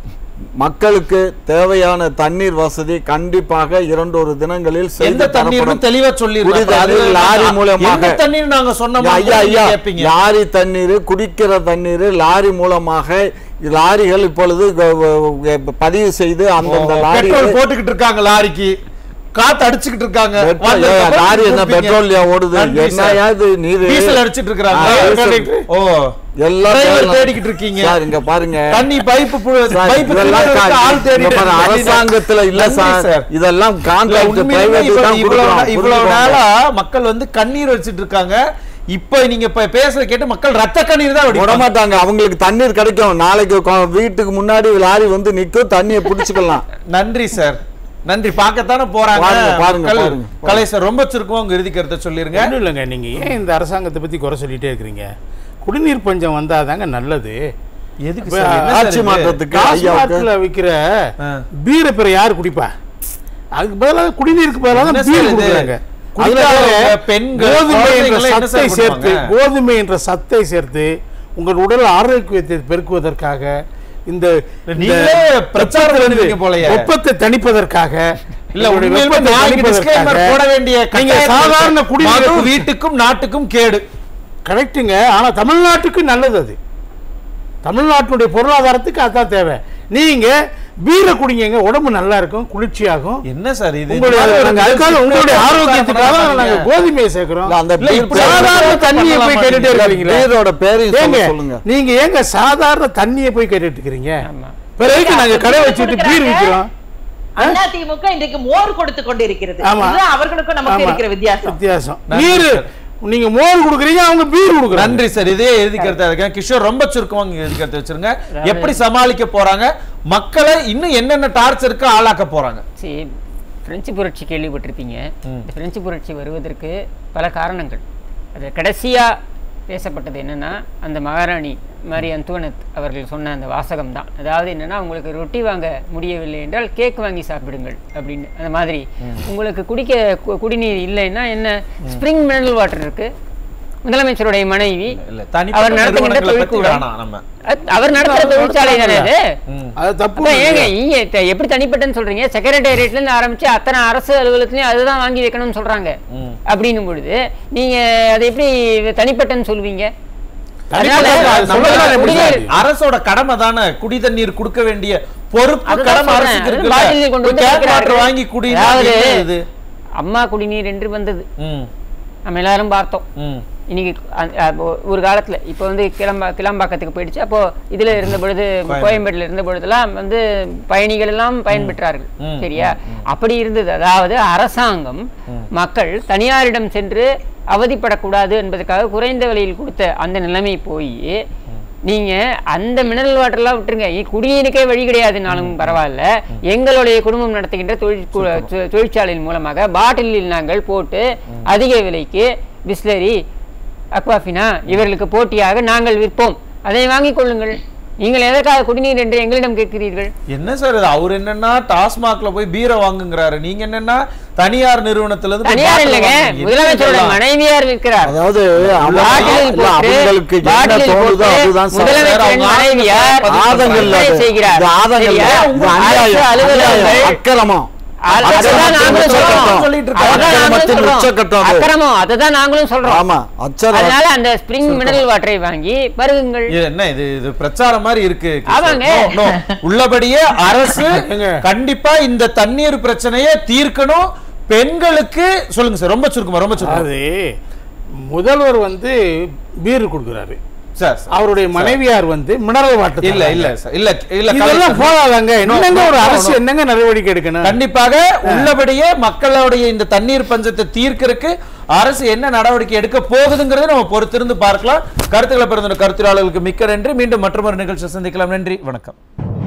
Speaker 3: மக்களுக்கு தேவையான தண்ணீர் வசதி கண்டிப்பாக இரண்டொரு தினங்களில் செய்து
Speaker 1: எந்த தண்ணீர்னு
Speaker 3: தரப்படும்.
Speaker 1: தெளிவா சொல்லிருக்காங்க
Speaker 3: குடி தண்ணீர்
Speaker 1: அது
Speaker 3: லாரி
Speaker 1: நான்
Speaker 3: மூலமாக
Speaker 1: எந்த தண்ணீர் நாங்க சொன்னோமோ
Speaker 3: ஐயா ஐயா
Speaker 1: கேப்பீங்க
Speaker 3: லாரி தண்ணீர் குடிக்கிற தண்ணீர் லாரி மூலமாக லாரிகள் இப்பொழுது க- வ- பதிவு செய்து அந்தந்த லாரி
Speaker 1: பெட்ரோல் போட்டுக்கிட்டு இருக்காங்க லாரிக்கு காத்து அடிச்சுக்கிட்டு இருக்காங்க
Speaker 3: பெட்ரோல்
Speaker 1: வந்ததுக்கு அப்புறம்
Speaker 3: லாரி என்ன
Speaker 1: கொடுப்பீங்க.
Speaker 3: பெட்ரோல்யா ஓடுது
Speaker 1: நன்றி
Speaker 3: என்ன
Speaker 1: சார்.
Speaker 3: இது நீர்
Speaker 1: டீசல் அடிச்சிட்டு இருக்காங்க
Speaker 3: ஆ, டீசல்.
Speaker 1: ஓ
Speaker 3: எல்லாம்
Speaker 1: டிரைவர்
Speaker 3: தேவையில்ல.
Speaker 1: தேடிக்கிட்டு இருக்கீங்க
Speaker 3: சார் இங்க பாருங்க
Speaker 1: தண்ணி பைப்பு
Speaker 3: சார்,
Speaker 1: பைப்பு
Speaker 3: இதெல்லாம் கா-
Speaker 1: ஆள் தேடி
Speaker 3: இங்க பாரு, அரசாங்கத்துல இல்ல சார் இதெல்லாம்
Speaker 1: இல்ல,
Speaker 3: கான்ட்ராக்ட்
Speaker 1: உண்மையிலுமே
Speaker 3: பிரைவேட்
Speaker 1: இவ்வளவு-
Speaker 3: தான்
Speaker 1: இவ்வளவு
Speaker 3: கொடுக்குறோம்.
Speaker 1: இவ்வளவு
Speaker 3: புரிஞ்சுக்கோங்க.
Speaker 1: நாளா மக்கள் வந்து கண்ணீர் வச்சிட்டு இருக்காங்க இப்ப நீங்க இப்ப பேசுறத கேட்டு மக்கள் ரத்த கண்ணீர் தான்
Speaker 3: விட
Speaker 1: வடிப்பாங்க.
Speaker 3: மாட்டாங்க அவங்களுக்கு தண்ணீர் கிடைக்கும் நாளைக்கு கொ- வீட்டுக்கு முன்னாடி லாரி வந்து நிக்கும் தண்ணியை பிடிச்சுக்கலாம்
Speaker 1: நன்றி சார் நன்றி பார்க்கத்தானே போறாங்க
Speaker 3: பாருங்க, பாருங்க,
Speaker 1: மக்கள்.
Speaker 3: பாருங்க.
Speaker 1: கலை சார் ரொம்ப சுருக்கமா உங்க இறுதி கருத்தை சொல்லிருங்க
Speaker 5: ஒன்றும் இல்லைங்க நீங்கள் ஏன் இந்த அரசாங்கத்தை பற்றி குறை சொல்லிட்டே இருக்கிறீங்க குடிநீர் பஞ்சம் வந்தாதாங்க நல்லது
Speaker 1: எதுக்கு
Speaker 5: இப்ப
Speaker 1: சார் என்ன சார்
Speaker 3: ஆட்சி
Speaker 1: இது?
Speaker 3: மாற்றத்துக்கு ஐயாவுக்கு
Speaker 5: டாஸ்மார்க்கில் விற்கிற
Speaker 1: ஆ.
Speaker 5: பீரை பிற யார் குடிப்பா அதுக்கு பதிலாக குடிநீருக்கு பதிலாக
Speaker 1: என்ன
Speaker 5: தான் பீர்
Speaker 1: சார் இது?
Speaker 5: கொடுக்குறாங்க
Speaker 1: குடிக்காதவங்க,
Speaker 5: அதுல
Speaker 1: பெண்கள்,
Speaker 5: கோதுமை என்ற
Speaker 1: குழந்தைகளை என்ன
Speaker 5: சத்தை
Speaker 1: சார்
Speaker 5: சேர்த்து
Speaker 1: பண்ணுவாங்க?
Speaker 5: கோதுமை என்ற சத்தை சேர்த்து உங்கள் உடல் ஆரோக்கியத்தை பெருக்குவதற்காக இந்த
Speaker 1: நீங்களே பிரச்சாரம் பண்ணுவீங்க போலயே.
Speaker 5: வெப்பத்தை தணிப்பதற்காக
Speaker 1: இல்ல
Speaker 5: உங்களுடைய
Speaker 1: உண்மையிலுமே
Speaker 5: வெப்பத்தை
Speaker 1: நான் இங்க disclaimer
Speaker 5: தணிப்பதற்காக
Speaker 1: போட வேண்டிய
Speaker 5: நீங்க
Speaker 1: கட்டாயம்
Speaker 5: சாதாரண
Speaker 1: இருக்கு.
Speaker 5: குடிநீரை
Speaker 1: மது வீட்டுக்கும் நாட்டுக்கும் கேடு
Speaker 5: கரெக்டுங்க ஆனா தமிழ்நாட்டுக்கு நல்லது அது தமிழ்நாட்டினுடைய பொருளாதாரத்துக்கு அதான் தேவை நீங்க பீரை குடிங்க உடம்பு நல்லா இருக்கும் குளிர்ச்சியாகும்
Speaker 1: என்ன சார் இது
Speaker 5: உங்களுடைய
Speaker 1: இந்த மாதிரி
Speaker 5: நாங்க
Speaker 1: ஒரு
Speaker 5: அதுக்காக உங்களுடைய
Speaker 1: பிரச்சாரம்
Speaker 5: ஆரோக்கியத்துக்காக
Speaker 1: பண்ணாதீங்க.
Speaker 5: நாங்க கோதுமையை சேர்க்கிறோம்
Speaker 3: இல்ல, அந்த
Speaker 1: இல்ல,
Speaker 3: பீர்
Speaker 1: இப்படி
Speaker 5: சாதாரண தண்ணியை போய்
Speaker 1: பண்ணலாமா
Speaker 5: கேட்டுட்டே
Speaker 1: நீங்க?
Speaker 5: இருக்கீங்களே
Speaker 3: பீரோட பேரையும்
Speaker 5: ஏங்க
Speaker 3: சொல்ல சொல்லுங்க
Speaker 5: நீங்க ஏங்க சாதாரண தண்ணியை போய் கேட்டுட்டு இருக்கிறீங்க
Speaker 4: ஆமா.
Speaker 5: பிறகு நாங்க கடை வச்சுட்டு பீர் விற்கிறோம்
Speaker 2: அண்ணா திமுக இன்றைக்கு மோர் கொடுத்து கொண்டு இருக்கிறது
Speaker 5: ஆமா.
Speaker 2: இதுதான் அவர்களுக்கும் நமக்கு
Speaker 5: ஆமா.
Speaker 2: இருக்கிற வித்தியாசம்
Speaker 5: வித்தியாசம்
Speaker 1: நன்றி
Speaker 5: நீர்
Speaker 1: சார்.
Speaker 5: நீங்க மோர் கொடுக்குறீங்க அவங்க பீர் கொடுக்குறாங்க
Speaker 1: நன்றி சார் இதே எழுதி கருத்தா இருக்கேன் கிஷோர் ரொம்ப சுருக்கமா இங்க எழுதி கருத்து வச்சிருங்க எப்படி சமாளிக்க போறாங்க மக்களை இன்னும் என்னென்ன டார்ச்சருக்கு ஆளாக்க போறாங்க
Speaker 4: சரி பிரெஞ்சு புரட்சி கேள்விப்பட்டிருப்பீங்க இந்த பிரெஞ்சு புரட்சி வருவதற்கு பல காரணங்கள் அது கடைசியாக பேசப்பட்டது என்னன்னா அந்த மகாராணி மாரி அந்துவனத் அவர்கள் சொன்ன அந்த வாசகம் தான் அதாவது என்னன்னா உங்களுக்கு ரொட்டி வாங்க முடியவில்லை என்றால் கேக் வாங்கி சாப்பிடுங்கள் அப்படின்னு அந்த மாதிரி உங்களுக்கு குடிக்க கு- குடிநீர் இல்லைன்னா என்ன ஸ்ப்ரிங் மினரல் வாட்டர் இருக்கு முதலமைச்சருடைய மனைவி
Speaker 1: இல்ல
Speaker 4: அவர்
Speaker 1: தனிப்பட்ட
Speaker 4: நடத்துகின்ற
Speaker 1: நிறுவனங்களை பத்தி
Speaker 4: தொழிற்கூடம்
Speaker 1: வேணாம் நம்ம
Speaker 4: அத்- அவர் நடத்துகிற தொழிற்சாலை தானே அது
Speaker 1: ம்.
Speaker 5: அது தப்பு
Speaker 4: அதான் ஏங்க இங்க த- எப்படி தனிப்பட்டன்னு சொல்றீங்க செக்ரட்டேரியட்ல இருந்து ஆரம்பிச்சு அத்தனை அரசு அலுவலகத்துலயும் அதுதான் வாங்கி வைக்கணும்னு சொல்றாங்க
Speaker 1: ம்.
Speaker 4: அப்படின்னும் பொழுது நீங்க அதை எப்படி தனிப்பட்டன்னு சொல்லுவீங்க அதனால
Speaker 5: தனிப்பட்ட அது
Speaker 1: நம்ம
Speaker 5: சொல்றதா எப்படி
Speaker 4: குடிநீர்
Speaker 5: சார்?
Speaker 1: அரசோட கடமை தானே குடி தண்ணீர் கொடுக்க வேண்டிய பொறுப்பு
Speaker 4: அதுதான்
Speaker 1: கடமை
Speaker 4: சொல்றேன்.
Speaker 1: அரசுக்கு
Speaker 4: அது
Speaker 1: இருக்குல்ல
Speaker 4: பாட்டிலில் கொண்டு வந்து
Speaker 1: கேன்
Speaker 4: வைக்கிறார்கள்.
Speaker 1: வாட்டர் வாங்கி குடி
Speaker 4: அதாவது
Speaker 1: இது
Speaker 4: அம்மா குடிநீர் என்று வந்தது
Speaker 1: ம்
Speaker 4: நம்ம எல்லாரும் பார்த்தோம்
Speaker 1: ம்
Speaker 4: இன்னைக்கு அந்த- அப்போ ஒரு காலத்துல இப்போ வந்து கிளம்பா கிளம்பாக்கத்துக்கு போயிடுச்சு அப்போ இதுல இருந்த பொழுது கோயம்பேட்டில் இருந்த பொழுதெல்லாம் வந்து பயணிகள் எல்லாம் பயன்பெற்றார்கள்
Speaker 1: ம்,
Speaker 4: சரியா அப்படி இருந்தது அதாவது அரசாங்கம் மக்கள் தனியாரிடம் சென்று அவதிப்படக்கூடாது என்பதற்காக குறைந்த விலையில் கொடுத்த அந்த நிலைமை போய் நீங்க அந்த மினரல் வாட்டர்லாம் விட்டுருங்க இ- குடிநீருக்கே வழி கிடையாதுனாலும் பரவாயில்ல எங்களுடைய குடும்பம் நடத்துகின்ற தொழிற் கு- தொ- தொழிற்சாலையின் மூலமாக பாட்டிலில் நாங்கள் போட்டு அதிக விலைக்கு பிஸ்லரி அக்வாஃபினா இவர்களுக்கு போட்டியாக நாங்கள் விற்போம் அதை வாங்கிக் கொள்ளுங்கள் நீங்கள் எதற்காக குடிநீர் என்று எங்களிடம் கேட்கிறீர்கள்
Speaker 1: என்ன சார் இது அவர் என்னன்னா டாஸ்மாக்ல போய் பீரை வாங்குங்கிறாரு நீங்க என்னன்னா தனியார் நிறுவனத்துல இருந்து போய்
Speaker 4: தனியார்
Speaker 1: bottle
Speaker 4: இல்லைங்க
Speaker 1: வாங்குறீங்க. என்ன
Speaker 4: முதலமைச்சரோட
Speaker 1: இதெல்லாம்?
Speaker 4: மனைவியார் விற்கிறார்
Speaker 3: அதாவது அவங்க-
Speaker 4: பாட்டிலில்
Speaker 3: இல்ல,
Speaker 4: போட்டு,
Speaker 3: அவங்களுக்கு என்ன
Speaker 4: பாட்டிலில்
Speaker 3: தோணுதோ
Speaker 4: போட்டு
Speaker 3: அதுதான் சார்.
Speaker 4: முதலமைச்சரின்
Speaker 1: அவங்க
Speaker 4: மனைவியார்
Speaker 1: ஆதங்கம்
Speaker 3: இல்ல
Speaker 4: விற்பனை
Speaker 3: அது.
Speaker 4: செய்கிறார்
Speaker 3: இது ஆதங்கம் இல்ல.
Speaker 4: சரியா?
Speaker 3: இது
Speaker 4: அரசு
Speaker 3: அநியாயம்,
Speaker 4: அலுவலகங்கள்
Speaker 3: அநியாயம், அக்கிரமம்
Speaker 4: அது- அதுதான் நாங்களும் சொல்றோம்.
Speaker 1: சொல்லிட்டு இருக்காங்க.
Speaker 4: அதுதான் நாங்களும்
Speaker 3: அக்கிரமத்தின்
Speaker 4: சொல்றோம்.
Speaker 3: உச்சக்கட்டம் அது.
Speaker 4: அக்கிரமம் அதுதான் நாங்களும் சொல்றோம்
Speaker 3: ஆமா அச்சரம்
Speaker 4: அதனால அந்த ஸ்பிரிங் மினரல் வாட்டரை வாங்கி பருகுங்கள்
Speaker 1: இது என்ன இது இது பிரச்சாரம் மாதிரி இருக்கு கிஷோர்.
Speaker 4: ஆமாங்க.
Speaker 1: No, no. உள்ளபடியே அரசு
Speaker 5: ஏங்க.
Speaker 1: கண்டிப்பா இந்த தண்ணீர் பிரச்சனையை தீர்க்கணும் பெண்களுக்கு சொல்லுங்க சார் ரொம்ப சுருக்கமா ரொம்ப சுருக்கமா
Speaker 5: அது முதல்வர் வந்து பீர் கொடுக்குறாரு
Speaker 1: சார் சார்.
Speaker 5: அவருடைய மனைவியார் வந்து மினரல் வாட்டர்
Speaker 1: இல்ல இல்ல சார் இல்ல இல்ல
Speaker 5: இதெல்லாம்
Speaker 1: கலை-
Speaker 5: போதாதாங்க
Speaker 1: No,
Speaker 5: என்னங்க ஒரு
Speaker 1: no,
Speaker 5: அரசு
Speaker 1: no.
Speaker 5: என்னங்க நடவடிக்கை எடுக்கணும்
Speaker 1: கண்டிப்பாக உள்ளபடியே மக்களுடைய இந்த தண்ணீர் பஞ்சத்தை தீர்க்கறதுக்கு அரசு என்ன நடவடிக்கை எடுக்க போகுதுங்கிறத நம்ம பொறுத்திருந்து பார்க்கலாம் கருத்துக்களை பிறந்த கருத்துரையாளர்களுக்கு மிக்க நன்றி மீண்டும் மற்றொரு நிகழ்ச்சி சந்திக்கலாம் நன்றி வணக்கம்